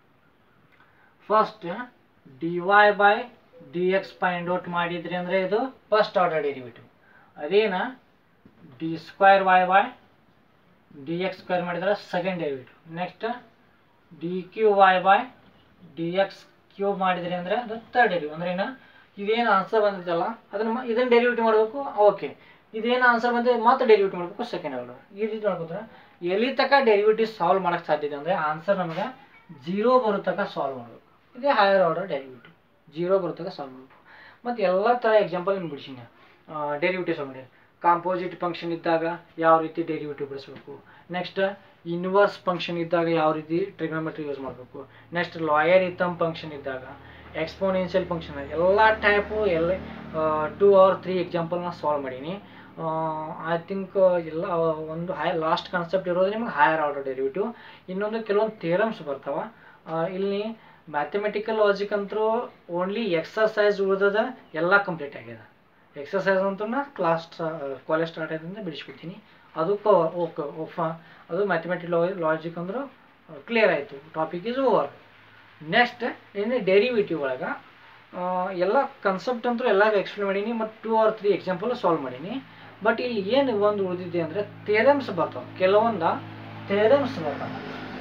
first D Y by D X find out ಮಾಡಿದ್ರಿ ಅಂದರೆ ಇದು ಫಸ್ಟ್ ಆರ್ಡರ್ ಡೆರಿವೇಟಿವ್ ಅದೇನ D square Y by D X square ಮಾಡಿದ್ರೆ second derivative next D cube Y by D X cube ಮಾಡಿದ್ರಿ ಅಂದರೆ ಅದು ತರ್ಡ್ ಡೆರಿವ್ ಅಂದ್ರೆ ಏನು ಇದೇನು ಆನ್ಸರ್ ಬಂದಿತ್ತಲ್ಲ ಅದನ್ನ ಮ- ಇದನ್ನ ಡೆರಿವೇಟಿವ್ ಮಾಡಬೇಕು ಓಕೆ ಇದೇನು ಆನ್ಸರ್ ಬಂದಿದೆ ಮತ್ತೆ ಡೆರಿವೇಟಿವ್ ಮಾಡಬೇಕು ಸೆಕೆಂಡ್ ಆರ್ಡರ್ ಈ ರೀತಿ ಮಾಡ್ಕೋತಾರೆ ಎಲ್ಲಿ ತನಕ ಡೆರಿವೇಟಿವ್ ಸಾಲ್ವ್ ಮಾಡಕ್ಕೆ ಸಾಧ್ಯ ಇದೆ ಅಂದರೆ ಆನ್ಸರ್ ನಮಗೆ ಜೀರೋ ಬರೋ ತನಕ ಸಾಲ್ವ್ ಮಾಡಬೇಕು ಇದೇ ಹೈಯರ್ ಆರ್ಡರ್ ಡೆರಿವೇಟಿವ್ ಜೀರೋ ಬರೋ ತನಕ ಸಾಲ್ವ್ ಮಾಡಬೇಕು ಮತ್ತು ಎಲ್ಲ ಥರ ಎಕ್ಸಾಂಪಲ್ ನಿಮ್ಗೆ ಬಿಡಿಸಿನ ಡೆರಿವೇಟಿವ್ಸ್ ಮಾಡಿ ಕಾಂಪೋಸಿಟ್ ಫಂಕ್ಷನ್ ಇದ್ದಾಗ ಯಾವ ರೀತಿ ಡೆರಿವೇಟಿವ್ ಬಿಡಿಸ್ಬೇಕು ನೆಕ್ಸ್ಟ್ ಇನ್ವರ್ಸ್ ಫಂಕ್ಷನ್ ಇದ್ದಾಗ ಯಾವ ರೀತಿ ಟ್ರಿಗ್ನೋಮೆಟ್ರಿ ಯೂಸ್ ಮಾಡಬೇಕು ನೆಕ್ಸ್ಟ್ ಲಾಯರ್ ಇತ್ತಮ್ ಫಂಕ್ಷನ್ ಇದ್ದಾಗ ಎಕ್ಸ್ಪೋನೆನ್ಷಿಯಲ್ ಫಂಕ್ಷನ್ ಎಲ್ಲ ಟೈಪು ಎಲ್ಲ ಟೂ ಆರ್ ತ್ರೀ ಎಕ್ಸಾಂಪಲ್ನ ಸಾಲ್ವ್ ಮಾಡೀನಿ ಐ ಥಿಂಕ್ ಎಲ್ಲ ಒಂದು ಹೈ ಲಾಸ್ಟ್ ಕಾನ್ಸೆಪ್ಟ್ ಇರೋದು ನಿಮ್ಗೆ ಹೈಯರ್ ಆರ್ಡರ್ ಡೆರಿವೇಟಿವ್ ಇನ್ನೊಂದು ಕೆಲವೊಂದು ಥಿಯರಮ್ಸ್ ಬರ್ತಾವ ಆ, ಇಲ್ಲಿ ಮ್ಯಾಥಮೆಟಿಕಲ್ ಲಾಜಿಕ್ ಅಂತೂ ಓನ್ಲಿ ಎಕ್ಸರ್ಸೈಸ್ ಉಳಿದದ ಎಲ್ಲ ಕಂಪ್ಲೀಟ್ ಆಗ್ಯದ ಎಕ್ಸರ್ಸೈಸ್ ಅಂತೂ ನಾ ಕ್ಲಾಸ್ ಕಾಲೇಜ್ ಸ್ಟಾರ್ಟ್ ಆಯ್ತಂದ್ರೆ ಬಿಡಿಸ್ಬಿಡ್ತೀನಿ ಅದು ಓಕೆ ಓಫ ಅದು ಮ್ಯಾಥಮೆಟಿಕ್ ಲಾಜಿಕ್ ಅಂದ್ರೆ ಕ್ಲಿಯರ್ ಆಯಿತು ಟಾಪಿಕ್ ಇಸ್ ಓವರ್ ನೆಕ್ಸ್ಟ್ ಇನ್ನು ಡೆರಿವೇಟಿವ್ ಒಳಗೆ ಎಲ್ಲ ಕನ್ಸೆಪ್ಟ್ ಅಂತೂ ಎಲ್ಲ ಎಕ್ಸ್ಪ್ಲೇನ್ ಮಾಡೀನಿ ಮತ್ತು two or three example solve ಮಾಡೀನಿ ಬಟ್ ಇಲ್ಲಿ ಏನು ಒಂದು ಉಳಿದಿದೆ ಅಂದರೆ ಥೇರಮ್ಸ್ ಬರ್ತಾವೆ ಕೆಲವೊಂದು ಥೇರಮ್ಸ್ ಬರ್ತಾವೆ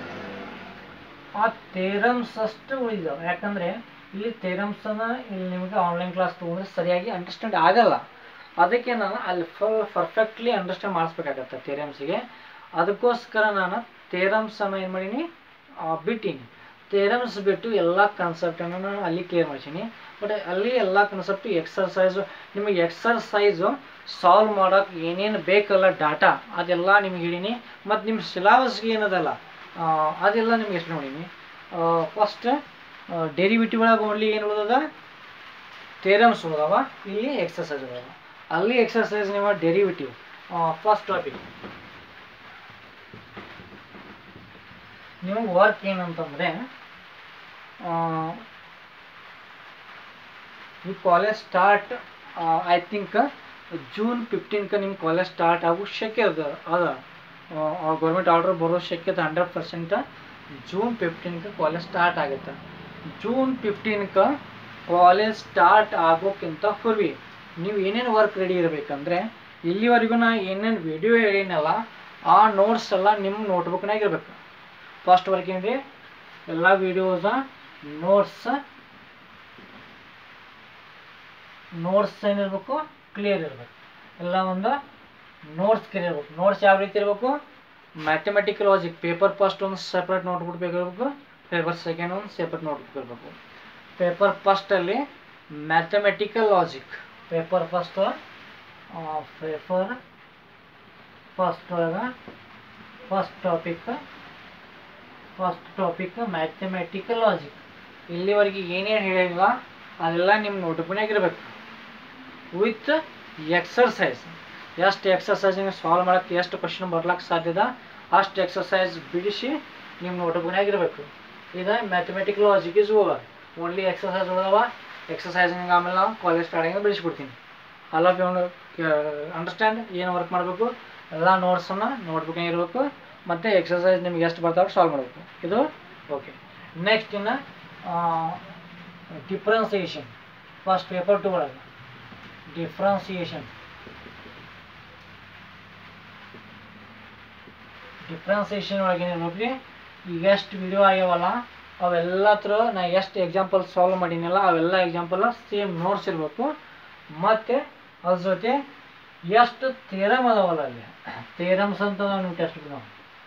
ಆ ಥೇರಮ್ಸ್ ಅಷ್ಟು ಉಳಿದಾವೆ ಯಾಕಂದರೆ ಇಲ್ಲಿ ಥೇರಮ್ಸನ್ನು ಇಲ್ಲಿ ನಿಮಗೆ ಆನ್ಲೈನ್ ಕ್ಲಾಸ್ ತೊಗೊಂಡ್ರೆ ಸರಿಯಾಗಿ ಅಂಡರ್ಸ್ಟ್ಯಾಂಡ್ ಆಗಲ್ಲ ಅದಕ್ಕೆ ನಾನು ಅಲ್ಲಿ ಫುಲ್ ಪರ್ಫೆಕ್ಟ್ಲಿ ಅಂಡರ್ಸ್ಟ್ಯಾಂಡ್ ಮಾಡಿಸ್ಬೇಕಾಗತ್ತೆ ಥೇರಮ್ಸಿಗೆ ಅದಕ್ಕೋಸ್ಕರ ನಾನು ಥೇರಮ್ಸನ್ನು ಏನು ಮಾಡೀನಿ ಆ, ಬಿಟ್ಟೀನಿ ಥೇರಮ್ಸ್ ಬಿಟ್ಟು ಎಲ್ಲ ಕಾನ್ಸೆಪ್ಟನ್ನು ನಾನು ಅಲ್ಲಿ ಕ್ಲಿಯರ್ ಮಾಡ್ಸೀನಿ ಬಟ್ ಅಲ್ಲಿ ಎಲ್ಲ ಕಾನ್ಸೆಪ್ಟು ಎಕ್ಸರ್ಸೈಸು ನಿಮಗೆ ಎಕ್ಸರ್ಸೈಸು ಸಾಲ್ವ್ ಮಾಡೋಕೆ ಏನೇನು ಬೇಕಲ್ಲ ಡಾಟಾ ಅದೆಲ್ಲ ನಿಮ್ಗೆ ಹೇಳೀನಿ ಮತ್ತು ನಿಮ್ಮ ಸಿಲಾಬಸ್ಗೆ ಏನದಲ್ಲ ಆ, ಅದೆಲ್ಲ ನಿಮ್ಗೆ ಎಷ್ಟು ಮಾಡೀನಿ ಫಸ್ಟ್ ಡೆರಿವಿಟಿವ್ ಒಳಗೆ ಓನ್ಲಿ ಏನು ಉಳಿದದ ಥೇರಮ್ಸ್ ಉಳಿದವ ಇಲ್ಲಿ ಎಕ್ಸರ್ಸೈಸ್ ಉಳಿದವ ಅಲ್ಲಿ ಎಕ್ಸರ್ಸೈಸ್ ನಿಮ್ಮ ಡೆರಿವಿಟಿವ್ ಫಸ್ಟ್ ಟಾಪಿಕ್ ನೀವು ವರ್ಕ್ ಏನಂತಂದರೆ ಈ college start I think June ಫಿಫ್ಟೀನ್ಗೆ ನಿಮ್ಮ ಕಾಲೇಜ್ ಸ್ಟಾರ್ಟ್ ಆಗೋ ಶಕ್ಯ ಅದ ಅದ ಗೌರ್ಮೆಂಟ್ ಆರ್ಡರ್ ಬರೋ ಶಕ್ಯತೆ ಹಂಡ್ರೆಡ್ ಪರ್ಸೆಂಟ್ ಜೂನ್ ಫಿಫ್ಟೀನ್ಗೆ ಕಾಲೇಜ್ ಸ್ಟಾರ್ಟ್ ಆಗುತ್ತೆ ಜೂನ್ ಫಿಫ್ಟೀನ್ಗೆ ಕಾಲೇಜ್ ಸ್ಟಾರ್ಟ್ ಆಗೋಕ್ಕಿಂತ ಪೂರ್ವಿ ನೀವು ಏನೇನು ವರ್ಕ್ ರೆಡಿ ಇರಬೇಕಂದ್ರೆ ಇಲ್ಲಿವರೆಗೂ ನಾ ಏನೇನು ವಿಡಿಯೋ ಹೇಳಿನಲ್ಲ ಆ ನೋಟ್ಸ್ ಎಲ್ಲ ನಿಮ್ಮ ನೋಟ್ಬುಕ್ನಾಗ ಇರಬೇಕು ಫಸ್ಟ್ ವರ್ಕ್ ಏನ್ರಿ ಎಲ್ಲ ವಿಡಿಯೋಸ ನೋಟ್ಸ್ ನೋಟ್ಸ್ ಏನಿರ್ಬೇಕು ಕ್ಲಿಯರ್ ಇರಬೇಕು ಎಲ್ಲ ಒಂದು ನೋಟ್ಸ್ ಕ್ಲಿಯರ್ ಇರಬೇಕು ನೋಟ್ಸ್ ಯಾವ ರೀತಿ ಇರಬೇಕು ಮ್ಯಾಥಮೆಟಿಕಲ್ ಲಾಜಿಕ್ ಪೇಪರ್ ಫಸ್ಟ್ ಒಂದು ಸಪ್ರೇಟ್ ನೋಟ್ಬುಕ್ ಬೇಕಾಗಬೇಕು ಪೇಪರ್ ಸೆಕೆಂಡ್ ಒಂದು ಸೆಪ್ರೇಟ್ ನೋಟ್ಬುಕ್ ಇರಬೇಕು ಪೇಪರ್ ಫಸ್ಟಲ್ಲಿ mathematical logic paper first paper first ಒಳಗೆ first topic first topic mathematical logic ಇಲ್ಲಿವರೆಗೆ ಏನೇನು ಹೇಳಿಲ್ಲ ಅದೆಲ್ಲ ನಿಮ್ಮ ನೋಟ್ಬುಕ್ನಾಗ ಇರಬೇಕು ವಿತ್ ಎಕ್ಸರ್ಸೈಸ್ ಎಷ್ಟು ಎಕ್ಸರ್ಸೈಸಿಂಗ್ ಸಾಲ್ವ್ ಮಾಡಕ್ಕೆ ಎಷ್ಟು ಕ್ವಶನ್ ಬರ್ಲಿಕ್ಕೆ ಸಾಧ್ಯದ ಅಷ್ಟು ಎಕ್ಸರ್ಸೈಸ್ ಬಿಡಿಸಿ ನಿಮ್ಮ ನೋಟ್ಬುಕ್ನಾಗ ಇರಬೇಕು ಇದು mathematical logic is over only exercise ಉಳಿದವ ಎಕ್ಸರ್ಸೈಸಿಂಗ್ ಆಮೇಲೆ ನಾವು ಕಾಲೇಜ್ ಸ್ಟಾರ್ಟಿಂಗ್ ಬಿಡಿಸ್ಬಿಡ್ತೀನಿ ಆಲ್ ಆಫ್ ಯು ಅಂಡರ್ಸ್ಟ್ಯಾಂಡ್ ಏನು ವರ್ಕ್ ಮಾಡಬೇಕು ಎಲ್ಲ ನೋಟ್ಸನ್ನು ನೋಟ್ಬುಕ್ನಾಗ ಇರಬೇಕು ಮತ್ತು ಎಕ್ಸರ್ಸೈಸ್ ನಿಮ್ಗೆ ಎಷ್ಟು ಬರ್ತಾವೆ ಸಾಲ್ವ್ ಮಾಡಬೇಕು ಇದು ಓಕೆ ನೆಕ್ಸ್ಟ್ ಇನ್ನು ಡಿಫ್ರೆನ್ಸಿಯೇಷನ್ ಫಸ್ಟ್ ಪೇಪರ್ ಟು ಒಳಗೆ ಡಿಫ್ರೆನ್ಸಿಯೇಷನ್ ಡಿಫ್ರೆನ್ಸಿಯೇಷನ್ ಒಳಗೆ ನೋಡ್ರಿ ಈಗ ಎಷ್ಟು ವಿಡಿಯೋ ಆಗ್ಯಾವಲ್ಲ ಅವೆಲ್ಲ ಥರ ನಾ ಎಷ್ಟು ಎಕ್ಸಾಂಪಲ್ ಸಾಲ್ವ್ ಮಾಡೀನಲ್ಲ ಅವೆಲ್ಲ ಎಕ್ಸಾಂಪಲ್ ಸೇಮ್ ನೋಟ್ಸ್ ಇರಬೇಕು ಮತ್ತು ಅದ್ರ ಜೊತೆ ಎಷ್ಟು ಥೇರಮ್ ಅದಾವಲ್ಲ ಅಲ್ಲಿ ಥೇರಮ್ಸ್ ಅಂತ ನಾವು ಟೆಸ್ಟ್ ನಾವು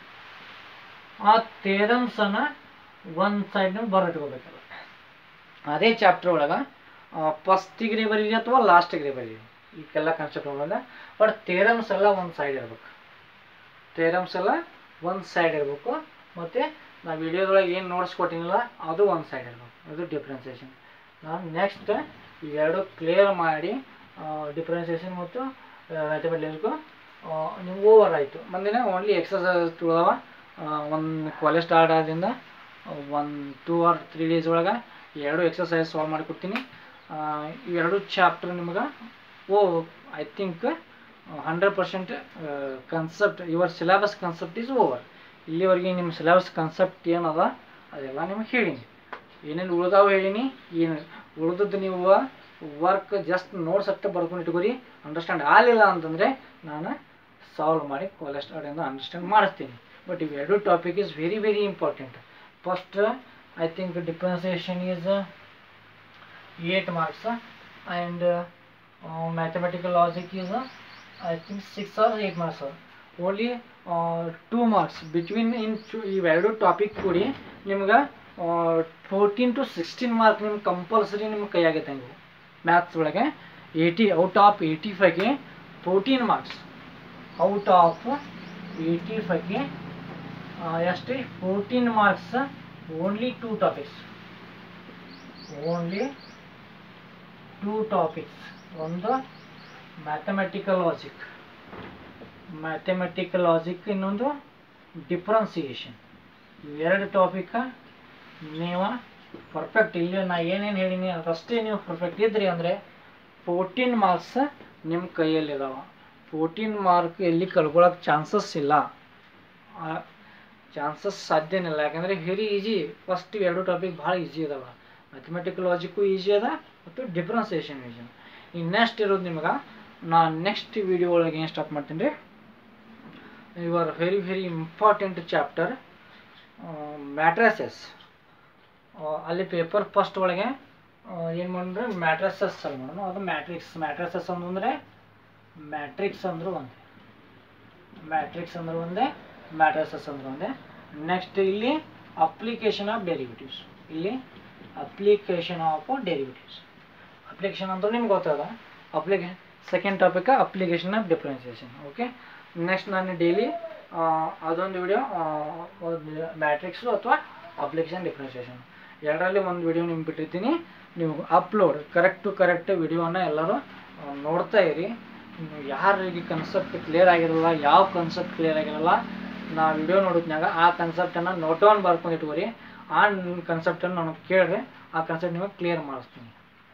ಆ ಥೇರಮ್ಸನ್ನು ಒಂದು ಸೈಡ್ನಾಗ ಬರೆದಿಟ್ಕೋಬೇಕಲ್ಲ ಅದೇ ಚಾಪ್ಟರ್ ಒಳಗೆ ಫಸ್ಟಿಗೆ ಬರೀರಿ ಅಥವಾ ಲಾಸ್ಟಿಗೆ ಬರೀರಿ ಈಗೆಲ್ಲ ಕಾನ್ಸೆಪ್ಟ್ ಒಳಗೆ ಬಟ್ ಥೇರಮ್ಸ್ ಎಲ್ಲ ಒಂದು ಸೈಡ್ ಇರ್ಬೇಕು ಥೇರಮ್ಸ್ ಎಲ್ಲ ಒಂದು ಸೈಡ್ ಇರಬೇಕು ಮತ್ತು ನಾ ವಿಡಿಯೋದೊಳಗೆ ಏನು ನೋಟ್ಸ್ ಕೊಟ್ಟಿನಿಲ್ಲ ಅದು ಒಂದು ಸೈಡ್ ಇರಬೇಕು ಅದು ಡಿಫ್ರೆನ್ಸಿಯೇಷನ್ ನಾನು ನೆಕ್ಸ್ಟ್ ಇವೆರಡು ಕ್ಲಿಯರ್ ಮಾಡಿ ಡಿಫ್ರೆನ್ಸಿಯೇಷನ್ ಮತ್ತು ಮ್ಯಾಥಮೆಟಿಕ್ಸ್ಗೂ ನೀವು ಓವರ್ ಆಯಿತು ಮುಂದಿನ ಓನ್ಲಿ ಎಕ್ಸಸೈಸ್ ತುಳವ ಒಂದು ಕಾಲೇಜ್ ಸ್ಟಾರ್ಟ್ ಆದ್ರಿಂದ one two or three days ಒಳಗೆ ಎರಡು ಎಕ್ಸಸೈಸ್ ಸಾಲ್ವ್ ಮಾಡಿಕೊಡ್ತೀನಿ ಇವೆರಡು ಚಾಪ್ಟರ್ ನಿಮ್ಗೆ oh I think hundred percent concept your syllabus concept is over ಇಲ್ಲಿವರೆಗೆ ನಿಮ್ಮ ಸಿಲೆಬಸ್ ಕನ್ಸೆಪ್ಟ್ ಏನದ ಅದೆಲ್ಲ ನಿಮಗೆ ಹೇಳೀನಿ ಏನೇನು ಉಳ್ದಾವು ಹೇಳೀನಿ ಏನು ಉಳ್ದದ್ದು ನೀವು ವರ್ಕ್ ಜಸ್ಟ್ ನೋಟ್ಸ್ ಅಷ್ಟೇ ಬರ್ಕೊಂಡು ಇಟ್ಕೊರಿ ಅಂಡರ್ಸ್ಟ್ಯಾಂಡ್ ಆಗಲಿಲ್ಲ ಅಂತಂದರೆ ನಾನು ಸಾಲ್ವ್ ಮಾಡಿ ಕಾಲೇಜ್ ಸ್ಟಾರ್ಟಿಂದ ಅಂಡರ್ಸ್ಟ್ಯಾಂಡ್ ಮಾಡಿಸ್ತೀನಿ ಬಟ್ ಇವೆರಡು topic is very very important first I think differentiation is eight marks and mathematical logic is I think six or eight marks only two marks between in ಇವೆರಡು topic ಕೂಡಿ ನಿಮ್ಗೆ fourteen to sixteen mark ನಿಮ್ಗೆ compulsory ನಿಮ್ಗೆ ಕೈಯಾಗೈತೆ ನೀವು maths ಒಳಗೆ eighty out of ಏಯ್ಟಿ ಫೈವ್ಗೆ ಫೋರ್ಟೀನ್ ಮಾರ್ಕ್ಸ್ ಔಟ್ ಆಫ್ ಏಯ್ಟಿ ಫೈವ್ಗೆ ಎಷ್ಟು fourteen marks only two topics only two topics ಒಂದು ಮ್ಯಾಥಮೆಟಿಕಲ್ ಲಾಜಿಕ್ ಮ್ಯಾಥಮೆಟಿಕಲ್ ಲಾಜಿಕ್ ಇನ್ನೊಂದು ಡಿಫ್ರೆನ್ಸಿಯೇಷನ್ ಎರಡು ಟಾಪಿಕ್ ನೀವು ಪರ್ಫೆಕ್ಟ್ ಇಲ್ಲಿ ನಾ ಏನೇನು ಹೇಳೀನಿ ಅದಷ್ಟೇ ನೀವು ಪರ್ಫೆಕ್ಟ್ ಇದ್ರಿ ಅಂದರೆ ಫೋರ್ಟೀನ್ ಮಾರ್ಕ್ಸ್ ನಿಮ್ಮ ಕೈಯಲ್ಲಿದಾವ ಫೋರ್ಟೀನ್ ಮಾರ್ಕ್ ಎಲ್ಲಿ ಕಳ್ಕೊಳಕ್ಕೆ ಚಾನ್ಸಸ್ ಇಲ್ಲ ಚಾನ್ಸಸ್ ಸಾಧ್ಯನಿಲ್ಲ ಯಾಕಂದರೆ ವೆರಿ ಈಜಿ ಫಸ್ಟ್ ಎರಡು ಟಾಪಿಕ್ ಭಾಳ ಈಜಿ ಅದಾವ ಮ್ಯಾಥಮೆಟಿಕಲ್ ಲಾಜಿಕ್ಕು ಈಜಿ ಅದ ಮತ್ತು ಡಿಫ್ರೆನ್ಸಿಯೇಷನ್ ಈಜಿ ಈ ನೆಕ್ಸ್ಟ್ ಇರೋದು ನಿಮ್ಗೆ ನಾನು ನೆಕ್ಸ್ಟ್ ವಿಡಿಯೋ ಒಳಗೆ ಏನು ಸ್ಟಾರ್ಟ್ ಮಾಡ್ತೀನಿ ರೀ your very very important chapter matrices ಅಲ್ಲಿ ಪೇಪರ್ ಫಸ್ಟ್ ಒಳಗೆ ಏನು ಮಾಡಿದ್ರೆ ಮ್ಯಾಟ್ರಸಸ್ ಅಲ್ಲಿ ಮಾಡೋಣ ಅದು ಮ್ಯಾಟ್ರಿಕ್ಸ್ ಮ್ಯಾಟ್ರಸಸ್ ಅಂತಂದರೆ ಮ್ಯಾಟ್ರಿಕ್ಸ್ ಅಂದರೂ ಒಂದೇ ಮ್ಯಾಟ್ರಿಕ್ಸ್ ಅಂದ್ರೆ ಒಂದೇ ಮ್ಯಾಟ್ರಸಸ್ ಅಂದ್ರೆ ಒಂದೇ ನೆಕ್ಸ್ಟ್ ಇಲ್ಲಿ ಅಪ್ಲಿಕೇಶನ್ ಆಫ್ ಡೆರಿವಿಟಿವ್ಸ್ ಇಲ್ಲಿ ಅಪ್ಲಿಕೇಶನ್ ಆಫ್ ಡೆರಿವಿಟಿವ್ಸ್ ಅಪ್ಲಿಕೇಶನ್ ಅಂತ ನಿಮ್ಗೆ ಗೊತ್ತದ ಅಪ್ಲಿಕೇ second topic application of differentiation okay next ನಾನು ಡೈಲಿ ಅದೊಂದು ವಿಡಿಯೋ ಮ್ಯಾಟ್ರಿಕ್ಸು ಅಥವಾ ಅಪ್ಲಿಕೇಶನ್ ಡಿಫ್ರೆನ್ಸಿಯೇಷನ್ ಎರಡರಲ್ಲಿ ಒಂದು ವಿಡಿಯೋ ನಿಮ್ಗೆ ಬಿಟ್ಟಿರ್ತೀನಿ ನೀವು ಅಪ್ಲೋಡ್ ಕರೆಕ್ಟ್ ಟು ಕರೆಕ್ಟ್ ವಿಡಿಯೋನ ಎಲ್ಲರೂ ಆ, ನೋಡ್ತಾ ಇರಿ ನೀವು ಯಾರಿಗೆ ಕನ್ಸೆಪ್ಟ್ ಕ್ಲಿಯರ್ ಆಗಿರಲ್ಲ ಯಾವ ಕನ್ಸೆಪ್ಟ್ ಕ್ಲಿಯರ್ ಆಗಿರಲ್ಲ ನಾ ವಿಡಿಯೋ ನೋಡಿದ್ನಾಗ ಆ ಕನ್ಸೆಪ್ಟನ್ನು ನೋಟ್ ಡೌನ್ ಬರ್ಕೊಂಡು ಇಟ್ಕೋರಿ ಆ ಕನ್ಸೆಪ್ಟನ್ನು ನನಗೆ ಕೇಳಿದ್ರೆ ಆ ಕನ್ಸೆಪ್ಟ್ ನಿಮಗೆ ಕ್ಲಿಯರ್ ಮಾಡಿಸ್ತೀನಿ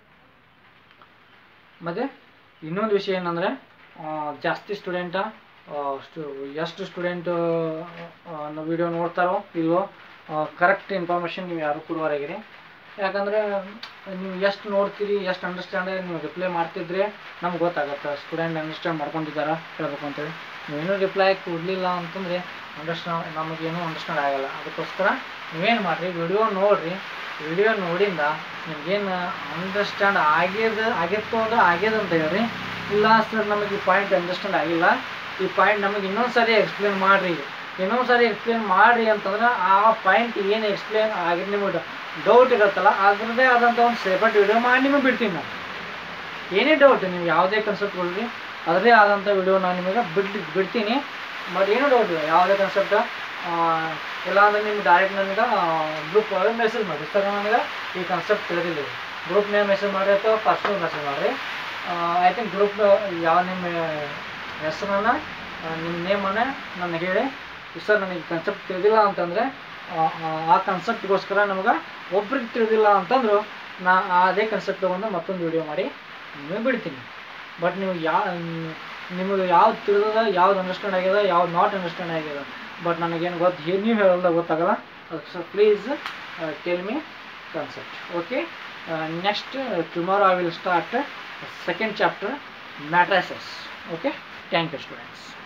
ಮತ್ತು ಇನ್ನೊಂದು ವಿಷಯ ಏನಂದರೆ ಜಾಸ್ತಿ ಸ್ಟೂಡೆಂಟ ಸ್ಟು ಎಷ್ಟು ಸ್ಟೂಡೆಂಟ್ ವಿಡಿಯೋ ನೋಡ್ತಾರೋ ಇಲ್ವೋ ಕರೆಕ್ಟ್ ಇನ್ಫಾರ್ಮೇಷನ್ ನೀವು ಯಾರು ಕೊಡುವವರಾಗಿರಿ ಯಾಕಂದರೆ ನೀವು ಎಷ್ಟು ನೋಡ್ತೀರಿ ಎಷ್ಟು ಅಂಡರ್ಸ್ಟ್ಯಾಂಡ್ ನೀವು ರಿಪ್ಲೈ ಮಾಡ್ತಿದ್ರೆ ನಮ್ಗೆ ಗೊತ್ತಾಗತ್ತೆ ಸ್ಟೂಡೆಂಟ್ ಅಂಡರ್ಸ್ಟ್ಯಾಂಡ್ ಮಾಡ್ಕೊಂಡಿದ್ದಾರ ಹೇಳ್ಬೇಕು ಅಂತೇಳಿ ನೀವೇನು ರಿಪ್ಲೈ ಕೊಡಲಿಲ್ಲ ಅಂತಂದರೆ ಅಂಡರ್ಸ್ಟ್ಯಾಂಡ್ ನಮಗೇನು ಅಂಡರ್ಸ್ಟ್ಯಾಂಡ್ ಆಗಲ್ಲ ಅದಕ್ಕೋಸ್ಕರ ನೀವೇನು ಮಾಡಿರಿ ವಿಡಿಯೋ ನೋಡಿರಿ ವಿಡಿಯೋ ನೋಡಿಂದ ನಿಮ್ಗೇನು ಅಂಡರ್ಸ್ಟ್ಯಾಂಡ್ ಆಗ್ಯದ ಆಗಿತ್ತು ಅಂದ್ರೆ ಆಗ್ಯದ ಅಂತ ಹೇಳ್ರಿ ಇಲ್ಲ ಸರ್ ನಮಗೆ ಈ ಪಾಯಿಂಟ್ ಅಂಡರ್ಸ್ಟ್ಯಾಂಡ್ ಆಗಿಲ್ಲ ಈ ಪಾಯಿಂಟ್ ನಮಗೆ ಇನ್ನೊಂದು ಸರಿ ಎಕ್ಸ್ಪ್ಲೇನ್ ಮಾಡಿರಿ ಇನ್ನೊಂದು ಸರಿ ಎಕ್ಸ್ಪ್ಲೇನ್ ಮಾಡಿರಿ ಅಂತಂದ್ರೆ ಆ ಪಾಯಿಂಟ್ ಏನು ಎಕ್ಸ್ಪ್ಲೇನ್ ಆಗಿ ನಿಮಗೆ ಡೌಟ್ ಇರುತ್ತಲ್ಲ ಅದರದ್ದೇ ಆದಂಥ ಒಂದು ಸೆಪರೇಟ್ ವಿಡಿಯೋ ಮಾಡಿ ನಿಮಗೆ ಬಿಡ್ತೀನಿ ನಾನು ಏನೇ ಡೌಟ್ ನೀವು ಯಾವುದೇ ಕನ್ಸೆಪ್ಟ್ ಕೊಡ್ರಿ ಅದರದೇ ಆದಂಥ ವಿಡಿಯೋ ನಾನು ನಿಮಗೆ ಬಿಟ್ಟು ಬಿಡ್ತೀನಿ ಬಟ್ ಏನೂ ಡೌಟ್ ಇಲ್ಲ ಯಾವುದೇ ಕನ್ಸೆಪ್ಟ್ ಇಲ್ಲ ಅಂದ್ರೆ ನಿಮ್ಗೆ ಡೈರೆಕ್ಟ್ ನನಗೆ ಗ್ರೂಪ್ ಒಳಗೆ ಮೆಸೇಜ್ ಮಾಡಿ ಸರ್ ನನಗೆ ಈ ಕನ್ಸೆಪ್ಟ್ ತಿಳಿದಿಲ್ಲ ಗ್ರೂಪ್ ನೇಮ್ ಮೆಸೇಜ್ ಮಾಡಿ ಅಥವಾ ಪರ್ಸ್ನಲ್ ಮೆಸೇಜ್ ಮಾಡಿರಿ ಐ ಥಿಂಕ್ ಗ್ರೂಪ್ ಯಾವ ನಿಮ್ಮ ಹೆಸರನ್ನ ನಿಮ್ಮ ನೇಮನ್ನು ನನಗೆ ಹೇಳಿ ಸರ್ ನನಗೆ ಕನ್ಸೆಪ್ಟ್ ತಿಳಿದಿಲ್ಲ ಅಂತಂದರೆ ಆ ಕನ್ಸೆಪ್ಟ್ಗೋಸ್ಕರ ನಮಗೆ ಒಬ್ರಿಗೆ ತಿಳಿದಿಲ್ಲ ಅಂತಂದ್ರು ನಾ ಅದೇ ಕನ್ಸೆಪ್ಟ್ ತೊಗೊಂಡು ಮತ್ತೊಂದು ವಿಡಿಯೋ ಮಾಡಿ ನಿಮಗೆ ಬಿಡ್ತೀನಿ ಬಟ್ ನೀವು ಯಾ ನಿಮಗೆ ಯಾವ್ದು ತಿಳಿದ ಯಾವ್ದು ಅಂಡರ್ಸ್ಟ್ಯಾಂಡ್ ಆಗ್ಯದ ಯಾವ್ದು ನಾಟ್ ಅಂಡರ್ಸ್ಟ್ಯಾಂಡ್ ಆಗ್ಯದ ಬಟ್ ನನಗೇನು ಗೊತ್ತು ನೀವು ಹೇಳೋದ ಗೊತ್ತಾಗಲ್ಲ so please tell me concept okay uh, next uh, tomorrow i will start uh, second chapter matrices okay thank you students